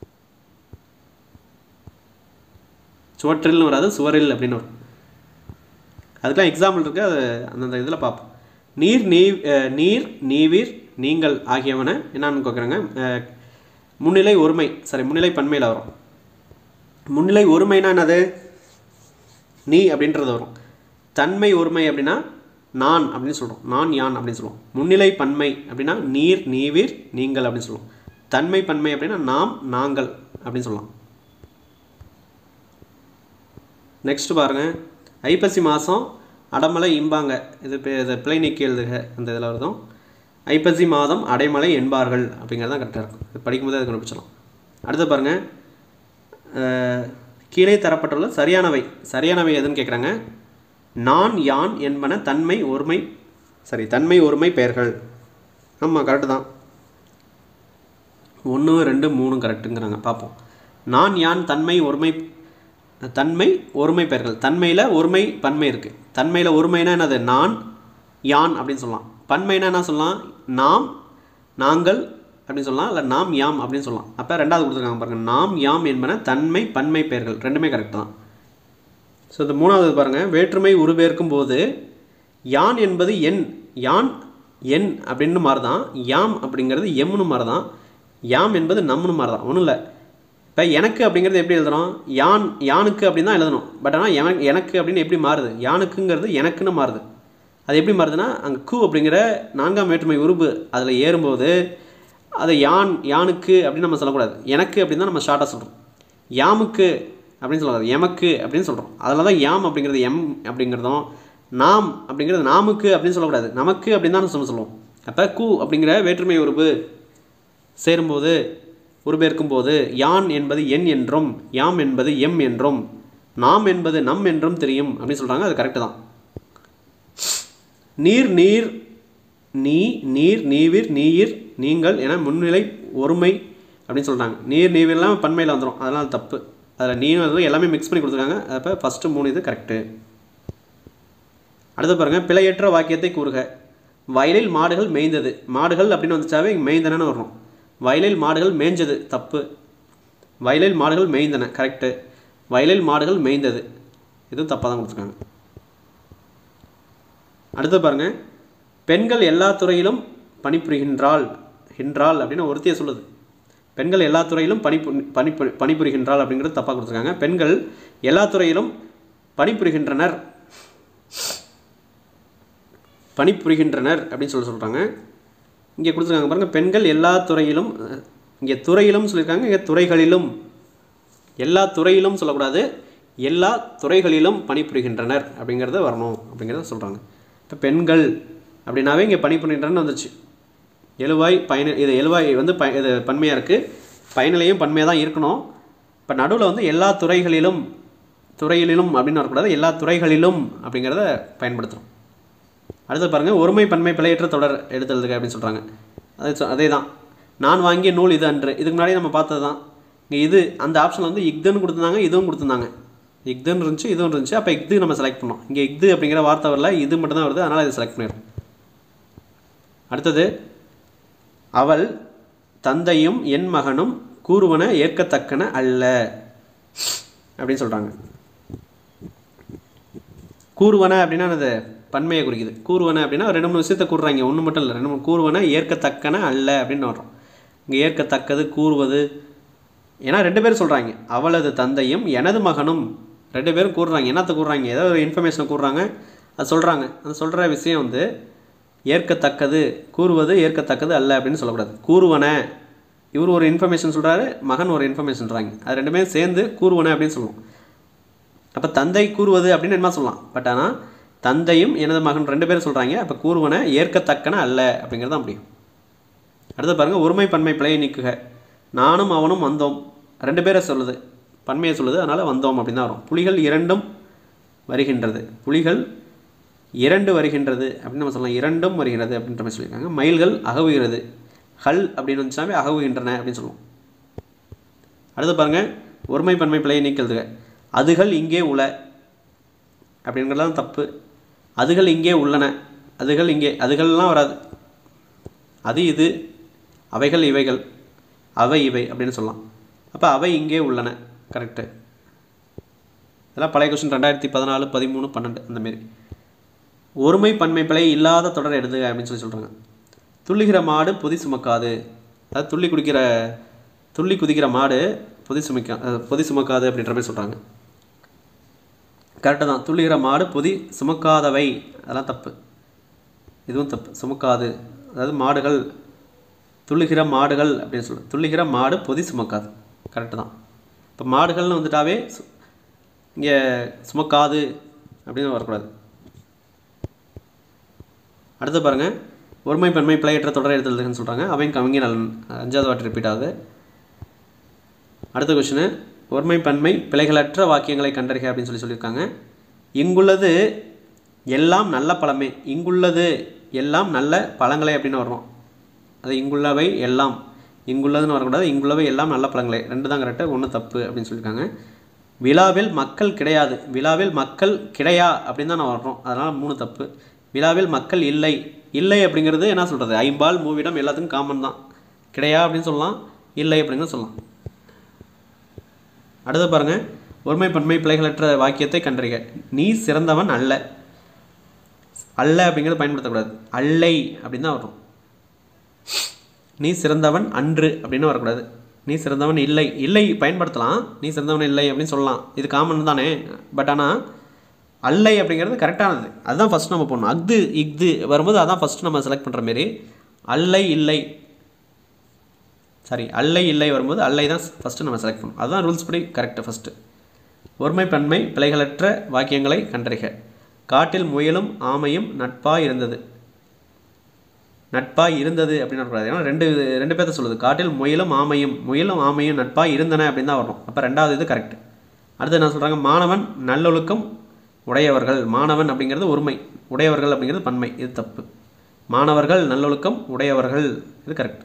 Speaker 1: சுவற்றில்னு வராது சுவரில் அப்படின்னு வரும் அதுக்கெலாம் எக்ஸாம்பிள் இருக்குது அது அந்தந்த இதில் பார்ப்போம் நீர் நீ அஹ், நீர் நீவிர் நீங்கள் ஆகியவன என்னன்னு கேட்குறாங்க முன்னிலை ஒருமை சாரி முன்னிலை பன்மையில் வரும் முன்னிலை ஒருமைனா என்னது நீ அப்படின்றது வரும் தன்மை ஒருமை அப்படின்னா நான் அப்படின்னு சொல்கிறோம் நான் யான் அப்படின்னு சொல்லுவோம் முன்னிலை பன்மை அப்படின்னா நீர் நீவிர் நீங்கள் அப்படின்னு சொல்லுவோம் தன்மை பன்மை அப்படின்னா நாம் நாங்கள் அப்படின்னு சொல்லலாம் நெக்ஸ்ட் பாருங்க ஐப்பசி மாதம் அடமலை இம்பாங்க இது பே- இது பிழை நீக்கி எழுதுக அந்த இதில் வருதும் ஐப்பசி மாதம் அடைமலை என்பார்கள் அப்படிங்கிறது தான் கரெக்டாக இருக்கும் இது படிக்கும்போது அது கண்டுபிடிச்சிடலாம் அடுத்து பாருங்கள் அஹ், கீழே தரப்பட்டுள்ள சரியானவை சரியானவை எதுன்னு கேட்குறாங்க நான் யான் என்பன தன்மை ஒருமை சரி தன்மை ஒருமை பெயர்கள் ஆமாம் கரெக்டு தான் ஒன்று ரெண்டு மூணு கரெக்டுங்கிறாங்க பார்ப்போம் நான் யான் தன்மை ஒருமை தன்மை ஒருமை பெயர்கள் தன்மையில் ஒருமை பன்மை இருக்குது தன்மையில் ஒருமைனா என்னது நான் யான் அப்படின்னு சொல்லலாம் பன்மைனா என்ன சொல்லலாம் நாம் நாங்கள் அப்படின்னு சொல்லலாம் இல்லை நாம் யாம் அப்படின்னு சொல்லலாம் அப்போ ரெண்டாவது கொடுத்துருக்காங்க பாருங்கள் நாம் யாம் என்பன தன்மை பன்மை பெயர்கள் ரெண்டுமே கரெக்ட் தான் ஸோ இந்த மூணாவது பாருங்கள் வேற்றுமை உருவேற்கும் போது யான் என்பது என் யான் என் அப்படின்னு மாறுதான் யாம் அப்படிங்கிறது எம்னு மாறுதான் யாம் என்பது நம்மனு மாறுதான் ஒன்றும் இல்லை இப்போ எனக்கு அப்படிங்கிறது எப்படி எழுதுறோம் யான் யானுக்கு அப்படின்னு தான் எழுதணும் பட் ஆனால் எனக்கு எனக்கு அப்படின்னு எப்படி மாறுது யானுக்குங்கிறது எனக்குன்னு மாறுது அது எப்படி மாறுதுன்னா அங்கே கு அப்படிங்கிற நான்காம் வேற்றுமை உருபு அதில் ஏறும்போது அதை யான் யானுக்கு அப்படின்னு நம்ம சொல்லக்கூடாது எனக்கு அப்படின்னு தான் நம்ம ஷார்ட்டாக சொல்கிறோம் யாமுக்கு அப்படின்னு சொல்லக்கூடாது எமக்கு அப்படின்னு சொல்கிறோம் அதில் தான் யாம் அப்படிங்கிறது எம் அப்படிங்கிறதும் நாம் அப்படிங்கிறது நாமுக்கு அப்படின்னு சொல்லக்கூடாது நமக்கு அப்படின்னு தான் நம்ம சொல்லுவோம் அப்போ கு அப்படிங்கிற வேற்றுமை உருபு சேரும்போது உருபெயர்க்கும் போது யான் என்பது என் என்றும் யாம் என்பது எம் என்றும் நாம் என்பது நம் என்றும் தெரியும் அப்படின்னு சொல்கிறாங்க அது கரெக்டு தான் நீர் நீர் நீ நீர் நீவிர் நீயிர் நீங்கள் என முன்னிலை ஒருமை அப்படின்னு சொல்கிறாங்க நீர் நீவிர்லாம் பன்மையில் வந்துடும் அதெல்லாம் அது தப்பு அதில் நீர் வந்து எல்லாமே மிக்ஸ் பண்ணி கொடுத்துருக்காங்க அப்போ ஃபஸ்ட்டு மூணு இது கரெக்டு அடுத்து பாருங்கள் பிழையற்ற வாக்கியத்தை கூறுக வயலில் மாடுகள் மேய்ந்தது மாடுகள் அப்படின்னு வந்துச்சாவே இங்கே மேய்ந்தனன்னு வரணும் வயலில் மாடுகள் மேய்ஞ்சது தப்பு வயலில் மாடுகள் மேய்ந்தன கரெக்டு வயலில் மாடுகள் மேய்ந்தது இதுவும் தப்பாக தான் கொடுத்துருக்காங்க அடுத்து பாருங்க பெண்கள் எல்லா துறையிலும் பணிபுரிகின்றாள் ஹின்றாள் அப்படின்னு ஒருத்தியை சொல்லுது பெண்கள் எல்லா துறையிலும் பணிபு பணிபு பணிபுரிகின்றாள் அப்படிங்கிறது தப்பாக கொடுத்துருக்காங்க பெண்கள் எல்லா துறையிலும் பணிபுரிகின்றனர் பணிபுரிகின்றனர் அப்படின்னு சொல்லி சொல்கிறாங்க இங்கே கொடுத்துருக்காங்க பாருங்கள் பெண்கள் எல்லா துறையிலும் அஹ், இங்கே துறையிலும் சொல்லியிருக்காங்க இங்கே துறைகளிலும் எல்லா துறையிலும் சொல்லக்கூடாது எல்லா துறைகளிலும் பணிபுரிகின்றனர் அப்படிங்கிறத வரணும் அப்படிங்கிறத சொல்கிறாங்க இப்போ பெண்கள் அப்படின்னாவே இங்கே பணிபுரிகின்றனர் வந்துச்சு எழுவாய் பயன இது எழுவாய் வந்து ப இது பன்மையாக இருக்குது பயனிலையும் பன்மையாக தான் இருக்கணும் இப்போ நடுவில் வந்து எல்லா துறைகளிலும் துறைகளிலும் அப்படின்னு வரக்கூடாது எல்லா துறைகளிலும் அப்படிங்கிறத பயன்படுத்துகிறோம் அடுத்து பாருங்கள் ஒருமை பன்மை பிழையற்ற தொடர் எடுத்தெழுதுக அப்படின்னு சொல்கிறாங்க அது சொ- அதே தான் நான் வாங்கிய நூல் இது அன்று இதுக்கு முன்னாடி நம்ம பார்த்தது தான் இங்கே இது அந்த ஆப்ஷனில் வந்து இக்துன்னு கொடுத்துருந்தாங்க இதுவும் கொடுத்துருந்தாங்க இக்துன்னு இருந்துச்சு இதுவும் இருந்துச்சு அப்போ இக்து நம்ம செலக்ட் பண்ணோம் இங்கே இக்து அப்படிங்கிற வார்த்தை வரல இது மட்டும் தான் வருது அதனால் இதை செலக்ட் பண்ணிடுறோம் அடுத்தது அவள் தந்தையும் என் மகனும் கூறுவன ஏற்கத்தக்கன அல்ல அப்படின்னு சொல்கிறாங்க கூறுவன அப்படின்னா அது பன்மையை குறிக்குது கூறுவன அப்படின்னா ரெண்டு மூணு விஷயத்த கூறுறாங்க ஒன்று மட்டும் இல்லை ரெண்டு மூணு கூறுவன ஏற்கத்தக்கன அல்ல அப்படின்னு வர்றோம் இங்கே ஏற்கத்தக்கது கூறுவது ஏன்னா ரெண்டு பேரும் சொல்கிறாங்க அவளது தந்தையும் எனது மகனும் ரெண்டு பேரும் கூறுறாங்க என்னத்தை கூறுறாங்க ஏதோ ஒரு இன்ஃபர்மேஷனை கூறுறாங்க அது சொல்கிறாங்க அது சொல்கிற விஷயம் வந்து ஏற்கத்தக்கது கூறுவது ஏற்கத்தக்கது அல்ல அப்படின்னு சொல்லக்கூடாது கூறுவன இவர் ஒரு இன்ஃபர்மேஷன் சொல்கிறாரு மகன் ஒரு இன்ஃபர்மேஷன் சொல்கிறாங்க அது ரெண்டுமே சேர்ந்து கூறுவன அப்படின்னு சொல்லுவோம் அப்போ தந்தை கூறுவது அப்படின்னு என்ன சொல்லலாம் பட் ஆனால் தந்தையும் எனது மகன் ரெண்டு பேரும் சொல்கிறாங்க அப்போ கூறுவன ஏற்கத்தக்கன அல்ல அப்படிங்கிறது தான் முடியும் அடுத்து பாருங்கள் ஒருமை பன்மை பிழையை நீக்குக நானும் அவனும் வந்தோம் ரெண்டு பேரை சொல்லுது பன்மையை சொல்லுது அதனால் வந்தோம் அப்படின்னு தான் வரும் புலிகள் இரண்டும் வருகின்றது புலிகள் இரண்டு வருகின்றது அப்படின்னு நம்ம சொல்லலாம் இரண்டும் வருகிறது அப்படின்ற மாதிரி சொல்லியிருக்காங்க மயில்கள் அகவுகிறது ஹல் அப்படின்னு வந்துச்சாவே அகவுகின்றன அப்படின்னு சொல்லுவோம் அடுத்து பாருங்கள் ஒருமை பன்மை பிழையை நீக்கல்துக அதுகள் இங்கே உள அப்படிங்கிறதுலாம் தப்பு அதுகள் இங்கே உள்ளன அதுகள் இங்கே அதுகள்லாம் வராது அது இது அவைகள் இவைகள் அவை இவை அப்படின்னு சொல்லலாம் அப்போ அவை இங்கே உள்ளன கரெக்டு இதெல்லாம் பழைய கொஸ்டின் ரெண்டாயிரத்தி பதினாலு பதிமூணு பன்னெண்டு அந்தமாரி ஒருமை பன்மை பிழை இல்லாத தொடர் எழுதுக அப்படின்னு சொல்லி சொல்கிறாங்க துள்ளுகிற மாடு பொதி சுமக்காது அதாவது துள்ளி குடிக்கிற துள்ளி குதிக்கிற மாடு பொதி சுமைக்கா அஹ், பொதி சுமக்காது அப்படின்ற மாதிரி சொல்கிறாங்க கரெக்டு தான் துள்ளுகிற மாடு பொதி சுமக்காதவை அதெல்லாம் தப்பு இதுவும் தப்பு சுமக்காது அதாவது மாடுகள் துள்ளுகிற மாடுகள் அப்படின்னு சொல்லு துள்ளுகிற மாடு பொதி சுமக்காது கரெக்டு தான் இப்போ மாடுகள்னு வந்துட்டாவே இங்கே சுமக்காது அப்படின்னு வரக்கூடாது அடுத்து பாருங்கள் ஒருமை பன்மை பிழையற்ற தொடர் எழுதுறதுன்னு சொல்கிறாங்க அவையும் கவிங்க நலன் அஞ்சாவது வாட்டி ரிப்பீட் ஆகுது அடுத்த கொஷினு ஒருமை பன்மை பிழைகளற்ற வாக்கியங்களை கண்டறிக அப்படின்னு சொல்லி சொல்லியிருக்காங்க இங்குள்ளது எல்லாம் நல்ல பழமே இங்குள்ளது எல்லாம் நல்ல பழங்களே அப்படின்னு வரும் அது இங்குள்ளவை எல்லாம் இங்குள்ளதுன்னு வரக்கூடாது இங்குள்ளவை எல்லாம் நல்ல பழங்களே ரெண்டு தான் கரெக்டாக ஒன்று தப்பு அப்படின்னு சொல்லியிருக்காங்க விழாவில் மக்கள் கிடையாது விழாவில் மக்கள் கிடையா அப்படின்னு தான் நான் வர்றோம் அதனால் மூணு தப்பு விழாவில் மக்கள் இல்லை இல்லை அப்படிங்கிறது என்ன சொல்கிறது ஐம்பால் மூவிடம் எல்லாத்துக்கும் காமன் தான் கிடையா அப்படின்னு சொல்லலாம் இல்லை அப்படிங்கிறது சொல்லலாம் அடுத்து பாருங்க ஒருமை பன்மை பிழைகளற்ற வாக்கியத்தை கண்டறிக நீ சிறந்தவன் அல்ல அல்ல அப்படிங்கிறது பயன்படுத்தக்கூடாது அல்லை அப்படின்னு தான் வரும் நீ சிறந்தவன் அன்று அப்படின்னு வரக்கூடாது நீ சிறந்தவன் இல்லை இல்லை பயன்படுத்தலாம் நீ சிறந்தவன் இல்லை அப்படின்னு சொல்லலாம் இது காமன் தானே பட் ஆனால் அல்லை அப்படிங்கிறது கரெக்டானது அதுதான் ஃபஸ்ட் நம்ம போடணும் அஃது இஃது வரும்போது அதான் ஃபஸ்ட்டு நம்ம செலக்ட் பண்ணுற மாரி அல்லை இல்லை சாரி அல்லை இல்லை வரும்போது அல்லை தான் ஃபஸ்ட்டு நம்ம செலக்ட் பண்ணணும் அதுதான் ரூல்ஸ் படி கரெக்டு ஃபஸ்ட்டு ஒருமை பன்மை பிழைகளற்ற வாக்கியங்களை கண்டறிக காட்டில் முயலும் ஆமையும் நட்பாக இருந்தது நட்பாக இருந்தது அப்படின்னு வரக்கூடாது ஏன்னா ரெண்டு ரெண்டு பேர்த்த சொல்லுது காட்டில் முயலும் ஆமையும் முயலும் ஆமையும் நட்பாக இருந்தன அப்படின்னு தான் வரும் அப்போ ரெண்டாவது இது கரெக்ட் அடுத்து என்ன சொல்கிறாங்க மாணவன் நல்லொழுக்கம் உடையவர்கள் மாணவன் அப்படிங்கிறது ஒருமை உடையவர்கள் அப்படிங்கிறது பன்மை இது தப்பு மாணவர்கள் நல்லொழுக்கம் உடையவர்கள் இது கரெக்ட்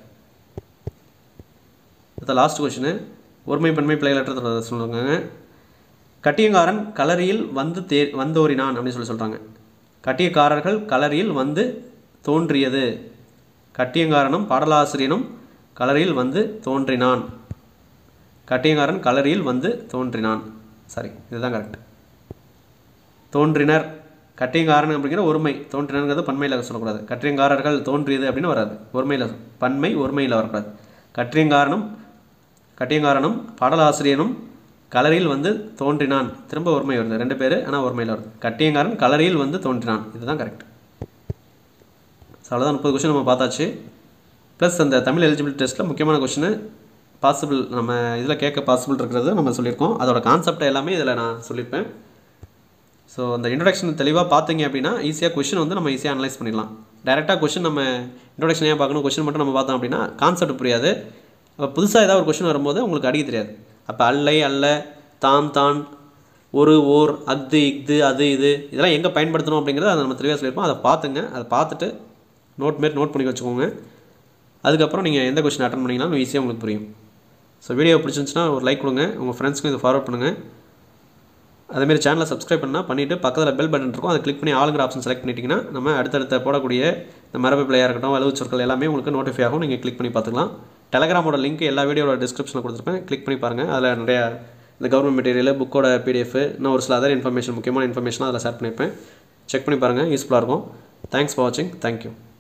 Speaker 1: அடுத்த லாஸ்ட் கொஷினு ஒருமை பன்மை பிள்ளைகளற்ற சொல்லுவாங்க கட்டியங்காரன் களரியில் வந்து தே வந்தோரினான் அப்படின்னு சொல்லி சொல்கிறாங்க கட்டியக்காரர்கள் களரியில் வந்து தோன்றியது கட்டியங்காரனும் பாடலாசிரியனும் களரியில் வந்து தோன்றினான் கட்டியங்காரன் களரியில் வந்து தோன்றினான் சரி இதுதான் கரெக்ட் தோன்றினர் கட்டியங்காரன் அப்படிங்கிற ஒருமை தோன்றினருங்கிறது பன்மையில் சொல்லக்கூடாது கட்டியங்காரர்கள் தோன்றியது அப்படின்னு வராது ஒருமையில் பன்மை ஒருமையில் வரக்கூடாது கட்டியங்காரனும் கட்டியங்காரனும் பாடலாசிரியனும் கலரியில் வந்து தோன்றினான் திரும்ப ஒருமை வருது ரெண்டு பேர் ஆனால் ஒருமையில் வருது கட்டியங்காரன் கலரியில் வந்து தோன்றினான் இதுதான் கரெக்ட் ஸோ அவ்வளோதான் முப்பது கொஷின் நம்ம பார்த்தாச்சு ப்ளஸ் அந்த தமிழ் எலிஜிபிலிட்டி டெஸ்ட்டில் முக்கியமான கொஷின் பாசிபிள் நம்ம இதில் கேட்க பாசிபிள் இருக்கிறது நம்ம சொல்லியிருக்கோம் அதோட கான்செப்ட் எல்லாமே இதில் நான் சொல்லியிருப்பேன் ஸோ அந்த இன்ட்ரடக்ஷன் தெளிவாக பார்த்தீங்க அப்படின்னா ஈஸியாக கொஷின் வந்து நம்ம ஈஸியாக அனலைஸ் பண்ணிடலாம் டேரெக்டாக கொஷின் நம்ம இன்ட்ரடக்ஷன் ஏன் பார்க்கணும் கொஷின் மட்டும் நம்ம பார்த்தோம் அப்படின்னா கான்செப்ட் புரியாது அப்போ புதுசாக ஏதாவது ஒரு கொஷின் வரும்போது உங்களுக்கு அடிக்க தெரியாது அப்போ அல்லை அல்ல தான் தான் ஒரு ஓர் அஃது இஃது அது இது இதெல்லாம் எங்கே பயன்படுத்தணும் அப்படிங்கிறத அதை நம்ம தெளிவாக சொல்லியிருப்போம் அதை பார்த்துங்க அதை பார்த்துட்டு நோட் மாரி நோட் பண்ணி வச்சுக்கோங்க அதுக்கப்புறம் நீங்கள் எந்த கொஷின் அட்டன் பண்ணிங்கனாலும் ஈஸியாக உங்களுக்கு புரியும் ஸோ வீடியோ பிடிச்சிருந்துச்சுன்னா ஒரு லைக் கொடுங்க உங்கள் ஃப்ரெண்ட்ஸ்க்கும் இதை ஃபார்வர்ட் பண்ணுங்கள் அதேமாரி சேனலை சப்ஸ்கிரைப் பண்ணால் பண்ணிவிட்டு பக்கத்தில் பெல் பட்டன் இருக்கும் அதை கிளிக் பண்ணி ஆளுங்கிற ஆப்ஷன் செலக்ட் பண்ணிட்டீங்கன்னா நம்ம அடுத்தடுத்த போடக்கூடிய இந்த மரபு பிள்ளையாக இருக்கட்டும் வலுவு சொற்கள் எல்லாமே உங்களுக்கு நோட்டிஃபை ஆகும் நீங்கள் கிளிக் பண்ணி பார்த்துக்கலாம் டெலகிராமோட லிங்க் எல்லா வீடியோட டிஸ்கிரிப்ஷனில் கொடுத்துருப்பேன் கிளிக் பண்ணி பாருங்கள் அதில் நிறைய இந்த கவர்மெண்ட் மெட்டீரியல் புக்கோட பிடிஎஃப் இன்னும் ஒரு சில அதர் இன்ஃபர்மேஷன் முக்கியமான இன்ஃபர்மேஷன் அதில் ஷேர் பண்ணியிருப்பேன் செக் பண்ணி பாருங்கள் யூஸ்ஃபுல்லாக இருக்கும் தேங்க்ஸ் ஃபார் வாட்சிங் தேங்க்யூ